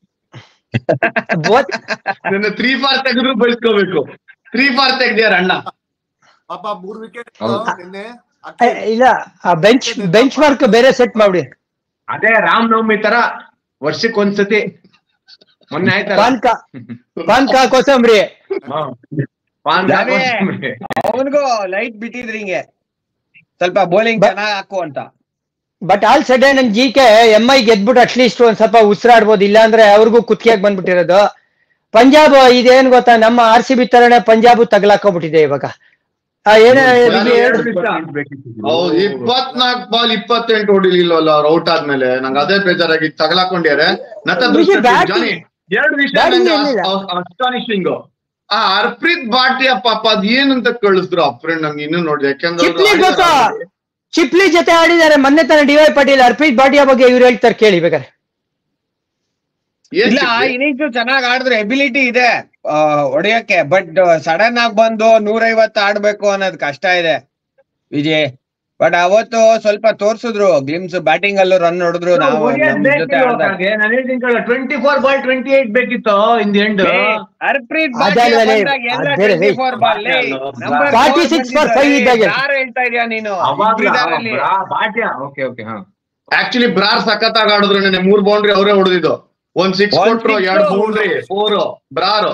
ನನ್ನ ತ್ರೀ ಫಾರ್ ತೆಗೆದ್ರು ಬೆಳೆಸ್ಕೋಬೇಕು ತ್ರೀ ಫಾರ್ ತೆಗ್ದ್ಯಾರ ಅಣ್ಣ ಪಾಪ ಮೂರ್ ವಿಕೆಟ್ ಹೌದು. ನಿನ್ನೆ ಇಲ್ಲ ಆ ಬೆಂಚ್ ಬೆಂಚ್ ಮಾರ್ಕ್ ಬೇರೆ ಸೆಟ್ ಮಾಡಿ ಅದೇ ರಾಮ್ ನವಮಿ ತರ ವರ್ಷಕ್ಕೆ ಒಂದ್ಸತಿ ಮೊನ್ನೆ ಆಯ್ತಲ್ಲ ಪಾನ್ಕ ಪಾನ್ಕ ಕೋಸಂಬರಿ ಹ್ಮ್. ಪಾನ್ ನಾನೇ- ಹಾಕೊಂಡ್ಬಿಟ್ರೆ. ಅವನಿಗೂ ಲೈಟ್ ಬಿಟ್ಟಿದ್ರಿ ಹಿಂಗೆ ಸ್ವಲ್ಪ ಬೌಲಿಂಗ್ ಬ- ಚೆನ್ನಾಗ್ ಹಾಕು ಅಂತ ಬಟ್ ಆಲ್ ಸಡನ್ ನನ್ ಜಿ ಕೆ ಎಂ ಐ ಗೆದ್ಬಿಟ್ಟು ಅಟ್ಲೀಸ್ಟ್ ಒಂದ್ ಸ್ವಲ್ಪ ಉಸಿರಾಡ್ಬೋದು ಇಲ್ಲ ಅಂದ್ರೆ ಅವ್ರಿಗೂ ಕುತ್ತಿಗೆಗ್ ಬಂದ್ಬಿಟ್ಟಿರೋದು ಪಂಜಾಬ್ ಇದೇನ್ ಗೊತ್ತಾ ನಮ್ಮ ಆರ್ ಸಿ ಬಿ ತರನೇ ಪಂಜಾಬ್ ತಗ್ಲಾಕೊಂಡ್ಬಿಟ್ಟಿದೆ ಇವಾಗ ಆ, ಏನ ನಾನು ಎರಡು ಹೌದು ಇಪ್ಪತ್ನಾಲ್ಕು ಬಾಲ್ ಇಪ್ಪತ್ತೆಂಟು ಹೊಡಿಲಿಲ್ವಲ್ಲ ಅವ್ರು ಔಟ್ ಆದ್ಮೇಲೆ ನಂಗೆ ಅದೇ ಬೇಜಾರಾಗಿ ತಗಲಾಕೊಂಡಿದ್ದಾರೆ ನಟ ವಿಷಯ batting- ಜಾನಿ ಎರಡು ವಿಷಯ batting ಏನಿಲ್ಲ. ಅಸ್ಟಾನಿಶಿಂಗ್ ಆ ಹರ್ಪ್ರೀತ್ ಭಾಟಿಯಾ ಪಾಪ ಅದ್ ಏನಂತ ಕಳಿಸಿದ್ರು ಅಪ್ರೆಂಡ್ ನಂಗೆ ಇನ್ನೂ ನೋಡಿದೆ ಯಾಕಂದ್ರೆ ಅವ್ರು ಚಿಪ್ಲಿ ಗೊತ್ತಾ ಆಡಿದಾರೆ. ಚಿಪ್ಲಿ ಜೊತೆ ಆಡಿದ್ದಾರೆ ಮೊನ್ನೆ ತಾನೆ ಡಿ ವೈ ಪಾಟೀಲ್ ಹರ್ಪ್ರೀತ್ ಭಾಟಿಯಾ ಬಗ್ಗೆ ಇವ್ರು ಹೇಳ್ತಾರೆ ಕೇಳಿ ಬೇಕಾರೆ ಏನ್ ಇಲ್ಲ ಚಿಪ್ಲಿ? ಇನ್ನಿಂಗ್ಸ್ ಚೆನ್ನಾಗ್ ಆಡಿದ್ರೆ ಎಬಿಲಿಟಿ ಇದೆ ಆ, ಹೊಡೆಯಕ್ಕೆ ಬಟ್ ಸಡನ್ ಆಗಿ ಬಂದು ನೂರೈವತ್ತು ಆಡ್ಬೇಕು ಅನ್ನೋದ್ ಕಷ್ಟ ಇದೆ ವಿಜಯ್ ಬಟ್ ಅವತ್ತು ಸ್ವಲ್ಪ ತೋರ್ಸಿದ್ರು ಗ್ಲಿಮ್ಸ್ ಬ್ಯಾಟಿಂಗ್ ಅಲ್ಲೂ ರನ್ ಹೊಡೆದ್ರು ನಾವು ನಮ್ ಜೊತೆ ಆಡ್ದಾಗ ನಾನು ಹೇಳ್ತೀನಿ twenty four ball twenty eight ಬೇಕಿತ್ತು ಇನ್ ದಿ ಎಂಡ್ ಏ, ಹರ್ಪ್ರೀತ್ ಅದೇ ಭಾಟಿಯಾ ಅಲ್ವೇ, ಬಂದಾಗ ಎಲ್ಲ ಅದೇ ಅಲ್ವೇ. 24 ball ಲೇ. Number 46 for five ಇದ್ದಾಗೆ. ಯಾರು ಹೇಳ್ತಾ ಇದೀಯ ನೀನು ಇಬ್ರಿದಾರಲ್ಲಿ. ಬಾಟ್ಯ ಓಕೆ ಓಕೆ ಹಾ ಆಕ್ಚುಲಿ ಬ್ರಾರ್ ಸಖತ್ತಾಗಿ ಆಡಿದ್ರು ನೆನ್ನೆ ಮೂರ್ ಬೌಂಡ್ರಿ ಅವರೇ ಹೊಡೆದಿದ್ದು ಒಂದ್ ಸಿಕ್ಸ್ ಒಂದ್ ಕೊಟ್ರು six. ಎರಡ್ boundary four Brar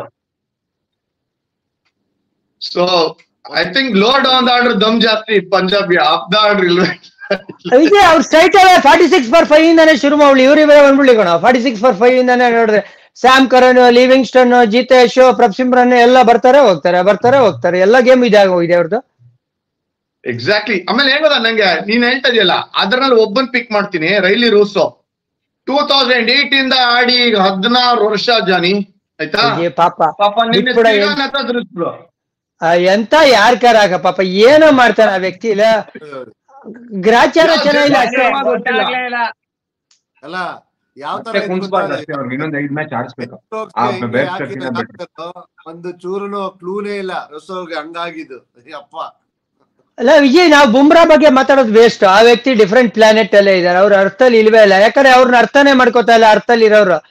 so I think low down order ದಮ್ ಜಾಸ್ತಿ ಪಂಜಾಬಿ ಅಪ್ ದ ಆರ್ಡರ್ ಇಲ್ವೇ ಇದೆ ಅವ್ರು straight away forty six four five ಇಂದಾನೆ ಶುರು ಮಾಡ್ಲಿ ಇವ್ರು ಇವರೇ ಬಂದ್ಬಿಡ್ಲಿ ಕಣ ಫಾರ್ಟಿ ಸಿಕ್ಸ್ ಫಾರ್ ಫೈವ್ ಇಂದಾನೆ ನೋಡಿದ್ರೆ Sam Curran Livingstone Jitesh Prabhsimran ಎಲ್ಲ ಬರ್ತಾರೆ ಹೋಗ್ತಾರೆ ಬರ್ತಾರೆ ಹೋಗ್ತಾರೆ ಎಲ್ಲ ಗೇಮ್ ಇದೆ ಆಗೋಗಿದೆ ಅವ್ರದ್ದು ಎಕ್ಸಾಕ್ಟ್ಲಿ ಆಮೇಲೆ ಏನ್ ಗೊತ್ತಾ ನಂಗೆ ನೀನ್ ಹೇಳ್ತಾ ಇದೆಯಲ್ಲ ಅದ್ರಲ್ಲಿ ಒಬ್ಬನ್ ಪಿಕ್ ಮಾಡ್ತೀನಿ Rilee Rossouw two thousand eight ಇಂದ ಆಡಿ ಈಗ ಹದಿನಾರು ವರ್ಷ ಜಾನಿ ಆಯ್ತಾ ಅಯ್ಯೇ ಪಾಪ ಪಾಪ ನಿನ್ನೆ ಬಿಟ್ಬಿಡ ತಿರ್ಗಾ ಏನ್- ನತದ್ರಿಸ್ಬಿಡು. ಆ, ಎಂತ ಯಾರ್ ಕಾರಾಗ ಪಾಪ ಏನೋ ಮಾಡ್ತಾನೆ ಆ ವ್ಯಕ್ತಿ ಇಲ್ಲ ಗ್ರಾಚಾರ ಯಾವ್ದು ಚೆನ್ನಾಗಿಲ್ಲ ಯಾವ್ದು ಅಷ್ಟೇ ಯಾವ್ದು ಗೊತ್ತಾಗ್ಲೇ ಇಲ್ಲ. ಅಲ್ಲ ಯಾವ ತರ ಮತ್ತೆ ಇತ್ತು ಕುಣಿಸ್ಬಾರ್ದು ಗೊತ್ತಾ? ಅಷ್ಟೇ ಅವ್ರಿಗೆ ಇನ್ನೊಂದ್ ಐದ್ ಮ್ಯಾಚ್ ಆಡಿಸ್ಬೇಕು ಸ್ಟೋಕ್ಸ್ಗೆ ಆ, ಹಿಂಗೆ ಬೇರೆ ಯಾಕೆ ಕಟ್ಟಿನ ಹಾಕ್ತಾರೋ, ಒಂದು ಚೂರುನು ಕ್ಲೂನೇ ಇಲ್ಲ ರಸೋಗೆ ಹಂಗಾಗಿದ್ದು ಅಪ್ಪ ಅಲ್ಲ ವಿಜಯ್ ನಾವು ಬುಮ್ರಾ ಬಗ್ಗೆ ಮಾತಾಡೋದು ವೇಸ್ಟ್ ಆ ವ್ಯಕ್ತಿ ಡಿಫ್ರೆಂಟ್ ಪ್ಲಾನೆಟ್ ಅಲ್ಲೇ ಇದಾರೆ ಅವ್ರ ಅರ್ಥಲ್ಲಿ ಇಲ್ವೇ ಇಲ್ಲ ಯಾಕಂದ್ರೆ ಅವ್ರನ್ನ ಅರ್ಥನೇ ಮಾಡ್ಕೋತಾ ಇಲ್ಲ ಅರ್ಥಲ್ಲಿ ಇರೋರು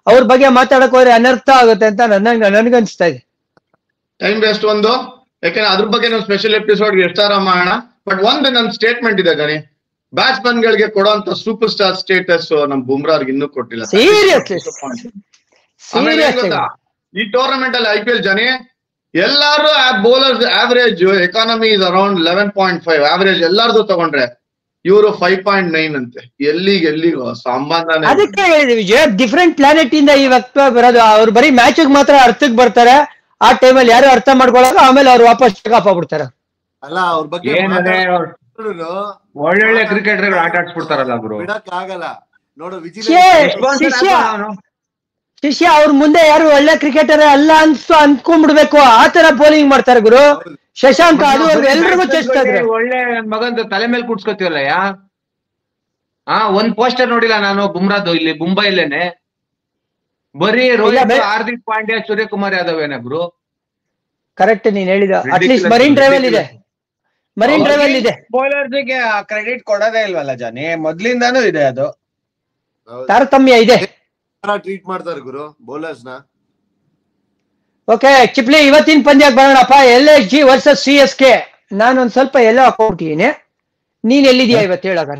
ಅವ್ರ ಬಗ್ಗೆ ಮಾತಾಡಕ್ ಹೋದ್ರೆ ಅನರ್ಥ ಆಗುತ್ತೆ ಅಂತ ನನ್ನ ನನ್ಗನ್ಸ್ತಾ ಇದೆ ಟೈಮ್ ವೇಸ್ಟ್ ಒಂದು ಯಾಕಂದ್ರೆ ಅದ್ರ ಬಗ್ಗೆ ನಾವು ಸ್ಪೆಷಲ್ ಎಪಿಸೋಡ್ ಎಷ್ಟಾರ ಮಾಡೋಣ ಬಟ್ ಒಂದು ನನ್ ಸ್ಟೇಟ್ಮೆಂಟ್ ಇದೆ ಗಣಿ ಬ್ಯಾಟ್ಸ್ಮನ್ ಗಳಿಗೆ ಕೊಡುವಂತ ಸೂಪರ್ ಸ್ಟಾರ್ ಸ್ಟೇಟಸ್ ನಮ್ ಬುಮ್ರಾರ್ಗೆ ಇನ್ನೂ ಕೊಟ್ಟಿಲ್ಲ ಸೀರಿಯಸ್ಲಿ ಆಮೇಲೆ ಏನ್ ಸೀರಿಯಸ್ ಗೊತ್ತಾ ಈ ಟೂರ್ನಮೆಂಟ್ ಅಲ್ಲಿ ಐ ಪಿ ಎಲ್ ಜನಿ ಎಲ್ಲಾರು bowlers average economy is around eleven point five average ಎಲ್ಲಾರ್ದು ತಗೊಂಡ್ರೆ ಇವರು ಫೈವ್ ಪಾಯಿಂಟ್ ನೈನ್ ಅಂತೆ ಎಲ್ಲಿಗೆ ಎಲ್ಲಿಗೋ ಸಂಬಂಧನೇ ಇಲ್ಲ. ಅದಕ್ಕೆ ಹೇಳಿದ್ವಿ ವಿಜಯ್ ಡಿಫ್ರೆಂಟ್ ಪ್ಲಾನೆಟ್ ಇಂದ ಈ ವ್ಯಕ್ತ ಬರೋದು ಅವ್ರು ಬರೀ ಮ್ಯಾಚ್ ಮಾತ್ರ ಅರ್ಥಕ್ ಬರ್ತಾರೆ ಆ ಟೈಮಲ್ಲಿ ಯಾರು ಅರ್ಥ ಮಾಡ್ಕೊಳಲ್ಲ ಆಮೇಲೆ ಅವ್ರು ವಾಪಸ್ ಚೆಕಪ್ ಆಗ್ಬಿಡ್ತಾರೆ ಅಲ್ಲ ಅವ್ರ ಬಗ್ಗೆ ಏನಂದ್ರೆ ಮಾತಾಡಿದ್ರು ಒಳ್ಳೊಳ್ಳೆ ಕ್ರಿಕೆಟರ್ ಆಟ ಆಡ್ಸ್ಬಿಡ್ತಾರಲ್ಲ ಗುರು ಬಿಡಕ್ ಆಗಲ್ಲ ನೋಡು ವಿಜಿಲ್ ಛೇ, ಶಿಷ್ಯ ಶಿಷ್ಯ ಅವ್ರ ಮುಂದೆ ಯಾರು ಒಳ್ಳೆ ಕ್ರಿಕೆಟರ್ ಅಲ್ಲ ಅನ್ಸು ಅನ್ಕೊಂಡ್ಬಿಡ್ಬೇಕು ಆ ತರ ಬೌಲಿಂಗ್ ಮಾಡ್ತಾರೆ ಗುರು ಶಶಾಂಕ್ ಅದು ಎಲ್ರಿಗೂ ಚೆಸ್ಟ್ ಆದ್ರೆ ಒಳ್ಳೆ ನನ್ ಮಗಂದು ತಲೆ ಮೇಲೆ ಕೂಡ್ಸ್ಕೊತೀವಲ್ಲ ಯಾ ಹಾ ಒಂದ್ ಪೋಸ್ಟರ್ ನೋಡಿಲ್ಲ ನಾನು ಬುಮ್ರಾದು ಇಲ್ಲಿ ಮುಂಬೈಲೇನೆ ಬರೀ ರೋಹಿತ್ ಬೇ- ಹಾರ್ದಿಕ್ ಪಾಂಡ್ಯ ಸೂರ್ಯಕುಮಾರ್ ಯಾದವ್ ಏನ ಗುರು ಕರೆಕ್ಟ್ ನೀನ್ ಹೇಳಿದ ಅಟ್ಲೀಸ್ಟ್ Ridiculous, ಮರೀನ್ ಡ್ರೈವ್ ಅಲ್ಲಿ ಇದೆ ridiculous. ಮರೀನ್ ಡ್ರೈವ್ ಅಲ್ಲಿ ಇದೆ ಬೌಲರ್ಸ್ ಗೆ ಆ ಕ್ರೆಡಿಟ್ ಕೊಡೋದೇ ಇಲ್ವಲ್ಲ ಜಾನಿ ಮೊದ್ಲಿಂದಾನು ಇದೆ ಅದು ತಾರತಮ್ಯ ಇದೆ ಟ್ರೀಟ್ ಮಾಡ್ತಾರೆ ಗುರು ಬೌಲರ್ಸ್ ನ ಓಕೆ ಚಿಪ್ಲಿ ಇವತ್ತಿನ ಪಂದ್ಯಕ್ಕೆ ಬರೋಣಪ್ಪ L S G versus C S K ನಾನು ಒಂದ್ ಸ್ವಲ್ಪ ಎಲ್ಲೋ ಹಾಕೊಂಡ್ಬಿಟ್ಟಿದ್ದೀನಿ ನೀನ್ ಎಲ್ಲಿದ್ಯಾ ಇವತ್ತು ಹೇಳಾಗ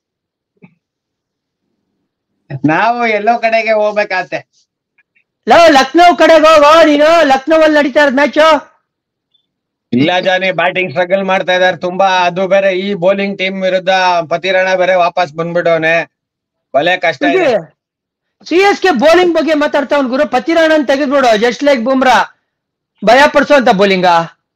ನಾವು ಎಲ್ಲೋ ಕಡೆಗೆ ಹೋಗ್ಬೇಕಾತೆ ಲವ್ ಲಕ್ನೋ ಕಡೆಗೆ ಹೋಗೋ ನೀನು ಲಕ್ನೋ ಅಲ್ಲಿ ನಡೀತಾ ಇರೋದ್ ಮ್ಯಾಚು ಇಲ್ಲ ಜಾನಿ ಬ್ಯಾಟಿಂಗ್ ಸ್ಟ್ರಗಲ್ ಮಾಡ್ತಾ ಇದಾರೆ ತುಂಬಾ ಅದು ಬೇರೆ ಈ ಬೌಲಿಂಗ್ ಟೀಮ್ ವಿರುದ್ಧ ಪತಿರಣ ಬೇರೆ ವಾಪಸ್ ಬಂದ್ಬಿಟ್ಟವನೆ ಭಲೆ ಕಷ್ಟ ಇದೆ ಸಿ ಎಸ್ ಕೆ ಬೌಲಿಂಗ್ ಬಗ್ಗೆ ಮಾತಾಡ್ತಾವ್ ಗುರು ಪತಿರಾಣನ್ ತೆಗೆದ್ಬಿಡು ಜಸ್ಟ್ ಲೈಕ್ ಬುಮ್ರಾ ಭಯ ಪಡಿಸುವಂತ ಬೌಲಿಂಗ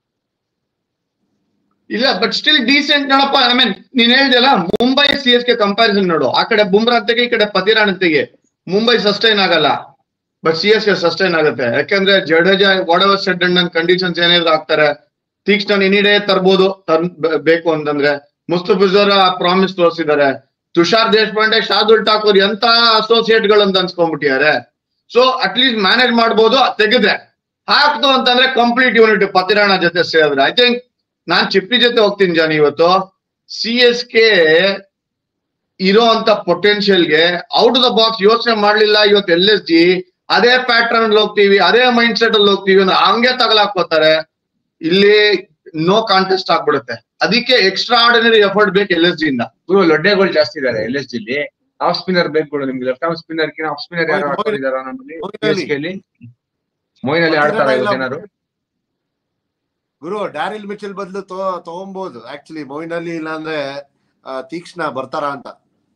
ಇಲ್ಲ ಬಟ್ ಸ್ಟಿಲ್ ಡೀಸೆಂಟ್ ನೋಡಪ್ಪ ಐ ಮೀನ್ ನೀನ್ ಹೇಳ್ದಲ್ಲ Mumbai C S K comparison ನೋಡು ಆ ಕಡೆ ಬುಮ್ರಾ ತೆಗೆ ಈ ಕಡೆ ಪತಿರಾಣ್ ತೆಗೆ ಮುಂಬೈ ಸಸ್ಟೈನ್ ಆಗಲ್ಲ but C S K sustain ಆಗುತ್ತೆ ಯಾಕಂದ್ರೆ ಜಡೇಜಾ ವಾಡವರ್ ಸೆಡ್ ಅಂಡ್ ಕಂಡೀಷನ್ಸ್ ಏನಾದ್ರು ಆಗ್ತಾರೆ ತೀಕ್ಷ್ಣ ಎನಿ ಡೇ ತರ್ಬೋದು ತರ್ ಬ- ಬೇಕು ಅಂತಂದ್ರೆ ಮುಸ್ತಫಿಜರ್ ಪ್ರಾಮಿಸ್ ತೋರಿಸಿದ್ದಾರೆ ತುಷಾರ್ ದೇಶಪಾಂಡೆ ಶಾರ್ದುಲ್ ಠಾಕೂರ್ ಎಂತ ಅಸೋಸಿಯೇಟ್ ಗಳು ಅಂತ ಅನ್ಸ್ಕೊಂಡ್ಬಿಟ್ಟಿದ್ದಾರೆ ಸೊ ಅಟ್ಲೀಸ್ಟ್ ಮ್ಯಾನೇಜ್ ಮಾಡ್ಬೋದು ತೆಗೆದ್ರೆ ಹಾಕ್ತು ಅಂತಂದ್ರೆ ಕಂಪ್ಲೀಟ್ ಯೂನಿಟ್ ಪತಿರಾಣ ಜೊತೆ ಸೇರಿದ್ರೆ ಐ ಥಿಂಕ್ ನಾನ್ ಚಿಪ್ಪಿ ಜೊತೆ ಹೋಗ್ತೀನಿ ಜಾನಿ ಇವತ್ತು ಸಿ ಎಸ್ ಕೆ ಇರೋ ಅಂತ ಪೊಟೆನ್ಶಿಯಲ್ಗೆ ಔಟ್ ದ ಬಾಕ್ಸ್ ಯೋಚನೆ ಮಾಡ್ಲಿಲ್ಲ ಇವತ್ತು ಎಲ್ ಎಸ್ ಜಿ ಅದೇ ಪ್ಯಾಟರ್ನ್ ಅಲ್ಲಿ ಹೋಗ್ತೀವಿ ಅದೇ ಮೈಂಡ್ ಸೆಟ್ ಅಲ್ಲಿ ಹೋಗ್ತೀವಿ ಅಂದ್ರೆ ಹಂಗೆ ತಗಲಾಕೋತಾರೆ ಇಲ್ಲಿ ನೋ ಕಾಂಟೆಸ್ಟ್ ಆಗ್ಬಿಡುತ್ತೆ ಅದಕ್ಕೆ ಎಕ್ಸ್ಟ್ರಾ ಆರ್ಡಿನರಿ ಎಫರ್ಟ್ ಬೇಕು ಎಲ್ ಎಸ್ ಜಿ ಇಂದ ಗುರು ಲೊಡ್ಡೆಗಳು ಜಾಸ್ತಿ ಇದಾರೆ ಎಲ್ ಎಸ್ ಜಿಲಿ ಆಫ್ ಸ್ಪಿನ್ನರ್ ಬೇಕು ಗುರು ನಿಮ್ಗೆ ಲೆಫ್ಟ್ ಆರ್ಮ್ ಸ್ಪಿನ್ನರ್ ಕಿನ ಆಫ್ ಸ್ಪಿನ್ನರ್ ಯಾರು ಮೊಯ್ನ್- ಹಾಕೊಂಡಿದಾರ ನಮ್ಮಲ್ಲಿ ಮೊಯ್ನಲ್ಲಿ. CSK ಲಿ ಮೊಯ್ನಲ್ಲಿ ಆಡ್ತಾರ ಇವತ್ತೇನಾರು ಗುರು ಡ್ಯಾರಿಲ್ ಮಿಚಲ್ ಬದಲು ತಗೊಂಬೋದು ಆಕ್ಚುಲಿ ಮೊಯಿನ್ ಅಲಿ ಇಲ್ಲಾಂದ್ರೆ ಆ, ತೀಕ್ಷ್ಣ ಬರ್ತಾರ ಅಂತ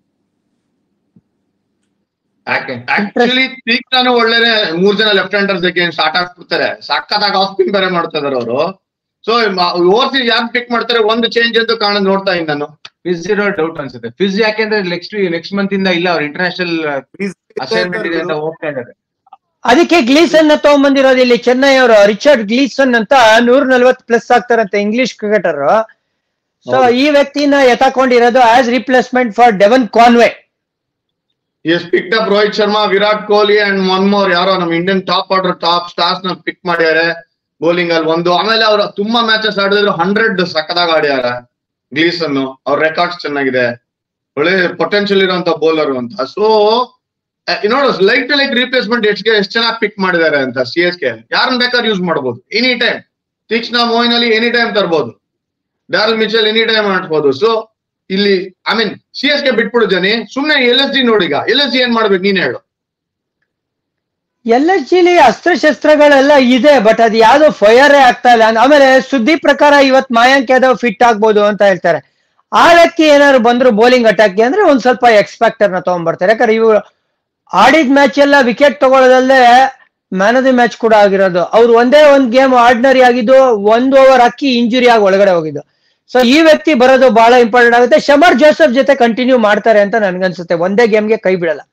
ಯಾಕೆ ಆಕ್ಚುಲಿ ತೀಕ್ಷ್ಣನು ಒಳ್ಳೆನೆ ಮೂರ್ ಜನ ಲೆಫ್ಟ್ ಹ್ಯಾಂಡರ್ಸ್ ಅಗೇನ್ಸ್ಟ್ ಆಟ ಆಡ್ಬಿಡ್ತಾರೆ ಸಕ್ಕತ್ತಾಗಿ ಆಫ್ ಸ್ಪಿನ್ ಬೇರೆ ಮಾಡ್ತಾ ಇದಾರೆ ಅವರು ಸೊ ಓವರ್ಸೀಸ್ ಯಾಕೆ ಪಿಕ್ ಮಾಡ್ತಾರೆ ಒಂದು ಚೇಂಜ್ ಅಂತ ಕಾಣೋದು ನೋಡ್ತಾ ಇದ್ದೀನಿ ನಾನು ಫಿಸ್ ಇರೋ ಡೌಟ್ ಅನ್ಸುತ್ತೆ ಫಿಸ್ ಯಾಕೆಂದ್ರೆ ನೆಕ್ಸ್ಟ್ ನೆಕ್ಸ್ಟ್ ಮಂತ್ ಇಂದ ಇಲ್ಲ ಅವ್ರು ಇಂಟರ್ನ್ಯಾಷನಲ್ ಅಸೈನ್ಮೆಂಟ್ ಇದೆ ಅಂತ ಹೋಗ್ತಾ ಇದ್ದಾರೆ ಅದಕ್ಕೆ ಗ್ಲೀಸನ್ ನ ತಗೊಂಡ್ಬಂದಿರೋದು ಇಲ್ಲಿ ಚೆನ್ನೈ ಅವರು ರಿಚರ್ಡ್ ಗ್ಲೀಸನ್ ಅಂತ ನೂರ ನಲ್ವತ್ ಪ್ಲಸ್ ಆಗ್ತಾರಂತೆ ಇಂಗ್ಲಿಷ್ ಕ್ರಿಕೆಟರ್ ಸೊ ಹೌದು. ಈ ವ್ಯಕ್ತಿನ ಎತ್ತಾಕೊಂಡಿರೋದು as replacement for Devon Conway as pick up Rohit Sharma Virat Kohli and one more ಯಾರೋ ನಮ್ಮ Indian top order top stars ನ ಪಿಕ್ ಮಾಡ್ಯಾರೆ ಬೌಲಿಂಗ್ ಅಲ್ಲಿ ಒಂದು ಆಮೇಲೆ ಅವ್ರು ತುಂಬಾ ಮ್ಯಾಚಸ್ ಆಡಿದ್ರು ಹಂಡ್ರೆಡ್ ಸಕ್ಕದಾಗ ಆಡ್ಯಾರ ಗ್ಲೀಸನ್ ಅವ್ರ ರೆಕಾರ್ಡ್ಸ್ ಚೆನ್ನಾಗಿದೆ ಒಳ್ಳೆ ಪೊಟೆನ್ಶಿಯಲ್ ಇರುವಂತ ಬೌಲರ್ ಅಂತ ಸೊ ನೋಡು ಲೈಕ್ ಟು ಲೈಕ್ ರಿಪ್ಲೇಸ್ಮೆಂಟ್ ಎಷ್ಟು ಎಷ್ಟು ಚೆನ್ನಾಗಿ ಪಿಕ್ ಮಾಡಿದ್ದಾರೆ ಅಂತ ಸಿ ಎಸ್ ಕೆ ಯಾರನ್ನ ಬೇಕಾದ್ರೆ ಯೂಸ್ ಮಾಡ್ಬೋದು ಎನಿ ಟೈಮ್ ತೀಕ್ಷ್ಣ ಮೋಯಿನ್ ಅಲ್ಲಿ ಎನಿ ಟೈಮ್ ತರ್ಬೋದು ಡಾರ್ಲ್ ಮಿಚಲ್ ಎನಿ ಟೈಮ್ ಆಡ್ಬೋದು ಸೊ ಇಲ್ಲಿ I mean C S K ಬಿಟ್ಬಿಡು ಜನಿ ಸುಮ್ನೆ ಎಲ್ ಎಸ್ ಜಿ ನೋಡಿಗ ಎಲ್ ಎಸ್ ಜಿ ಏನ್ ಮಾಡ್ಬೇಕು ನೀನ್ ಹೇಳು ಎಲ್ ಎಸ್ ಜಿಲಿ ಅಸ್ತ್ರಶಸ್ತ್ರಗಳೆಲ್ಲ ಇದೆ ಬಟ್ ಅದು ಯಾವ್ದೋ ಫೈರೇ ಆಗ್ತಾ ಇಲ್ಲ ಆಮೇಲೆ ಸುದ್ದಿ ಪ್ರಕಾರ ಇವತ್ ಮಾಯಾಂಕ್ ಯಾದವ್ ಫಿಟ್ ಆಗ್ಬೋದು ಅಂತ ಹೇಳ್ತಾರೆ ಆ ವ್ಯಕ್ತಿ ಏನಾದ್ರು ಬಂದ್ರು ಬೌಲಿಂಗ್ ಅಟ್ಯಾಕ್ಗೆ ಅಂದ್ರೆ ಒಂದ್ ಸ್ವಲ್ಪ ಎಕ್ಸ್ಪೆಕ್ಟರ್ ನ ತಗೊಂಡ್ಬರ್ತಾರೆ ಯಾಕಂದ್ರೆ ಇವು ಆಡಿದ ಮ್ಯಾಚ್ ಎಲ್ಲ ವಿಕೆಟ್ ತಗೊಳ್ಳೋದಲ್ಲೇ ಮ್ಯಾನ್ ಆಫ್ ದಿ ಮ್ಯಾಚ್ ಕೂಡ ಆಗಿರೋದು ಅವ್ರು ಒಂದೇ ಒಂದ್ ಗೇಮ್ ಆರ್ಡಿನರಿ ಆಗಿದ್ದು ಒಂದ್ ಓವರ್ ಹಾಕಿ ಇಂಜುರಿ ಆಗಿ ಒಳಗಡೆ ಹೋಗಿದ್ದು ಸೊ ಈ ವ್ಯಕ್ತಿ ಬರೋದು ಬಹಳ ಇಂಪಾರ್ಟೆಂಟ್ ಆಗುತ್ತೆ ಶಮರ್ ಜೋಸೆಫ್ ಜೊತೆ ಕಂಟಿನ್ಯೂ ಮಾಡ್ತಾರೆ ಅಂತ ನನ್ಗನ್ಸುತ್ತೆ ಒಂದೇ ಗೇಮ್ಗೆ ಕೈ ಬಿಡಲ್ಲ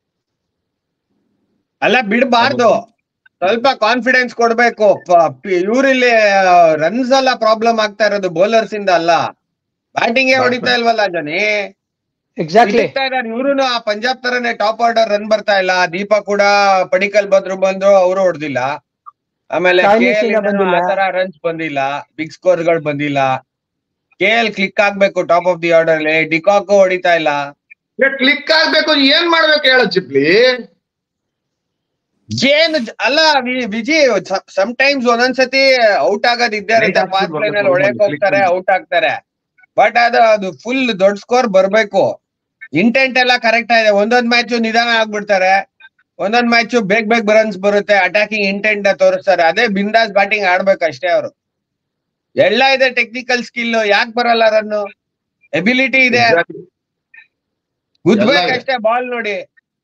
ಅಲ್ಲ ಬಿಡ್ಬಾರ್ದು ಸ್ವಲ್ಪ ಕಾನ್ಫಿಡೆನ್ಸ್ ಕೊಡ್ಬೇಕು ಇವ್ರಿಲ್ಲಿ ರನ್ಸ್ ಎಲ್ಲ ಪ್ರಾಬ್ಲಮ್ ಆಗ್ತಾ ಇರೋದು ಬೌಲರ್ಸ್ ಇಂದ ಅಲ್ಲ ಬ್ಯಾಟಿಂಗ್ ಹೊಡಿತಾ ಇಲ್ವಲ್ಲ ಜನಿ ಎಕ್ಸಾಕ್ಟ್ಲಿ ಇವ್ರು ಆ ಪಂಜಾಬ್ ತರನೇ ಟಾಪ್ ಆರ್ಡರ್ ರನ್ ಬರ್ತಾ ಇಲ್ಲ ದೀಪ ಕೂಡ ಪಡಿಕಲ್ ಬದ್ರು ಬಂದ್ರು ಅವರು ಹೊಡೆದಿಲ್ಲ ಆಮೇಲೆ ಸಾಯಿ KL ಮಿಸ್ಸಿನ ಇಂದನೂ ಬಂದಿಲ್ಲ. ಆ ತರ ರನ್ಸ್ ಬಂದಿಲ್ಲ ಬಿಗ್ ಸ್ಕೋರ್ ಗಳು ಬಂದಿಲ್ಲ ಕೆ ಎಲ್ ಕ್ಲಿಕ್ ಆಗ್ಬೇಕು ಟಾಪ್ ಆಫ್ ದಿ ಆರ್ಡರ್ ಅಲ್ಲಿ ಡಿಕಾಕು ಹೊಡಿತಾ ಇಲ್ಲ ಕ್ಲಿಕ್ ಆಗ್ಬೇಕು ಏನ್ ಮಾಡ್ಬೇಕು ಹೇಳ ಚಿಪ್ಲಿ ಏನು ಜ- ಅಲ್ಲ ವಿ- ವಿಜಿ ಸಮ್ ಟೈಮ್ಸ್ ಒಂದೊಂದ್ಸತಿ ಔಟ್ ಆಗೋದ್ ಇದ್ದೇ Right ಇರುತ್ತೆ ಆಗ್ತಿರ್ಬೇಕು, ಫಾಸ್ಟ್ ಲೈನ್ ಅಲ್ಲಿ full ಹೊಡೆಯಕ್ click ಹೋಗ್ತಾರೆ ಮಾಡಿ. ಔಟ್ ಆಗ್ತಾರೆ ಬಟ್ ಅದು ಅದು ಫುಲ್ ದೊಡ್ಡ ಸ್ಕೋರ್ ಬರ್ಬೇಕು ಇಂಟೆಂಟ್ ಎಲ್ಲ ಕರೆಕ್ಟ್ ಆಗಿದೆ ಒಂದೊಂದ್ ಮ್ಯಾಚ್ ನಿಧಾನ ಆಗ್ಬಿಡ್ತಾರೆ ಒಂದೊಂದ್ ಮ್ಯಾಚ್ ಬೇಗ ಬೇಗ ರನ್ಸ್ ಬರುತ್ತೆ ಅಟ್ಯಾಕಿಂಗ್ ಇಂಟೆಂಟ್ ತೋರಿಸ್ತಾರೆ ಅದೇ ಬಿಂದಾಸ್ ಬ್ಯಾಟಿಂಗ್ ಆಡ್ಬೇಕು ಅಷ್ಟೇ ಅವರು ಎಲ್ಲ ಇದೆ ಟೆಕ್ನಿಕಲ್ ಸ್ಕಿಲ್ ಯಾಕೆ ಬರಲ್ಲ ರನ್ನು ಎಬಿಲಿಟಿ ಇದೆ ಗುದ್ಬೇಕಷ್ಟೇ ಬಾಲ್ ನೋಡಿ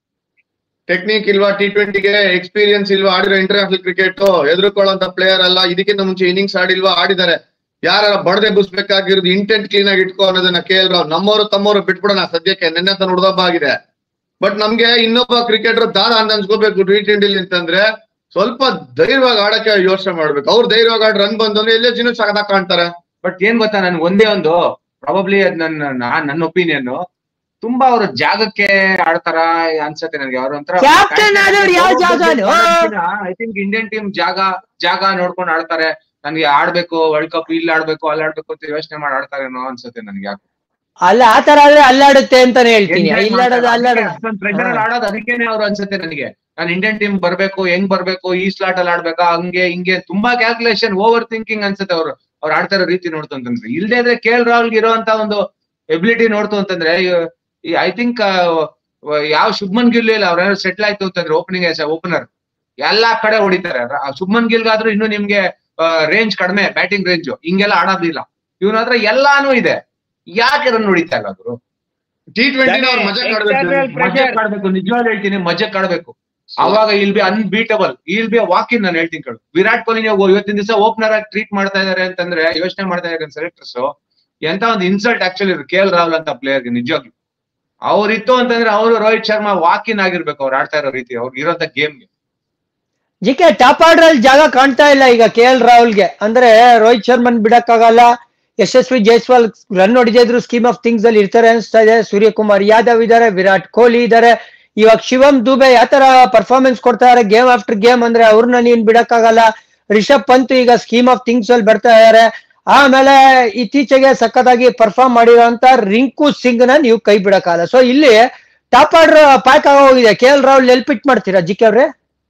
ಟೆಕ್ನಿಕ್ ಇಲ್ವಾ ಟಿ ಟ್ವೆಂಟಿಗೆ ಎಕ್ಸ್ಪೀರಿಯನ್ಸ್ ಇಲ್ವಾ ಆಡಿರೋ ಇಂಟರ್ನ್ಯಾಷನಲ್ ಕ್ರಿಕೆಟ್ ಎದುರುಕೊಳ್ಳುವಂತ ಪ್ಲೇಯರ್ ಅಲ್ಲ ಇದಕ್ಕಿಂತ ಮುಂಚೆ ಇನ್ನಿಂಗ್ಸ್ ಆಡಿಲ್ವಾ ಆಡಿದ್ದಾರೆ ಯಾರ ಬಡದೆ ಬುಸ್ಬೇಕಾಗಿರೋದು ಇಂಟೆಂಟ್ ಕ್ಲೀನ್ ಆಗಿ ಇಟ್ಕೋ ಅನ್ನೋದನ್ನ ಕೆ ಎಲ್ ರಾವ್ ನಮ್ಮವರು ತಮ್ಮವರು ಬಿಟ್ಬಿಡೋಣ ಸದ್ಯಕ್ಕೆ ನಿನ್ನೆ ತನ ಹುಡುಗಬ್ಬ ಆಗಿದೆ ಬಟ್ ನಮ್ಗೆ ಇನ್ನೊಬ್ಬ ಕ್ರಿಕೆಟರ್ ದಾದ ಅಂತ ಅನ್ಸ್ಕೋಬೇಕು ಟಿ ಟ್ವೆಂಟಿಲಿ ಅಂತಂದ್ರೆ ಸ್ವಲ್ಪ ಧೈರ್ಯವಾಗಿ ಆಡಕ್ಕೆ ಯೋಚನೆ ಮಾಡ್ಬೇಕು ಅವ್ರು ಧೈರ್ಯವಾಗಿ ಆಡಿ ರನ್ ಬಂದ್ರೆ ಎಲ್ಲೇ ಜಿನು ಸಗದಾಗ ಕಾಣ್ತಾರೆ ಬಟ್ ಏನ್ ಗೊತ್ತಾ ನನ್ಗೆ ಒಂದೇ ಒಂದು ಪ್ರಾಬಬ್ಲಿ ಅದ್ ನನ್ನ ನಾ- ನನ್ನ ಒಪಿನಿಯನ್ ತುಂಬಾ ಅವ್ರ ಜಾಗಕ್ಕೆ ಆಡ್ತಾರ ಅನ್ಸತ್ತೆ ನನಗೆ ಅವ್ರ ಒಂಥರ Captain ಆದವ್ರು ಯಾವ ಜಾಗನೋ? ಐ ಥಿಂಕ್ ಇಂಡಿಯನ್ ಟೀಮ್ ಜಾಗ ಜಾಗ ನೋಡ್ಕೊಂಡು ಆಡ್ತಾರೆ ನನ್ಗೆ ಆಡ್ಬೇಕು ವರ್ಲ್ಡ್ ಕಪ್ ಇಲ್ಲಿ ಆಡ್ಬೇಕು ಅಲ್ಲಿ ಆಡ್ಬೇಕು ಅಂತ ಯೋಚನೆ ಮಾಡಿ ಆಡ್ತಾರೇನೋ ಅನ್ಸುತ್ತೆ ನನ್ಗೆ ಯಾಕೆ ಅಲ್ಲ ಆ ತರ ಆದ್ರೆ ಅಲ್ಲಾಡುತ್ತೆ ಅಂತಾನೆ ಹೇಳ್ತೀನಿ ಇಲ್ಲಾಡೋದು ಅಲ್ಲಾಡೋದು ಪ್ರೆಷರ್ ಅಲ್ಲಿ ಆಡೋದು ಅದಕ್ಕೇನೆ ಅವ್ರು ಅನ್ಸುತ್ತೆ ನನಗೆ ನಾನು ಇಂಡಿಯನ್ ಟೀಮ್ ಬರ್ಬೇಕು ಹೆಂಗ್ ಬರ್ಬೇಕು ಈ ಸ್ಲಾಟ್ ಅಲ್ಲಿ ಆಡ್ಬೇಕಾ ಹಂಗೆ ಹಿಂಗೆ ತುಂಬಾ ಕ್ಯಾಲ್ಕುಲೇಷನ್ ಓವರ್ ಥಿಂಕಿಂಗ್ ಅನ್ಸುತ್ತೆ ಅವ್ರು ಅವ್ರು ಆಡ್ತಾ ಇರೋ ರೀತಿ ನೋಡ್ತು ಅಂತಂದ್ರೆ ಇಲ್ದೇ ಇದ್ರೆ ಕೆ ಎಲ್ ರಾಹುಲ್ ಇರುವಂತ ಒಂದು ಎಬಿಲಿಟಿ ನೋಡ್ತು ಅಂತಂದ್ರೆ ಐ ಥಿಂಕ್ ಯಾವ ಶುಭ್ಮನ್ ಗಿಲ್ ಇಲ್ಲ ಅವ್ರ ಸೆಟ್ಲ್ ಆಯ್ತು ಅಂತಂದ್ರೆ ಓಪನಿಂಗ್ ಓಪನರ್ ಎಲ್ಲಾ ಕಡೆ ಹೊಡಿತಾರೆ ರ- ಶುಭ್ಮನ್ ಗಿಲ್ಗಾದ್ರೂ ಇನ್ನು ನಿಮ್ಗೆ ರೇಂಜ್ ಕಡಿಮೆ ಬ್ಯಾಟಿಂಗ್ ರೇಂಜ್ ಹಿಂಗೆಲ್ಲ ಆಡೋದಿಲ್ಲ ಇವನ ಹತ್ರ ಎಲ್ಲಾನು ಇದೆ ಯಾಕೆ ರನ್ ಹೊಡಿತಾ ಇಲ್ಲ ಅವರು ಟಿ ಟ್ವೆಂಟಿ ಅವ್ರು ಮಜಾ ಕಾಡ್ಬೇಕು ಮಜಾ ಕಾಡ್ಬೇಕು ನಿಜವಾಗ್ಲೂ ಹೇಳ್ತೀನಿ ಮಜಾ ಕಾಡ್ಬೇಕು ಅವಾಗ will be unbeatable will be walk in ನಾನು ಹೇಳ್ತೀನಿ ಕೇಳು ವಿರಾಟ್ ಕೊಹ್ಲಿ ನೀವು ಇವತ್ತಿನ ದಿವಸ ಓಪನರ್ ಆಗಿ ಟ್ರೀಟ್ ಮಾಡ್ತಾ ಇದಾರೆ ಅಂತಂದ್ರೆ ಯೋಚನೆ ಮಾಡ್ತಾ ಇದಾರೆ ಸೆಲೆಕ್ಟರ್ಸ್ ಎಂತ ಒಂದು insult actually K L Rahul ಅಂತ ಪ್ಲೇಯರ್ಗೆ ನಿಜವಾಗ್ಲು ಅವ್ರಿತ್ತು ಅಂತಂದ್ರೆ ಅವರು ರೋಹಿತ್ ಶರ್ಮಾ ವಾಕ್ ಇನ್ ಆಗಿರ್ಬೇಕು ಅವ್ರು ಆಡ್ತಾ ಇರೋ ರೀತಿ ಅವ್ರಿಗೆ ಇರೋಂತ ಗೇಮ್ಗೆ ಜಿ ಕೆ ಟಾಪ್ ಆರ್ಡರ್ ಅಲ್ಲಿ ಜಾಗ ಕಾಣ್ತಾ ಇಲ್ಲ ಈಗ ಕೆ ಎಲ್ ರಾಹುಲ್ಗೆ ಅಂದ್ರೆ ರೋಹಿತ್ ಶರ್ಮನ್ ಬಿಡಕ್ಕಾಗಲ್ಲ ಯಶಸ್ವಿ ಜೈಸ್ವಾಲ್ ರನ್ ಹೊಡಿದಿದ್ರು ಸ್ಕೀಮ್ ಆಫ್ ಥಿಂಗ್ಸ್ ಅಲ್ಲಿ ಇರ್ತಾರೆ ಅನ್ಸ್ತಾ ಇದೆ ಸೂರ್ಯಕುಮಾರ್ ಯಾದವ್ ಇದಾರೆ ವಿರಾಟ್ ಕೊಹ್ಲಿ ಇದಾರೆ ಇವಾಗ ಶಿವಮ್ ದುಬೆ ಯಾವ ತರ ಪರ್ಫಾರ್ಮೆನ್ಸ್ ಕೊಡ್ತಾ ಇದಾರೆ ಗೇಮ್ ಆಫ್ಟರ್ ಗೇಮ್ ಅಂದ್ರೆ ಅವ್ರನ್ನ ನೀನ್ ಬಿಡಕ್ಕಾಗಲ್ಲ ರಿಷಬ್ ಪಂತ್ ಈಗ ಸ್ಕೀಮ್ ಆಫ್ ಥಿಂಗ್ಸ್ ಅಲ್ಲಿ ಬರ್ತಾ ಇದಾರೆ ಆಮೇಲೆ ಇತ್ತೀಚೆಗೆ ಸಖತ್ತಾಗಿ ಪರ್ಫಾರ್ಮ್ ಮಾಡಿರೋಂತ ರಿಂಕು ಸಿಂಗ್ ನ ನೀವು ಕೈ ಬಿಡಕ್ಕಾಗಲ್ಲ ಸೊ ಇಲ್ಲಿ ಟಾಪ್ ಆರ್ಡರ್ ಪ್ಯಾಕ್ ಆಗೋಗಿದೆ K L Rahul L fit ಮಾಡ್ತೀರಾ ಜಿ ಕೆ ಅವ್ರೆ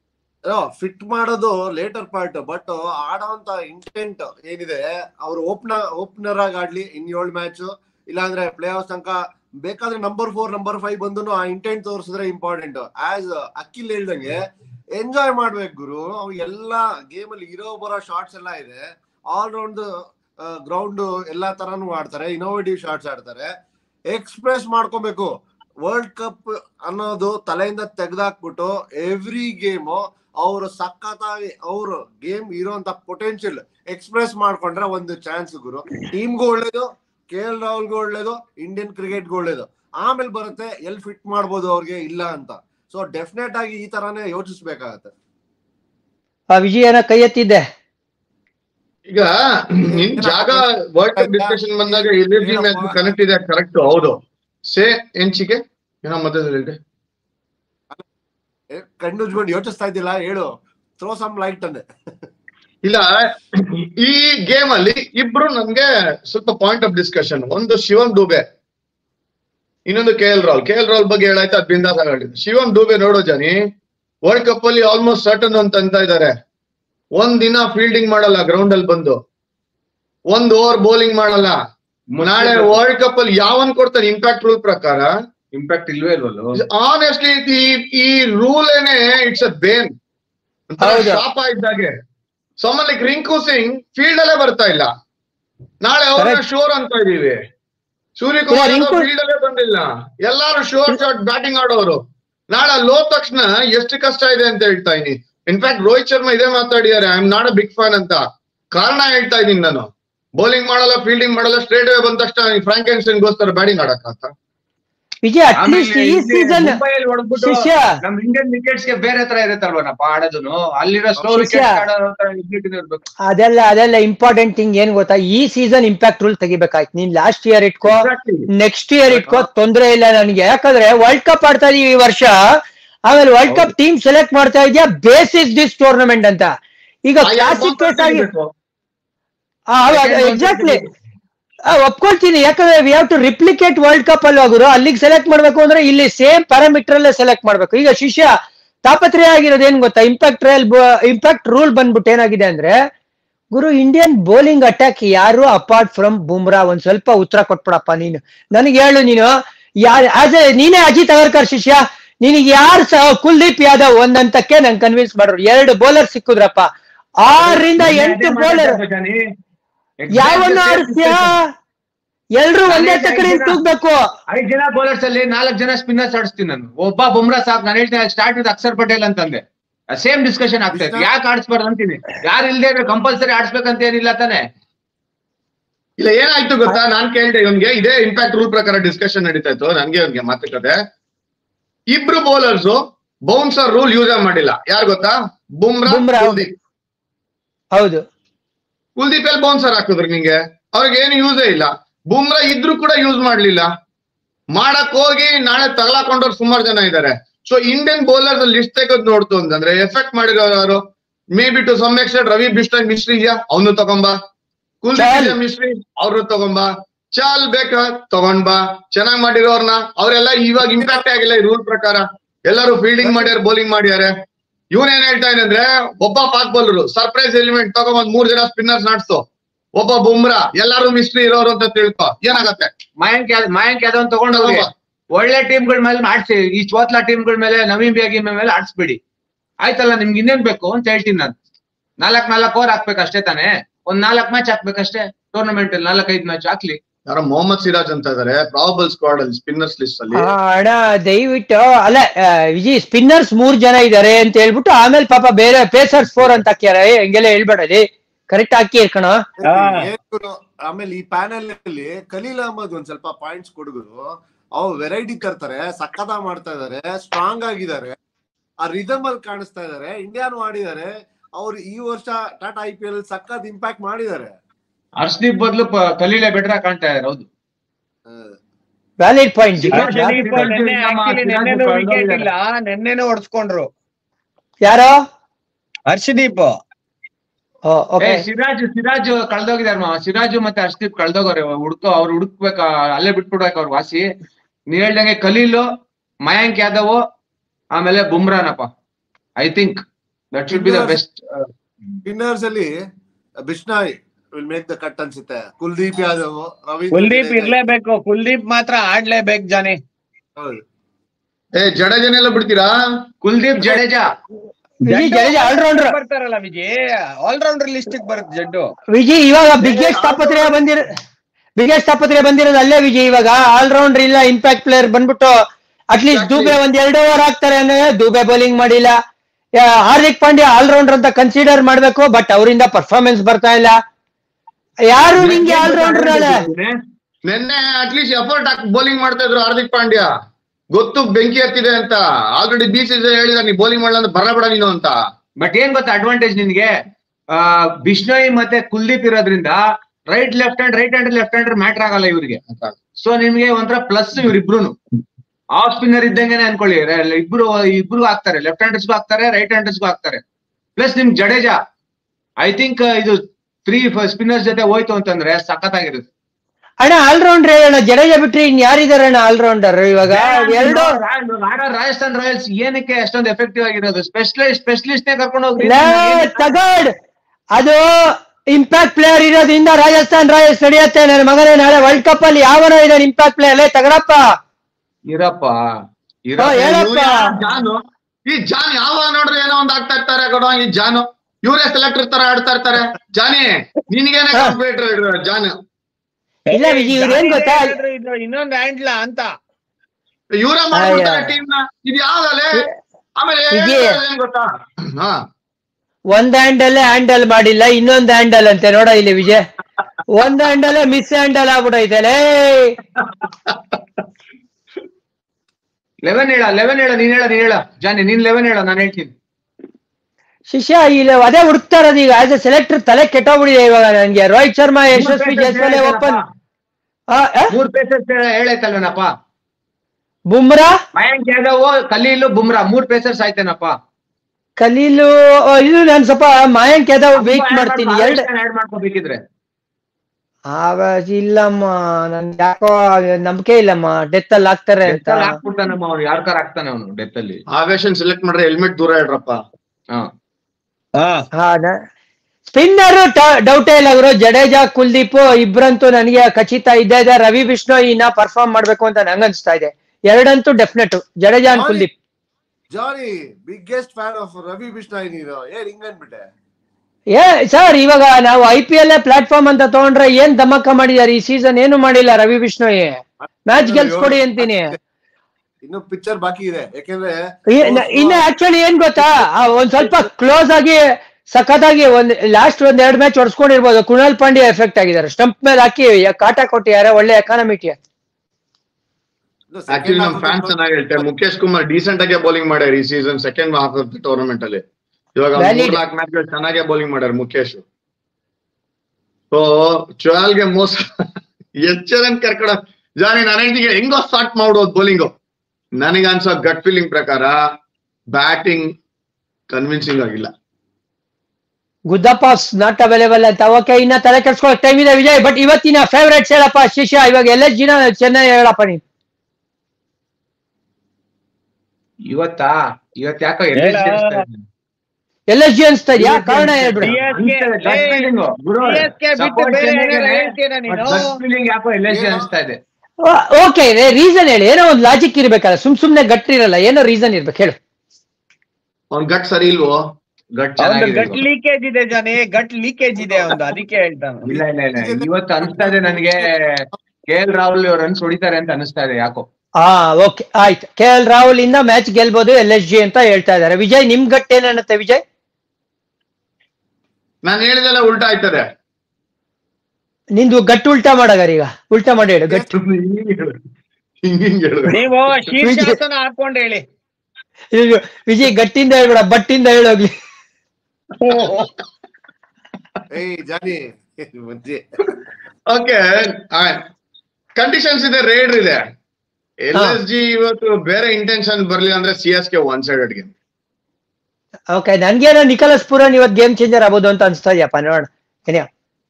ಫಿಟ್ ಮಾಡೋದು ಲೇಟರ್ ಪಾರ್ಟ್ ಬಟ್ ಆಡೋಂತ ಇಂಟೆಂಟ್ ಏನಿದೆ ಅವ್ರು ಓಪನರ್ ಓಪನರ್ ಆಗಿ ಆಡ್ಲಿ ಇನ್ ಏಳು ಮ್ಯಾಚ್ ಇಲ್ಲಾಂದ್ರೆ ಪ್ಲೇ ಆಫ್ ತನಕ ಬೇಕಾದ್ರೆ ನಂಬರ್ ಫೋರ್ ನಂಬರ್ ಫೈವ್ ಬಂದು ಆ ಇಂಟೆಂಟ್ ತೋರಿಸಿದ್ರೆ ಇಂಪಾರ್ಟೆಂಟ್ ಆಸ್ ಅಕ್ಕಿಲ್ ಹೇಳ್ದಂಗೆ ಎಂಜಾಯ್ ಮಾಡ್ಬೇಕು ಗುರು ಅವ್ರು ಎಲ್ಲಾ ಗೇಮ್ ಅಲ್ಲಿ ಇರೋ ಬರೋ ಶಾರ್ಟ್ಸ್ ಎಲ್ಲ ಇದೆ ಆಲ್ ರೌಂಡ್ ಗ್ರೌಂಡ್ ಎಲ್ಲಾ ತರಾನು ಆಡ್ತಾರೆ ಇನೋವೇಟಿವ್ ಶಾರ್ಟ್ಸ್ ಆಡ್ತಾರೆ ಎಕ್ಸ್ಪ್ರೆಸ್ ಮಾಡ್ಕೋಬೇಕು ವರ್ಲ್ಡ್ ಕಪ್ ಅನ್ನೋದು ತಲೆಯಿಂದ ತೆಗ್ದಾಕ್ಬಿಟ್ಟು ಎವ್ರಿ ಗೇಮು ಅವರು ಸಖತ್ತಾಗಿ ಅವರು ಗೇಮ್ ಇರುವಂತ ಪೊಟೆನ್ಶಿಯಲ್ ಎಕ್ಸ್ಪ್ರೆಸ್ ಮಾಡ್ಕೊಂಡ್ರೆ ಒಂದು ಚಾನ್ಸ್ ಗುರು ಟೀಮ್ಗೂ ಒಳ್ಳೇದು ಕೆ ಎಲ್ ರಾಹುಲ್ಗೂ ಒಳ್ಳೇದು ಇಂಡಿಯನ್ ಕ್ರಿಕೆಟ್ಗೂ ಒಳ್ಳೇದು ಆಮೇಲೆ ಬರುತ್ತೆ ಎಲ್ ಫಿಟ್ ಮಾಡ್ಬೋದು ಅವ್ರಿಗೆ ಇಲ್ಲ ಅಂತ ಸೊ ಡೆಫಿನೆಟ್ ಆಗಿ ಈ ತರಾನೇ ಯೋಚಿಸ್ಬೇಕಾಗತ್ತೆ ಆ ವಿಜಯನ ಕೈ ಎತ್ತಿದ್ದೆ ಈಗ ನಿನ್ ಜಾಗ ವರ್ಲ್ಡ್ ಕಪ್ ಡಿಸ್ಕಷನ್ ಬಂದಾಗ ಎಲ್ರಿಜಿ ಮ್ಯಾಚ್ ಕನೆಕ್ಟ್ ಇದೆ ಕರೆಕ್ಟ್ ಹೌದು ಸೇ ಎಂಚಿಗೆ ಏನೋ ಮಧ್ಯದಲ್ಲಿ ಹೇಳಿದೆ ಏ, ಕಣ್ಣು ಉಜ್ಕೊಂಡು ಯೋಚಿಸ್ತಾ ಇದ್ದಿಲ್ಲ ಹೇಳು ಥ್ರೋ ಸಮ್ ಲೈಟ್ ಅಂದೆ ಇಲ್ಲ ಈ ಗೇಮ್ ಅಲ್ಲಿ ಇಬ್ರು ನಮ್ಗೆ ಸ್ವಲ್ಪ ಪಾಯಿಂಟ್ ಆಫ್ ಡಿಸ್ಕಷನ್ ಒಂದು ಶಿವಮ್ ಡೂಬೆ ಇನ್ನೊಂದು K L Rahul K L Rahul ಬಗ್ಗೆ ಹೇಳಾಯ್ತು ಅದ್ ಬಿಂದಾಸ್ ಆಗಿದೆ ಶಿವಮ್ ಡೂಬೆ ನೋಡೋ ಜಾನಿ ವರ್ಲ್ಡ್ ಕಪ್ ಅಲ್ಲಿ ಆಲ್ಮೋಸ್ಟ್ ಸರ್ಟನ್ ಅಂತ ಅಂತ ಇದ್ದಾರೆ ಒಂದ್ ದಿನ ಫೀಲ್ಡಿಂಗ್ ಮಾಡಲ್ಲ ಗ್ರೌಂಡ್ ಅಲ್ಲಿ ಬಂದು ಒಂದ್ ಓವರ್ ಬೌಲಿಂಗ್ ಮಾಡಲ್ಲ ನಾಳೆ ವರ್ಲ್ಡ್ ಕಪ್ ಅಲ್ಲಿ ಯಾವನ್ ಕೊಡ್ತಾನೆ ಇಂಪ್ಯಾಕ್ಟ್ ರೂಲ್ ಪ್ರಕಾರ ಇಂಪ್ಯಾಕ್ಟ್ ಇಲ್ವೇ ಇಲ್ವಲ್ಲ ಆನೆಸ್ಟ್ಲಿ ಈ ಈ ರೂಲ್ ಏನೆ ಇಟ್ಸ್ ಅ ಬೇನ್ ಹೌದು. ಶಾಪ ಇದ್ದಾಗೆ ಸೋಮನ್ ಲೈಕ್ ರಿಂಕು ಸಿಂಗ್ ಫೀಲ್ಡ್ ಅಲ್ಲೇ ಬರ್ತಾ ಇಲ್ಲ ನಾಳೆ ಅವ್ರನ್ನ Correct. ಶೋರ್ ಅಂತ ಇದೀವಿ ಸೂರ್ಯಕುಮಾರ್ ಇಲ್ಲ, ರಿಂಕು- ಫೀಲ್ಡ್ ಅಲ್ಲೇ ಬಂದಿಲ್ಲ ಎಲ್ಲಾರು ಶೋರ್ ಶಾಟ್ ಬ್ಯಾಟಿಂಗ್ ಆಡೋರು ನಾಳೆ ಅಲ್ಲಿ ಹೋದ ತಕ್ಷಣ ಎಷ್ಟು ಕಷ್ಟ ಇದೆ ಅಂತ ಹೇಳ್ತಾ ಇದೀನಿ ಇನ್ಫ್ಯಾಕ್ಟ್ ರೋಹಿತ್ ಶರ್ಮಾ ಇದೇ ಮಾತಾಡಿದ್ದಾರೆ I am not a big fan ಅಂತ ಕಾರಣ ಹೇಳ್ತಾ ಇದೀನಿ ನಾನು ಬೌಲಿಂಗ್ ಮಾಡಲ್ಲ ಫೀಲ್ಡಿಂಗ್ ಮಾಡಲ್ಲ ಸ್ಟ್ರೇಟ್ ಅವೇ ಬಂದ ತಕ್ಷಣ ಫ್ರಾಂಕ್ ಗೋಸ್ಕರ ಬ್ಯಾಟಿಂಗ್ ಆಡಕ್ಕಂತ ವಿಜಯ್ ಅಟ್ಲೀಸ್ಟ್ ಈ ಸೀಸನ್ ಮುಂಬೈಯಲ್ಲಿ ಹೊಡೆದ್ಬಿಟ್ಟು ಶಿಷ್ಯ ನಮ್ ಇಂಡಿಯನ್ ವಿಕೆಟ್ಸ್ ಗೆ ಬೇರೆ ತರ ಇರುತ್ತಲ್ವನಪ್ಪ ಆಡೋದನ್ನು ಅಲ್ಲಿರೋ ಸ್ಲೋ ಶಿಷ್ಯ. ವಿಕೆಟ್ ಆಡೋ ಎಬಿಲಿಟಿ ಇರ್ಬೇಕು ಅದೆಲ್ಲ ಅದೆಲ್ಲ ಇಂಪಾರ್ಟೆಂಟ್ ಥಿಂಗ್ ಏನ್ ಗೊತ್ತಾ ಈ ಸೀಸನ್ ಇಂಪ್ಯಾಕ್ಟ್ ರೂಲ್ ತೆಗಿಬೇಕಾಯ್ತು ನೀನ್ ಲಾಸ್ಟ್ ಇಯರ್ ಇಟ್ಕೋ ನೆಕ್ಸ್ಟ್ ಇಯರ್ ಇಟ್ಕೋ ತೊಂದ್ರೆ ಇಲ್ಲ ನನಗೆ ಯಾಕಂದ್ರೆ ವರ್ಲ್ಡ್ ಕಪ್ ಆಡ್ತಾ ಇದೀವಿ ಈ ವರ್ಷ ಆಮೇಲೆ ವರ್ಲ್ಡ್ ಕಪ್ ಟೀಮ್ ಸೆಲೆಕ್ಟ್ ಮಾಡ್ತಾ ಇದೆಯಾ ಬೇಸಿಸ್ ದಿಸ್ ಟೂರ್ನಮೆಂಟ್ ಅಂತ ಈಗ ಕ್ಲಾಸಿಕ್ ಕೇಸ್ ಆಗಿ ಎಕ್ಸಾಕ್ಟ್ಲಿ ಒಪ್ಕೊಳ್ತೀನಿ ಯಾಕಂದ್ರೆ we have to replicate world cup ಅಲ್ವಾ ಗುರು ಅಲ್ಲಿಗೆ ಸೆಲೆಕ್ಟ್ ಮಾಡ್ಬೇಕು ಅಂದ್ರೆ ಇಲ್ಲಿ ಸೇಮ್ ಪ್ಯಾರಾಮೀಟರ್ ಅಲ್ಲೇ ಸೆಲೆಕ್ಟ್ ಮಾಡ್ಬೇಕು ಈಗ ಶಿಷ್ಯ ತಾಪತ್ರಯ ಆಗಿರೋದು ಏನ್ ಗೊತ್ತಾ ಇಂಪ್ಯಾಕ್ಟ್ ರೈಲ್ ಇಂಪ್ಯಾಕ್ಟ್ ರೂಲ್ ಬಂದ್ಬಿಟ್ಟು ಏನಾಗಿದೆ ಅಂದ್ರೆ ಗುರು ಇಂಡಿಯನ್ ಬೌಲಿಂಗ್ ಅಟ್ಯಾಕ್ ಯಾರು ಅಪಾರ್ಟ್ ಫ್ರಮ್ ಬುಮ್ರಾ ಒಂದ್ ಸ್ವಲ್ಪ ಉತ್ತರ ಕೊಟ್ಬಿಡಪ್ಪ ನೀನು ನನಗೆ ಹೇಳು ನೀನು ಯಾರ್ ಆಸ್ ಎ ನೀನೇ ಅಜಿತ್ ಅಗರ್ಕರ್ ಶಿಷ್ಯ ನಿನಗೆ ಯಾರು ಸಹ ಕುಲ್ದೀಪ್ ಯಾದವ್ ಒಂದಂತಕ್ಕೆ ನಂಗೆ ಕನ್ವಿನ್ಸ್ ಮಾಡ್ರು ಎರಡು ಬೌಲರ್ ಸಿಕ್ಕುದ್ರಪ್ಪ ಆರರಿಂದ ಎಂಟು ಬೌಲರ್ ಯಾವನ್ನ ಆಡಿಸ್ತೀಯ ಎಲ್ರು ಒಂದೇ ತಕ್ಕಡಿ ತೂಗ್ಬೇಕು ಐದ್ ಜನ ಬೌಲರ್ಸ್ ಅಲ್ಲಿ ನಾಲ್ಕು ಜನ ಸ್ಪಿನ್ನರ್ಸ್ ಆಡಿಸ್ತೀನಿ ನಾನು ಒಬ್ಬ ಬುಮ್ರಾ ಸಾಕು ನಾನು ಹೇಳ್ತೀನಿ ಸ್ಟಾರ್ಟ್ ವಿತ್ ಅಕ್ಷರ್ ಪಟೇಲ್ ಅಂತಂದೆ ಸೇಮ್ ಡಿಸ್ಕಷನ್ ಆಗ್ತಾ ಇತ್ತು ಯಾಕೆ ಆಡಿಸ್ಬಾರ್ದು ಅಂತೀನಿ ಯಾರು ಇಲ್ದೇ ಕಂಪಲ್ಸರಿ ಆಡಿಸ್ಬೇಕಂತ ಏನಿಲ್ಲ ತಾನೆ ಇಲ್ಲ ಏನಾಯ್ತು ಗೊತ್ತಾ ನಾನ್ ಕೇಳಿದೆ ಇವ್ನ್ಗೆ ಇದೇ ಇಂಪ್ಯಾಕ್ಟ್ ರೂಲ್ ಪ್ರಕಾರ ಡಿಸ್ಕಷನ್ ನಡೀತಾ ಇತ್ತು ನನ್ಗೆ ಇವ್ನ್ಗೆ ಮಾತುಕತೆ ಇಬ್ರು ಬೌಲರ್ಸ್ ಬೌನ್ಸರ್ ರೂಲ್ ಯೂಸ್ ಮಾಡಿಲ್ಲ ಯಾರು ಗೊತ್ತಾ ಬುಮ್ರಾ ಬುಮ್ರಾ. ಕುಲ್ದೀಪ್ ಹೌದು ಕುಲ್ದೀಪ್ ಎಲ್ಲಿ ಬೌನ್ಸರ್ ಹಾಕಿದ್ರು ನಿಂಗೆ ಅವ್ರಿಗೆ ಏನು ಯೂಸೇ ಇಲ್ಲ ಬುಮ್ರಾ ಇದ್ರು ಕೂಡ ಯೂಸ್ ಮಾಡ್ಲಿಲ್ಲ ಮಾಡಕ್ ಹೋಗಿ ನಾಳೆ ತಗಲಾಕೊಂಡವ್ರು ಸುಮಾರು ಜನ ಇದ್ದಾರೆ ಸೊ ಇಂಡಿಯನ್ ಬೌಲರ್ಸ್ ಲಿಸ್ಟ್ ತೆಗೆದು ನೋಡ್ತು ಅಂತಂದ್ರೆ ಎಫೆಕ್ಟ್ ಮಾಡಿರೋರು maybe to some extent Ravi Bishnoi mystery ಇದೆಯಾ ಅವನು ತಗೊಂಬಾ ಕುಲ್ದೀಪ್ ಚಾಲ್. ಇದೆಯಾ ಮಿಸ್ಟ್ರಿ ಅವ್ರು ತಗೊಂಬಾ ಚಾಲ್ ಬೇಕಾ ತಗೊಂಡ್ ಬಾ ಚೆನ್ನಾಗ್ ಮಾಡಿರೋರ್ನ ಅವರೆಲ್ಲ ಇವಾಗ ಇಂಪ್ಯಾಕ್ಟ್ ಆಗಿಲ್ಲ ಈ ರೂಲ್ ಪ್ರಕಾರ ಎಲ್ಲರೂ ಫೀಲ್ಡಿಂಗ್ ಮಾಡ್ಯಾರ ಬೌಲಿಂಗ್ ಮಾಡ್ಯಾರೆ ಇವನ್ ಏನ್ ಹೇಳ್ತಾ ಅಂದ್ರೆ ಒಬ್ಬ ಪಾಕ್ ಬೌಲರು ಸರ್ಪ್ರೈಸ್ ಎಲಿಮೆಂಟ್ ತಗೊಂಡ್ ಮೂರ್ ಜನ ಸ್ಪಿನ್ನರ್ಸ್ ನಾಡ್ಸು ಒಬ್ಬ ಬುಮ್ರಾ ಎಲ್ಲಾರು ಮಿಸ್ಟ್ರಿ ಇರೋರು ಅಂತ ತಿಳ್ಕೊ ಏನಾಗತ್ತೆ ಮಯಾಂಕ್ ಯಾದವ್ ಮಯಾಂಕ್ ಯಾದವ್ ತಗೊಂಡೋಗಿ ತಗೊಂಬಾ. ಒಳ್ಳೆ ಟೀಮ್ಗಳ ಮೇಲೆ ಆಡ್ಸಿ ಈ ಚೋತ್ಲಾ ಟೀಮ್ಗಳ ಮೇಲೆ ನವೀನ್ ಗಿಮ್ ಮೇಲೆ ಆಡ್ಸ್ಬಿಡಿ ಆಯ್ತಲ್ಲ ನಿಮ್ಗೆ ಇನ್ನೇನ್ ಬೇಕು ಅಂತ ಹೇಳ್ತೀನಿ ನಾನು ನಾಲ್ಕ್ ನಾಲ್ಕ್ ಓವರ್ ಹಾಕ್ಬೇಕು ಅಷ್ಟೇ ತಾನೇ ಒಂದ್ ನಾಲ್ಕ್ ಮ್ಯಾಚ್ ಹಾಕ್ಬೇಕಷ್ಟೇ ಟೂರ್ನಮೆಂಟ್ ಅಲ್ಲಿ ನಾಲ್ಕೈದು ಮ್ಯಾಚ್ ಹಾಕ್ಲಿ ಯಾರೋ ಮೊಹಮ್ಮದ್ ಸಿರಾಜ್ ಅಂತ ಇದಾರೆ ಪ್ರಾಬಲ್ ಸ್ಕ್ವಾಡ್ ಅಲ್ಲಿ ಸ್ಪಿನ್ನರ್ಸ್ ಲಿಸ್ಟ್ ಅಲ್ಲಿ ಆ, ಅಣ್ಣ ದಯವಿಟ್ಟು ಅಲ್ಲ ಆ, ವಿಜಯ್ ಸ್ಪಿನ್ನರ್ಸ್ ಮೂರ್ ಜನ ಇದಾರೆ ಅಂತ ಹೇಳ್ಬಿಟ್ಟು ಆಮೇಲೆ ಪಾಪ ಬೇರೆ ಪೇಸರ್ಸ್ ಫೋರ್ ಅಂತ ಹಾಕ್ಯಾರ ಏ, ಹಂಗೆಲ್ಲ ಹೇಳ್ಬೇಡಲಿ ಕರೆಕ್ಟ್ ಹಾಕಿ ಕಣ ಹಾ. ಏನು ಆಮೇಲೆ ಈ ಪ್ಯಾನೆಲ್ ಅಲ್ಲಿ ಖಲೀಲ್ ಅಹಮದ್ ಒಂದ್ ಸ್ವಲ್ಪ ಪಾಯಿಂಟ್ಸ್ ಕೊಡುಗರು ಅವ್ ವೆರೈಟಿ ತರ್ತಾರೆ ಸಕ್ಕದ ಮಾಡ್ತಾ ಇದಾರೆ ಸ್ಟ್ರಾಂಗ್ ಆಗಿದ್ದಾರೆ ಆ ರಿದಮ್ ಅಲ್ಲಿ ಕಾಣಿಸ್ತಾ ಇದಾರೆ ಇಂಡಿಯಾನು ಆಡಿದ್ದಾರೆ ಅವ್ರು ಈ ವರ್ಷ ಟಾಟಾ ಐ ಪಿ ಎಲ್ ಸಕ್ಕತ್ ಇಂಪ್ಯಾಕ್ಟ್ ಮಾಡಿದ್ದಾರೆ ಹರ್ಷದೀಪ್ ಬದಲು ಕಲೀಲೆ ಬೆಟರ್ ಕಾಣ್ತಾ ಇದಾರೆ ಹೌದು ವ್ಯಾಲಿಡ್ ಪಾಯಿಂಟ್ ಸಿರಾಜ್ ಶರೀಫ್ ಜಾಸ್ತಿ ನೆನ್ನೆ ನಮ್ಮ actually ಸಿರಾಜ್ ನೆನ್ನೆನೂ ಕಳ್ದೋಗಿದ್ದಾರೆ. ವಿಕೆಟ್ ಇಲ್ಲ ನೆನ್ನೆನೂ ಹೊಡ್ಸ್ಕೊಂಡ್ರು ಯಾರೋ ಹರ್ಷದೀಪ್ ಓಕೆ ಏ ಸಿರಾಜ್ ಸಿರಾಜ್ ಕಳ್ದೋಗಿದಾರೆ ಮಾವ ಸಿರಾಜು ಮತ್ತೆ ಹರ್ಷದೀಪ್ ಕಳ್ದೋಗವ್ರೆ ಹುಡ್ಕೋ ಅವ್ರು ಹುಡುಕ್ಬೇಕ ಅಲ್ಲೇ ಬಿಟ್ಬಿಡ್ಬೇಕು ಅವ್ರ ವಾಸಿ ನೀವ್ ಹೇಳ್ದಂಗೆ ಖಲೀಲು ಮಯಾಂಕ್ ಯಾದವ್ ಆಮೇಲೆ ಬುಮ್ರಾನಪ್ಪ I think that should be the best spinners ಅಲ್ಲಿ Bishnoi will make the cut ಅನ್ಸುತ್ತೆ ಕುಲ್ದೀಪ್ ಯಾದವ್ ರವೀಂದ್ರ ಕುಲ್ದೀಪ್ ಜಡೇಜಾ. ಇರ್ಲೇಬೇಕು ಕುಲ್ದೀಪ್ ಮಾತ್ರ ಆಡ್ಲೇಬೇಕು ಜಾನಿ ಹೌದು. ಏ ಜಡೇಜನೆಲ್ಲ ಬಿಡ್ತೀರಾ ಕುಲ್ದೀಪ್ ಜಡೇಜಾ ವಿಜಯ್ ಜಡೇಜಾ ಆಲ್ರೌಂಡರ್ ಬರ್ತಾರಲ್ಲ ವಿಜಯ್ ಆಲ್ರೌಂಡರ್ ಲಿಸ್ಟ್ ಬರುತ್ತೆ ಜಡ್ಡು ವಿಜಯ್ ಇವಾಗ ಬಿಗ್ಗೆಸ್ಟ್ ತಾಪತ್ರೆ ಬಂದಿರ ಬಿಗ್ಗೆಸ್ಟ್ ತಾಪತ್ರೆ ಬಂದಿರೋದು ಅಲ್ಲೇ ವಿಜಯ್ ಇವಾಗ ಆಲ್ರೌಂಡರ್ ಇಲ್ಲ ಇಂಪ್ಯಾಕ್ಟ್ ಪ್ಲೇಯರ್ ಬಂದ್ಬಿಟ್ಟು ಅಟ್ಲೀಸ್ಟ್ Exactly. ದೂಬೆ ಒಂದ್ ಎರಡು ಓವರ್ ಹಾಕ್ತಾರೆ ಅಂದ್ರೆ ದೂಬೆ ಬೌಲಿಂಗ್ ಮಾಡಿಲ್ಲ ಯಾ, ಹಾರ್ದಿಕ್ ಪಾಂಡ್ಯ ಆಲ್ರೌಂಡರ್ ಅಂತ ಕನ್ಸಿಡರ್ ಮಾಡ್ಬೇಕು ಬಟ್ ಅವರಿಂದ ಪರ್ಫಾರ್ಮೆನ್ಸ್ ಬರ್ತಾ ಇಲ್ಲ ಯಾರು ನಿಂಗೆ ಆಲ್ರೌಂಡರ್ ನಾಳೆ ನಿನ್ನೆ ಅಟ್ಲೀಸ್ಟ್ ಎಫರ್ಟ್ ಹಾಕಿ ಬೌಲಿಂಗ್ ಮಾಡ್ತಾ ಇದ್ರು ಹಾರ್ದಿಕ್ ಪಾಂಡ್ಯ ಗೊತ್ತು ಬೆಂಕಿ ಹತ್ತಿದೆ ಅಂತ ಆಲ್ರೆಡಿ ಬಿ ಸಿ ಹೇಳಿದ ನೀ ಬೌಲಿಂಗ್ ಮಾಡಲ್ಲ ಅಂತ ಬರಬೇಡ ನೀನು ಅಂತ ಬಟ್ ಏನ್ ಗೊತ್ತಾ ಅಡ್ವಾಂಟೇಜ್ ನಿನ್ಗೆ ಆ ಬಿಷ್ಣೋಯ್ ಮತ್ತೆ ಕುಲ್ದೀಪ್ ಇರೋದ್ರಿಂದ right left hand right hand left hand matter ಆಗಲ್ಲ ಇವ್ರಿಗೆ ಸೊ ನಿಮ್ಗೆ ಒಂಥರ ಪ್ಲಸ್ ಇವ್ರಿಬ್ರುನು ಆಫ್ ಸ್ಪಿನ್ನರ್ ಇದ್ದಂಗೆನೆ ಅನ್ಕೊಳ್ಳಿ ರ- ಇಬ್ರು ಇಬ್ರು ಹಾಕ್ತಾರೆ ಲೆಫ್ಟ್ ಹ್ಯಾಂಡರ್ಸ್ಗೂ ಹಾಕ್ತಾರೆ ರೈಟ್ ಹ್ಯಾಂಡರ್ಸ್ಗೂ ಹಾಕ್ತಾರೆ ಪ್ಲಸ್ ನಿಮ್ ಜಡೇಜಾ ಐ ಥಿಂಕ್ ಇದು ತ್ರೀ ಸ್ಪಿನ್ನರ್ಸ್ ಜೊತೆ ಹೋಯ್ತು ಅಂತಂದ್ರೆ ಸಖತ್ತಾಗಿರುತ್ತೆ ಅಣ್ಣ ಆಲ್ರೌಂಡರ್ ಹೇಳೋಣ ಜಡೇಜಾ ಬಿಟ್ರೆ ಇನ್ ಯಾರಿದಾರೆ ಅಣ್ಣ ಆಲ್ರೌಂಡರ್ ಇವಾಗ ಎರಡು ರಾ- ರಾಜಸ್ಥಾನ್ ರಾಯಲ್ಸ್ ಏನಕ್ಕೆ ಅಷ್ಟೊಂದು ಎಫೆಕ್ಟಿವ್ ಆಗಿರೋದು ಸ್ಪೆಷಲಿಸ್ಟ್ ಸ್ಪೆಷಲಿಸ್ಟ್ ಕರ್ಕೊಂಡು ಹೋಗ್ರಿ ತಗಡ್ ಅದು ಇಂಪ್ಯಾಕ್ಟ್ ಪ್ಲೇಯರ್ ಇರೋದ್ರಿಂದ ರಾಜಸ್ಥಾನ್ ರಾಯಲ್ಸ್ ನಡೆಯುತ್ತೆ ನನ್ನ ಮಗನೇ ನಾಳೆ ವರ್ಲ್ಡ್ ಕಪ್ ಅಲ್ಲಿ ಯಾವನೋ ಇದ್ದಾನೆ ಇಂಪ್ಯಾಕ್ಟ್ ಪ್ಲೇಯರ್ ತಗಡಪ್ಪ ಇರಪ್ಪ ಹಾ, ಇರಪ್ಪ ಹೇಳಪ್ಪ. ಇವ್ರು ಯಾರು ಜಾನು ಈ ಜಾನ್ ಯಾವ ನೋಡ್ರಿ ಏನೋ ಒಂದ್ ಆಗ್ತಾ ಇರ್ತಾರೆ ಕೊಡೋ ಈ ಜಾನು ಇವರೇ ಸೆಲೆಕ್ಟರ್ ತರ ಆಡ್ತಾ ಇರ್ತಾರೆ ಜಾನಿ ನಿನ್ಗೇನೆ ಹಾ. ಕಂಪ್ಯೂಟರ್ ಜಾನ್ ಇಲ್ಲ ವಿಜಿ ಇವ್ರು ಏನ್ ಗೊತ್ತಾ ಇದು ಇನ್ನೊಂದು ಹ್ಯಾಂಡ್ಲ ಅಂತ ಇವರೇ ಮಾಡ್ಬಿಡ್ತಾರೆ ಅಯ್ಯ. ಟೀಮ್ ನ ಇದು ಯಾವ್ದಲೆ ಆಮೇಲೆ ವಿಜಯ್. ಹೇಳ್ತಾರೆ ಏನ್ ಗೊತ್ತಾ ಹಾ ಒಂದ್ ಹ್ಯಾಂಡಲ್ ಹ್ಯಾಂಡಲ್ ಮಾಡಿಲ್ಲ ಇನ್ನೊಂದ್ ಹ್ಯಾಂಡಲ್ ಅಂತೆ ನೋಡ ಇಲ್ಲಿ ವಿಜಯ್ ಒಂದ್ ಹ್ಯಾಂಡಲ್ ಮಿಸ್ ಹ್ಯಾಂಡಲ್ ಆಗ್ಬಿಟ್ಟೈತೆ ಲೇ ಲೆವೆನ್ ಹೇಳ ಲೆವೆನ್ ಹೇಳ ನೀನ್ ಹೇಳ ನೀನ್ ಹೇಳ ಜಾನಿ ನೀನ್ ಲೆವೆನ್ ಹೇಳ ನಾನು ಹೇಳ್ತೀನಿ ಶಿಷ್ಯ ಇಲ್ಲ ಅದೇ ಹುಡುಕ್ತಾ ಇರೋದು ಈಗ ಆಸ್ ಎ ಸೆಲೆಕ್ಟರ್ ತಲೆ ಕೆಟ್ಟೋಗ್ಬಿಟ್ಟಿದೆ ಇವಾಗ ನನ್ಗೆ ರೋಹಿತ್ ಶರ್ಮಾ ಯಶಸ್ವಿ ಜೈಸ್ವಾಲೆ ಓಪನ್ ಮೂರ್ ಪೇಸರ್ಸ್ ಹೇಳೈತಲ್ವೇನಪ್ಪ ಬುಮ್ರಾ ಮಯಾಂಕ್ ಯಾದವ್ ಕಲೀಲು ಬುಮ್ರಾ ಮೂರ್ ಪೇಸರ್ಸ್ ಆಯ್ತೇನಪ್ಪ ಖಲೀಲು ಆ, ಇದು ನಾನು ಸ್ವಲ್ಪ ಮಾಯಾಂಕ್ ಯಾದವ್ ವೇಟ್ ಮಾಡ್ತೀನಿ ಎರಡು ಆಡ್ ಮಾಡ್ಕೋಬೇಕಿದ್ರೆ ಆವಾಗ ಇಲ್ಲಮ್ಮ ನನ್ಗೆ ಯಾಕೋ ನಂಬಿಕೆ ಇಲ್ಲಮ್ಮ ಡೆತ್ ಅಲ್ಲಿ ಆಗ್ತಾರೆ ಅಂತ ಹಾಕ್ಬಿಡ್ತಾನಮ್ಮ ಅವ್ನು ಯಾರ್ ಕಾರ್ ಹಾಕ್ತಾನೆ ಅವನು ಡೆತ್ ಅಲ್ಲಿ ಆವೇಶನ್ ಸೆಲೆಕ್ಟ್ ಮಾಡ್ರೆ ಹೆಲ್ಮೆಟ್ ದೂರ ಇಡ್ರಪ್ಪ ಹಾ ಹಾ ಸ್ಪಿನ್ನರ್ ಡೌಟೇ ಇಲ್ಲ ಗುರು ಜಡೇಜಾ ಕುಲ್ದೀಪ್ ಇಬ್ರಂತೂ ನನಗೆ ಖಚಿತ ಇದ್ದೇ ಇದೆ ರವಿ ಬಿಷ್ಣು ಇನ್ನ ಪರ್ಫಾರ್ಮ್ ಮಾಡ್ಬೇಕು ಅಂತ ನಂಗ್ ಅನ್ಸ್ತಾ ಇದೆ ಎರಡಂತೂ definite Jadeja and Kuldeep Johnny biggest fan of Ravi Bishnoi ನೀನು ಏನ್ ಹಿಂಗನ್ಬಿಟ್ಟೆ ಏ ಸರ್ ಇವಾಗ ನಾವು ಐ ಪಿ ಎಲ್ ಪ್ಲಾಟ್ಫಾರ್ಮ್ ಅಂತ ತಗೊಂಡ್ರೆ ಏನ್ ಧಮಕ ಮಾಡಿದಾರೆ ಈ ಸೀಸನ್ ಏನು ಮಾಡಿಲ್ಲ ರವಿ ಬಿಷ್ಣು ಮ್ಯಾಚ್ ಗೆಲ್ಸ್ಕೊಡಿ ಅಂತೀನಿ ಇನ್ನು ಪಿಕ್ಚರ್ ಬಾಕಿ ಇದೆ ಯಾಕೆಂದ್ರೆ ಇನ್ನ- ಇನ್ನ ಆಕ್ಚುಲಿ ಏನ್ ಗೊತ್ತಾ ಆ, ಒಂದ್ ಸ್ವಲ್ಪ ಕ್ಲೋಸ್ ಆಗಿ ಸಖತ್ತಾಗಿ ಒಂದ್ ಲಾಸ್ಟ್ ಒಂದ್ ಎರಡ್ ಮ್ಯಾಚ್ ಹೊಡ್ಸ್ಕೊಂಡಿರ್ಬೋದು ಕುಣಾಲ್ ಪಾಂಡ್ಯ ಎಫೆಕ್ಟ್ ಆಗಿದ್ದಾರೆ ಸ್ಟಂಪ್ ಮೇಲೆ ಹಾಕಿ ಕಾಟ ಕೊಟ್ಟಿದ್ದಾರೆ ಒಳ್ಳೆ ಎಕಾನಮಿಟಿ ಇನ್ನು second ಆಕ್ಚುಲಿ ನಮ್ half ಫ್ಯಾನ್ಸ್ ಅಲ್ಲಿ ಚೆನ್ನಾಗಿ ಹೇಳ್ತಾರೆ ಮುಖೇಶ್ ಕುಮಾರ್ ಡೀಸೆಂಟ್ ಆಗಿ ಬೌಲಿಂಗ್ ಮಾಡ್ಯಾರ ಈ season second half of the tournament ಅಲ್ಲಿ ಇವಾಗ Valid. ನಾಲ್ಕು ಮ್ಯಾಚ್ ಚೆನ್ನಾಗೇ ಬೌಲಿಂಗ್ ಮಾಡ್ಯಾರ ಮುಖೇಶ್ ಸೊ ಚುಯಾಲ್ಗೆ ಮೋಸ ಎಚ್ಚರನ್ ಕರ್ಕಡ ಜಾನಿ ನನಗೆ ಹೆಂಗೋ ಸ್ಟಾರ್ಟ್ ಮಾಡೋದು ಬೌಲಿಂಗ್ ನನಗೆ ಅನ್ಸೋ ಗಟ್ ಫೀಲಿಂಗ್ ಪ್ರಕಾರ ಬ್ಯಾಟಿಂಗ್ ಕನ್ವಿನ್ಸಿಂಗ್ ಆಗಿಲ್ಲ ಗುದ್ದಪ್ಪ ನಾಟ್ ಅವೈಲೇಬಲ್ ಅಂತ ಓಕೆ ಇನ್ನ ತಲೆ ಕೆಡ್ಸ್ಕೊಳಕ್ ಟೈಮ್ ಇದೆ ವಿಜಯ್ ಬಟ್ ಇವತ್ತಿನ ಫೇವ್ರೇಟ್ಸ್ ಹೇಳಪ್ಪ ಶಿಷ್ಯ ಇವಾಗ ಎಲ್ ಎಸ್ ಜಿನ ಚೆನ್ನೈ ಹೇಳಪ್ಪ ನೀನ್ ಇವತ್ತಾ ಇವತ್ ಯಾಕೋ ಹೇಳ. ಎಲ್ ಎಸ್ ಜಿ ಅನ್ಸ್ತಾ ಇದ್ಯಾ ಕಾರಣ ಹೇಳ್ಬಿಡ ಬಿಟ್ಟು ಬೇರೆ ಏನಾರ ಹೇಳ್ತೀರಾ ನೀನು ಯಾಕೋ ಎಲ್ ಎಸ್ ಜಿ ಅನಿಸ್ತಾ ಇದೆ ಓಕೆ ರೀಸನ್ ಹೇಳಿ ಏನೋ ಒಂದ್ ಲಾಜಿಕ್ ಇರ್ಬೇಕಲ್ಲ ಸುಮ್ ಸುಮ್ನೆ ಗಟ್ಟಿರಲ್ಲ ಏನೋ ರೀಸನ್ ಇರ್ಬೇಕು ಹೇಳು ಅವ್ನ್ ಗಟ್ ಸರಿ ಇಲ್ವೋ ಗಟ್ ಅವ್ನು ಚೆನ್ನಾಗಿದೆ ಗಟ್ ಲೀಕೇಜ್ ಇದೆ ಜಾನಿ ಗಟ್ ಲೀಕೇಜ್ ಇದೆ ಒಂದು ಅದಕ್ಕೆ ಹೇಳ್ತಾನೆ ಇಲ್ಲ ಇಲ್ಲ ಇಲ್ಲ ಇವತ್ತು ಅನಿಸ್ತಾ ಇದೆ ನನಗೆ ಕೆ ಎಲ್ ರಾಹುಲ್ ರನ್ಸ್ ಹೊಡಿತಾರೆ ಅಂತ ಅನಿಸ್ತಾ ಇದೆ ಯಾಕೋ ಹಾ ಓಕೆ ಆಯ್ತು ಕೆ ಎಲ್ ರಾಹುಲ್ ಇಂದ ಮ್ಯಾಚ್ ಗೆಲ್ಬಹುದು ಎಲ್ ಎಸ್ ಜಿ ಅಂತ ಹೇಳ್ತಾ ಇದಾರೆ ವಿಜಯ್ ನಿಮ್ ಗಟ್ ಏನನ್ನತ್ತೆ ವಿಜಯ್ ನಾನು ಹೇಳಿದೆಲ್ಲ ಉಲ್ಟಾ ಆಯ್ತದೆ ನಿಂದು ಗಟ್ ಉಲ್ಟಾ ಮಾಡಗಾರ ಈಗ ಉಲ್ಟಾ ಮಾಡಿ ಹೇಳು ಗಟ್ ಹಿಂಗ್ ಹಿಂಗ್ ಹೇಳಿದ್ರೆ ನೀವು ಶೀರ್ಷಾಸನ ಹಾಕೊಂಡ್ ಹೇಳಿ ಇದು ವಿಜಯ್ ಗಟ್ಟಿಂದ ಹೇಳ್ಬೇಡ ಬಟ್ಟಿಂದ ಹೇಳೋಗ್ಲಿ ಏಯ್ ಜಾನಿ ಮುಂಚೆ ಓಕೆ ಕಂಡೀಷನ್ಸ್ ಇದೆ ರೇಡ್ ಇದೆ ಎಲ್ ಎಸ್ ಜಿ ಇವತ್ತು ಬೇರೆ ಇಂಟೆನ್ಷನ್ ಬರ್ಲಿ ಅಂದ್ರೆ C S K one sided game okay ನನ್ಗೇನೋ ನಿಕೋಲಸ್ ಪುರನ್ ಇವತ್ ಗೇಮ್ ಚೇಂಜರ್ ಆಗ್ಬೋದು ಅಂತ ಅನ್ಸ್ತಾ ಇದೆಯಪ್ಪ ನೋಡೋಣ ಏನ್ಯಾ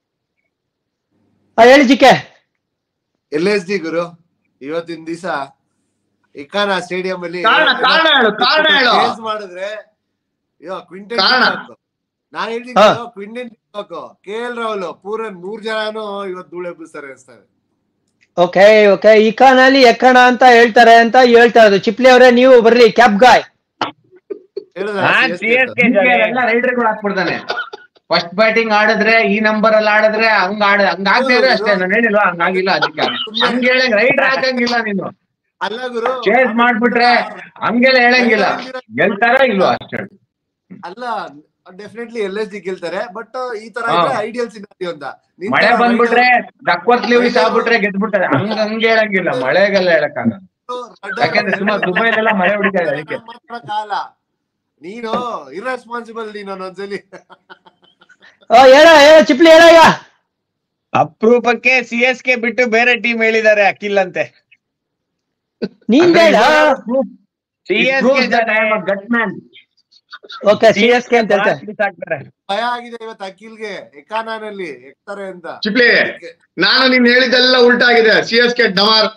ಆ, ಹೇಳಿ ಜಿಕೆ ಎಲ್ ಎಸ್ ಜಿ ಗುರು ಇವತ್ತಿನ ದಿವಸ ಇಕಾನ ಸ್ಟೇಡಿಯಂ ಅಲ್ಲಿ ಕಾರಣ ಕಾರಣ ಹೇಳು ಕಾರಣ ಹೇಳು ಚೇಂಜ್ ಮಾಡಿದ್ರೆ ಅಯ್ಯೋ ಕ್ವಿಂಟನ್ ಕಾರಣ. ನಾನ್ ಹೇಳ್ತೀನಿ ಹಾ. Quinton K L Rahul Pooran ಮೂರ್ ಜನನು ಇವತ್ತು ಧೂಳು ಎಬ್ಬಿಸ್ತಾರೆ ಅನ್ಸ್ತಾರೆ ಓಕೆ ಓಕೆ ಇಕಾನಲ್ಲಿ ಎಕ್ಕಣ ಅಂತ ಹೇಳ್ತಾರೆ ಅಂತ ಹೇಳ್ತಾ ಇರೋದು ಚಿಪ್ಲಿ ಅವರೇ ನೀವು ಬರ್ಲಿ ಕ್ಯಾಪ್ ಗಾಯ್ ಹೇಳಿದ್ರ ನಾನ್ ಸಿ ಎಸ್ ಕೆ ಎಲ್ಲ ರೈಡರ್ಗಳು ಹಾಕ್ಬಿಡ್ತಾನೆ ಫಸ್ಟ್ ಬ್ಯಾಟಿಂಗ್ ಆಡಿದ್ರೆ ಈ ನಂಬರ್ ಅಲ್ಲಿ ಆಡಿದ್ರೆ ಹಂಗ ಆಡ ಹಂಗ ಆಗ್ತಿದ್ರೆ ಅಷ್ಟೇ ನಾನು ಹೇಳಿಲ್ವಾ ಹಂಗಾಗಿಲ್ಲ ಅದಕ್ಕೆ ಹಂಗ ಹೇಳಂಗ್ ರೈಡರ್ ಹಾಕಂಗಿಲ್ಲ ನೀನು ಅಲ್ಲ ಗುರು ಚೇಸ್ ಮಾಡ್ಬಿಟ್ರೆ ಹಂಗೆಲ್ಲ ಹೇಳಂಗಿಲ್ಲ ಗೆಲ್ತಾರ ಇಲ್ವಾ ಅಷ್ಟೇ ಅಲ್ಲ ಡೆಫಿನೆಟ್ಲಿ ಎಲ್ ಎಸ್ ಜಿ ಗೆಲ್ತಾರೆ ಬಟ್ ಈ ತರ ಹಾ. ಇದ್ರೆ ಐಡಿಯಲ್ ಸಿನಾರಿಯೋ ಅಂತ ನಿನ್ ಮಳೆ ತರ ಬಂದ್ಬಿಟ್ರೆ rider- ಡಕ್ವತ್ ಲೀವ್ಸ್ ಆಗ್ಬಿಟ್ರೆ ಗೆದ್ಬಿಟ್ಟಾರೆ ಹಂಗ ಹಂಗ ಹೇಳಂಗಿಲ್ಲ ಮಳೆಗೆಲ್ಲ ಹೇಳಕ್ಕಾಗಲ್ಲ rider- ಯಾಕಂದ್ರೆ ಸುಮಾರು ದುಬೈಲೆಲ್ಲ ಮಳೆ ಹೊಡಿತಾ ಇದೆ ಅದಕ್ಕೆ ಮಾತಾಡಕ್ಕಾಗಲ್ಲ. ನೀನು ಇರ್ರೆಸ್ಪಾನ್ಸಿಬಲ್ ನೀನು ಒಂದೊಂದ್ಸಲಿ ಓ ಹೇಳ ಹೇಳ ಚಿಪ್ಲಿ ಹೇಳ ಈಗ ಅಪರೂಪಕ್ಕೆ ಸಿ ಎಸ್ ಕೆ ಬಿಟ್ಟು ಬೇರೆ ಟೀಮ್ ಹೇಳಿದ್ದಾರೆ ಅಖಿಲ್ ಅಂತೆ ನೀನ್ ಬೇಡ ಸಿ It ಎಸ್ proves ಕೆ that I am a gut man. Okay C S K ಅಂತ ಹೇಳ್ತಾರೆ ಭಯ ಆಗಿದೆ ಇವತ್ತು ಅಖಿಲ್ಗೆ ಎಕಾನಲ್ಲಿ ಎಕ್ತಾರೆ ಅಂತ ಚಿಪ್ಲಿ ನಾನು ನೀನ್ ಹೇಳಿದ್ದೆಲ್ಲ ಉಲ್ಟಾ ಆಗಿದೆ ಸಿ ಎಸ್ ಕೆ ಡಮಾರ್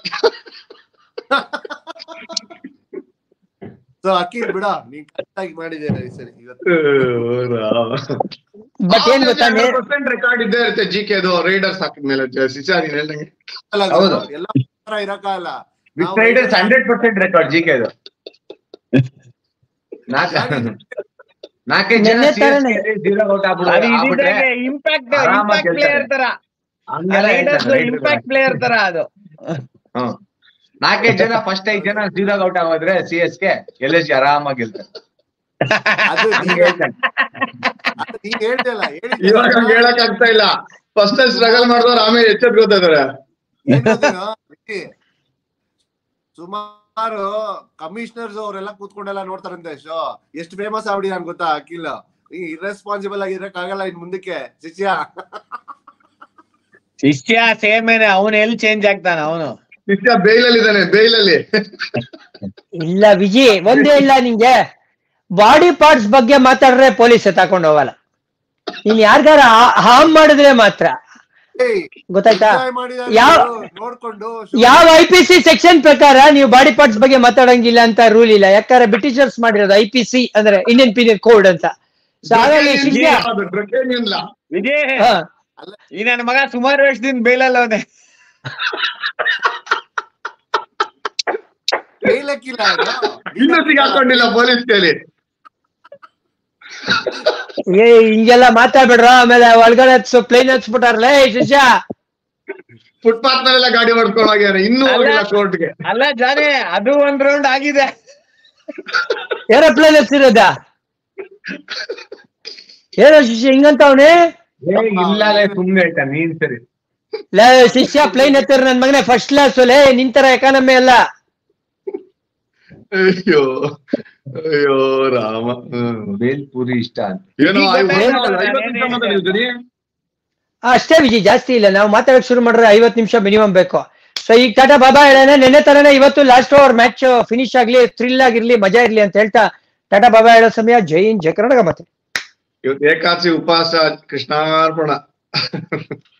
ಸೊ ಅಖಿಲ್ ಬಿಡ ನೀನ್ ಕರೆಕ್ಟ್ ಆಗಿ ಮಾಡಿದ್ದೇನೆ ಈ ಸರಿ ಇವತ್ತು ಬಟ್ ಏನ್ ಗೊತ್ತಾ ನೇ- ರೆಕಾರ್ಡ್ ಇದ್ದೇ ಇರುತ್ತೆ ಜಿ ಕೆ ಅದು ರೈಡರ್ಸ್ ಹಾಕಿದ್ಮೇಲೆ ಸಿಸಾ ನೀನ್ ಹೇಳ್ದಂಗೆ ಅಲ್ಲ ಹೌದು. ಎಲ್ಲ ತರ ಇರಕ್ಕಾಗಲ್ಲ with riders hundred percent record G K ಇದು ನಾಲ್ಕ ನಾಲ್ಕೈದು ಜನ ನೆನ್ನೆ ತರನೇ. ಜೀರೋ ಔಟ್ ಅದು ಆಗ್ಬಿಟ್ರೆ ಇದ್ದಿದ್ದಾಗೆ ಇಂಪ್ಯಾಕ್ಟ್ ಆರಾಮಾಗಿ ಇಂಪ್ಯಾಕ್ಟ್ ಪ್ಲೇಯರ್ ತರ ಹಂಗೆಲ್ಲ ರೈಡರ್ಸ್ ಹೇಳ್ತಾರೆ, ಇಂಪ್ಯಾಕ್ಟ್ ಪ್ಲೇಯರ್ ತರ ಅದು ಹ್ಮ್. ನಾಲ್ಕೈದು ಜನ ಫಸ್ಟ್ ಐದು ಜನ ಜೀರೋ ಔಟ್ ಆಗೋದ್ರೆ ಸಿ ಎಸ್ ಗೆ ಎಲ್ ಎಸ್ ಜಿ ಆರಾಮಾಗಿ ಗೆಲ್ತಾರೆ ಅದು ಹಂಗೆ ನೀನ್ ಹೇಳ್ತಾನೆ. ಅದು ನೀನ್ ಹೇಳ್ದಲ್ಲ ಇವಾಗ ಹಂಗ್ ಹೇಳಕ್ ಆಗ್ತಾ ಇಲ್ಲ ಫಸ್ಟ್ ಅಲ್ಲಿ ಸ್ಟ್ರಗಲ್ ಮಾಡಿದವ್ರು ಆಮೇಲೆ ಎಚ್ಚೆತ್ ಗೊತ್ತಿದ್ದಾರೆ ಸುಮಾರು ಕಮಿಷನರ್ಸ್ ಅವರೆಲ್ಲ ಕೂತ್ಕೊಂಡೆಲ್ಲ ನೋಡ್ತಾರಂತೆ ಶೋ ಎಷ್ಟು ಫೇಮಸ್ ಆಗ್ಬಿಡಿ ನನ್ ಗೊತ್ತಾ ಅಖಿಲ್ ಈ ಇರ್ರೆಸ್ಪಾನ್ಸಿಬಲ್ ಆಗಿರಕ್ಕಾಗಲ್ಲ ಇನ್ ಮುಂದಕ್ಕೆ ಶಿಷ್ಯ ಶಿಷ್ಯ ಸೇಮ್ ಏನೆ ಅವನು ಎಲ್ಲಿ ಚೇಂಜ್ ಆಗ್ತಾನ ಅವನು ಶಿಷ್ಯ ಬೇಲಲ್ಲಿ ಇದ್ದಾನೆ ಬೇಲಲ್ಲಿ ಇಲ್ಲ ವಿಜಿ ಒಂದೇ ಇಲ್ಲ ನಿಂಗೆ ಬಾಡಿ ಪಾರ್ಟ್ಸ್ ಬಗ್ಗೆ ಮಾತಾಡ್ರೆ ಪೊಲೀಸ್ ತಗೊಂಡು ಹೋಗಲ್ಲ ನೀನ್ ಯಾರಿಗಾರ ಹಾರ್ಮ್ ಮಾಡಿದ್ರೆ ಮಾತ್ರ ಏಯ್, ಗೊತ್ತಾಯ್ತಾ enjoy ಮಾಡಿದಾರೆ ಯಾವ- ಇವ್ರು, ನೋಡ್ಕೊಂಡು ಯಾವ ಐ ಪಿ ಸಿ ಸೆಕ್ಷನ್ ಪ್ರಕಾರ ನೀವು ಬಾಡಿ ಪಾರ್ಟ್ಸ್ ಬಗ್ಗೆ ಮಾತಾಡಂಗಿಲ್ಲ ಅಂತ ರೂಲ್ ಇಲ್ಲ ಯಾಕಂದ್ರೆ ಬ್ರಿಟಿಷರ್ಸ್ ಮಾಡಿರೋದು ಐ ಪಿ ಸಿ ಅಂದ್ರೆ ಇಂಡಿಯನ್ ಪೀನಿಯಲ್ ಕೋಡ್ ಅಂತ So ಹಾಗಾಗಿ ಶಿಕ್ಷೆ ಡ್ರಕೇನಿಯನ್ ಲಾ. ವಿಜಯ್ ಹಾ. ಈ ನನ್ನ ಮಗ ಸುಮಾರು ವರ್ಷದಿಂದ ಬೇಲಲ್ಲ ಅವನೆ ಕೈಲಕ್ಕಿಲ್ಲ ಅದು. ಇನ್ನೂ ಸಿಗಾಕೊಂಡಿಲ್ಲ ಪೊಲೀಸ್ ಕೈಲಿ ಏ ಹಿಂಗೆಲ್ಲ ಮಾತಾಡ್ಬೇಡ್ರ ಆಮೇಲೆ ಒಳಗಡೆ ಪ್ಲೇನ್ ಹಚ್ಬಿಟ್ಟಾರಲ್ಲ ಏ ಶಿಷ್ಯ ಫುಟ್ಪಾತ್ ಮೇಲೆಲ್ಲ ಗಾಡಿ ಹೊಡ್ಕೊಂಡು ಹೋಗ್ಯಾರ ಇನ್ನೂ ಹೋಗಿಲ್ಲ ಕೋರ್ಟ್ಗೆ ಅಲ್ಲ ಜಾನೆ ಅದು ಒಂದ್ ರೌಂಡ್ ಆಗಿದೆ ಏರೋಪ್ಲೇನ್ ಹಚ್ಚಿರೋದ ಏನೋ ಶಿಷ್ಯ ಹಿಂಗಂತ ಅವನೇ ಏ, ಇಲ್ಲಲೇ ಸುಮ್ನೆ ಆಯ್ತಾ ನೀನ್ ಸರಿ ಲೇ ಶಿಷ್ಯ ಪ್ಲೇನ್ ಹತ್ತಿರ ನನ್ ಮಗನೇ ಫಸ್ಟ್ ಕ್ಲಾಸ್ ಲೇ ನಿಂತರ ಎಕಾನಮಿ ಅಲ್ಲ ಅಯ್ಯೋ ಅಯ್ಯೋ ರಾಮ ಹ್ಮ್. ಬೇಲ್ಪುರಿ ಇಷ್ಟ ಅಂತ ಏನೋ ಈಗ ಐವತ್ತು ಬೇರೆ ನಿಮಿಷ- ಐವತ್ತು ನಿಮಿಷ ಮಾತಾಡಿದ್ರಿ ಆ, ಅಷ್ಟೇ ವಿಜಿ ಜಾಸ್ತಿ ಇಲ್ಲ ನಾವು ಮಾತಾಡಕ್ ಶುರು ಮಾಡಿದ್ರೆ ಐವತ್ ನಿಮಿಷ ಮಿನಿಮಮ್ ಬೇಕು ಸೊ ಈಗ ಟಾಟಾ ಬಾಬಾ ಹೇಳೋಣ ನೆನ್ನೆ ತರನೇ ಇವತ್ತು ಲಾಸ್ಟ್ ಓವರ್ ಮ್ಯಾಚ್ ಫಿನಿಶ್ ಆಗ್ಲಿ ಥ್ರಿಲ್ ಆಗಿರ್ಲಿ ಮಜಾ ಇರ್ಲಿ ಅಂತ ಹೇಳ್ತಾ ಟಾಟಾ ಬಾಬಾ ಹೇಳೋ ಸಮಯ ಜೈ ಹಿಂದ್ ಜೈ ಕರ್ನಾಟಕ ಮತ್ತೆ ಇವತ್ತು ಏಕಾದಶಿ ಉಪವಾಸ ಕೃಷ್ಣಾರ್ಪಣ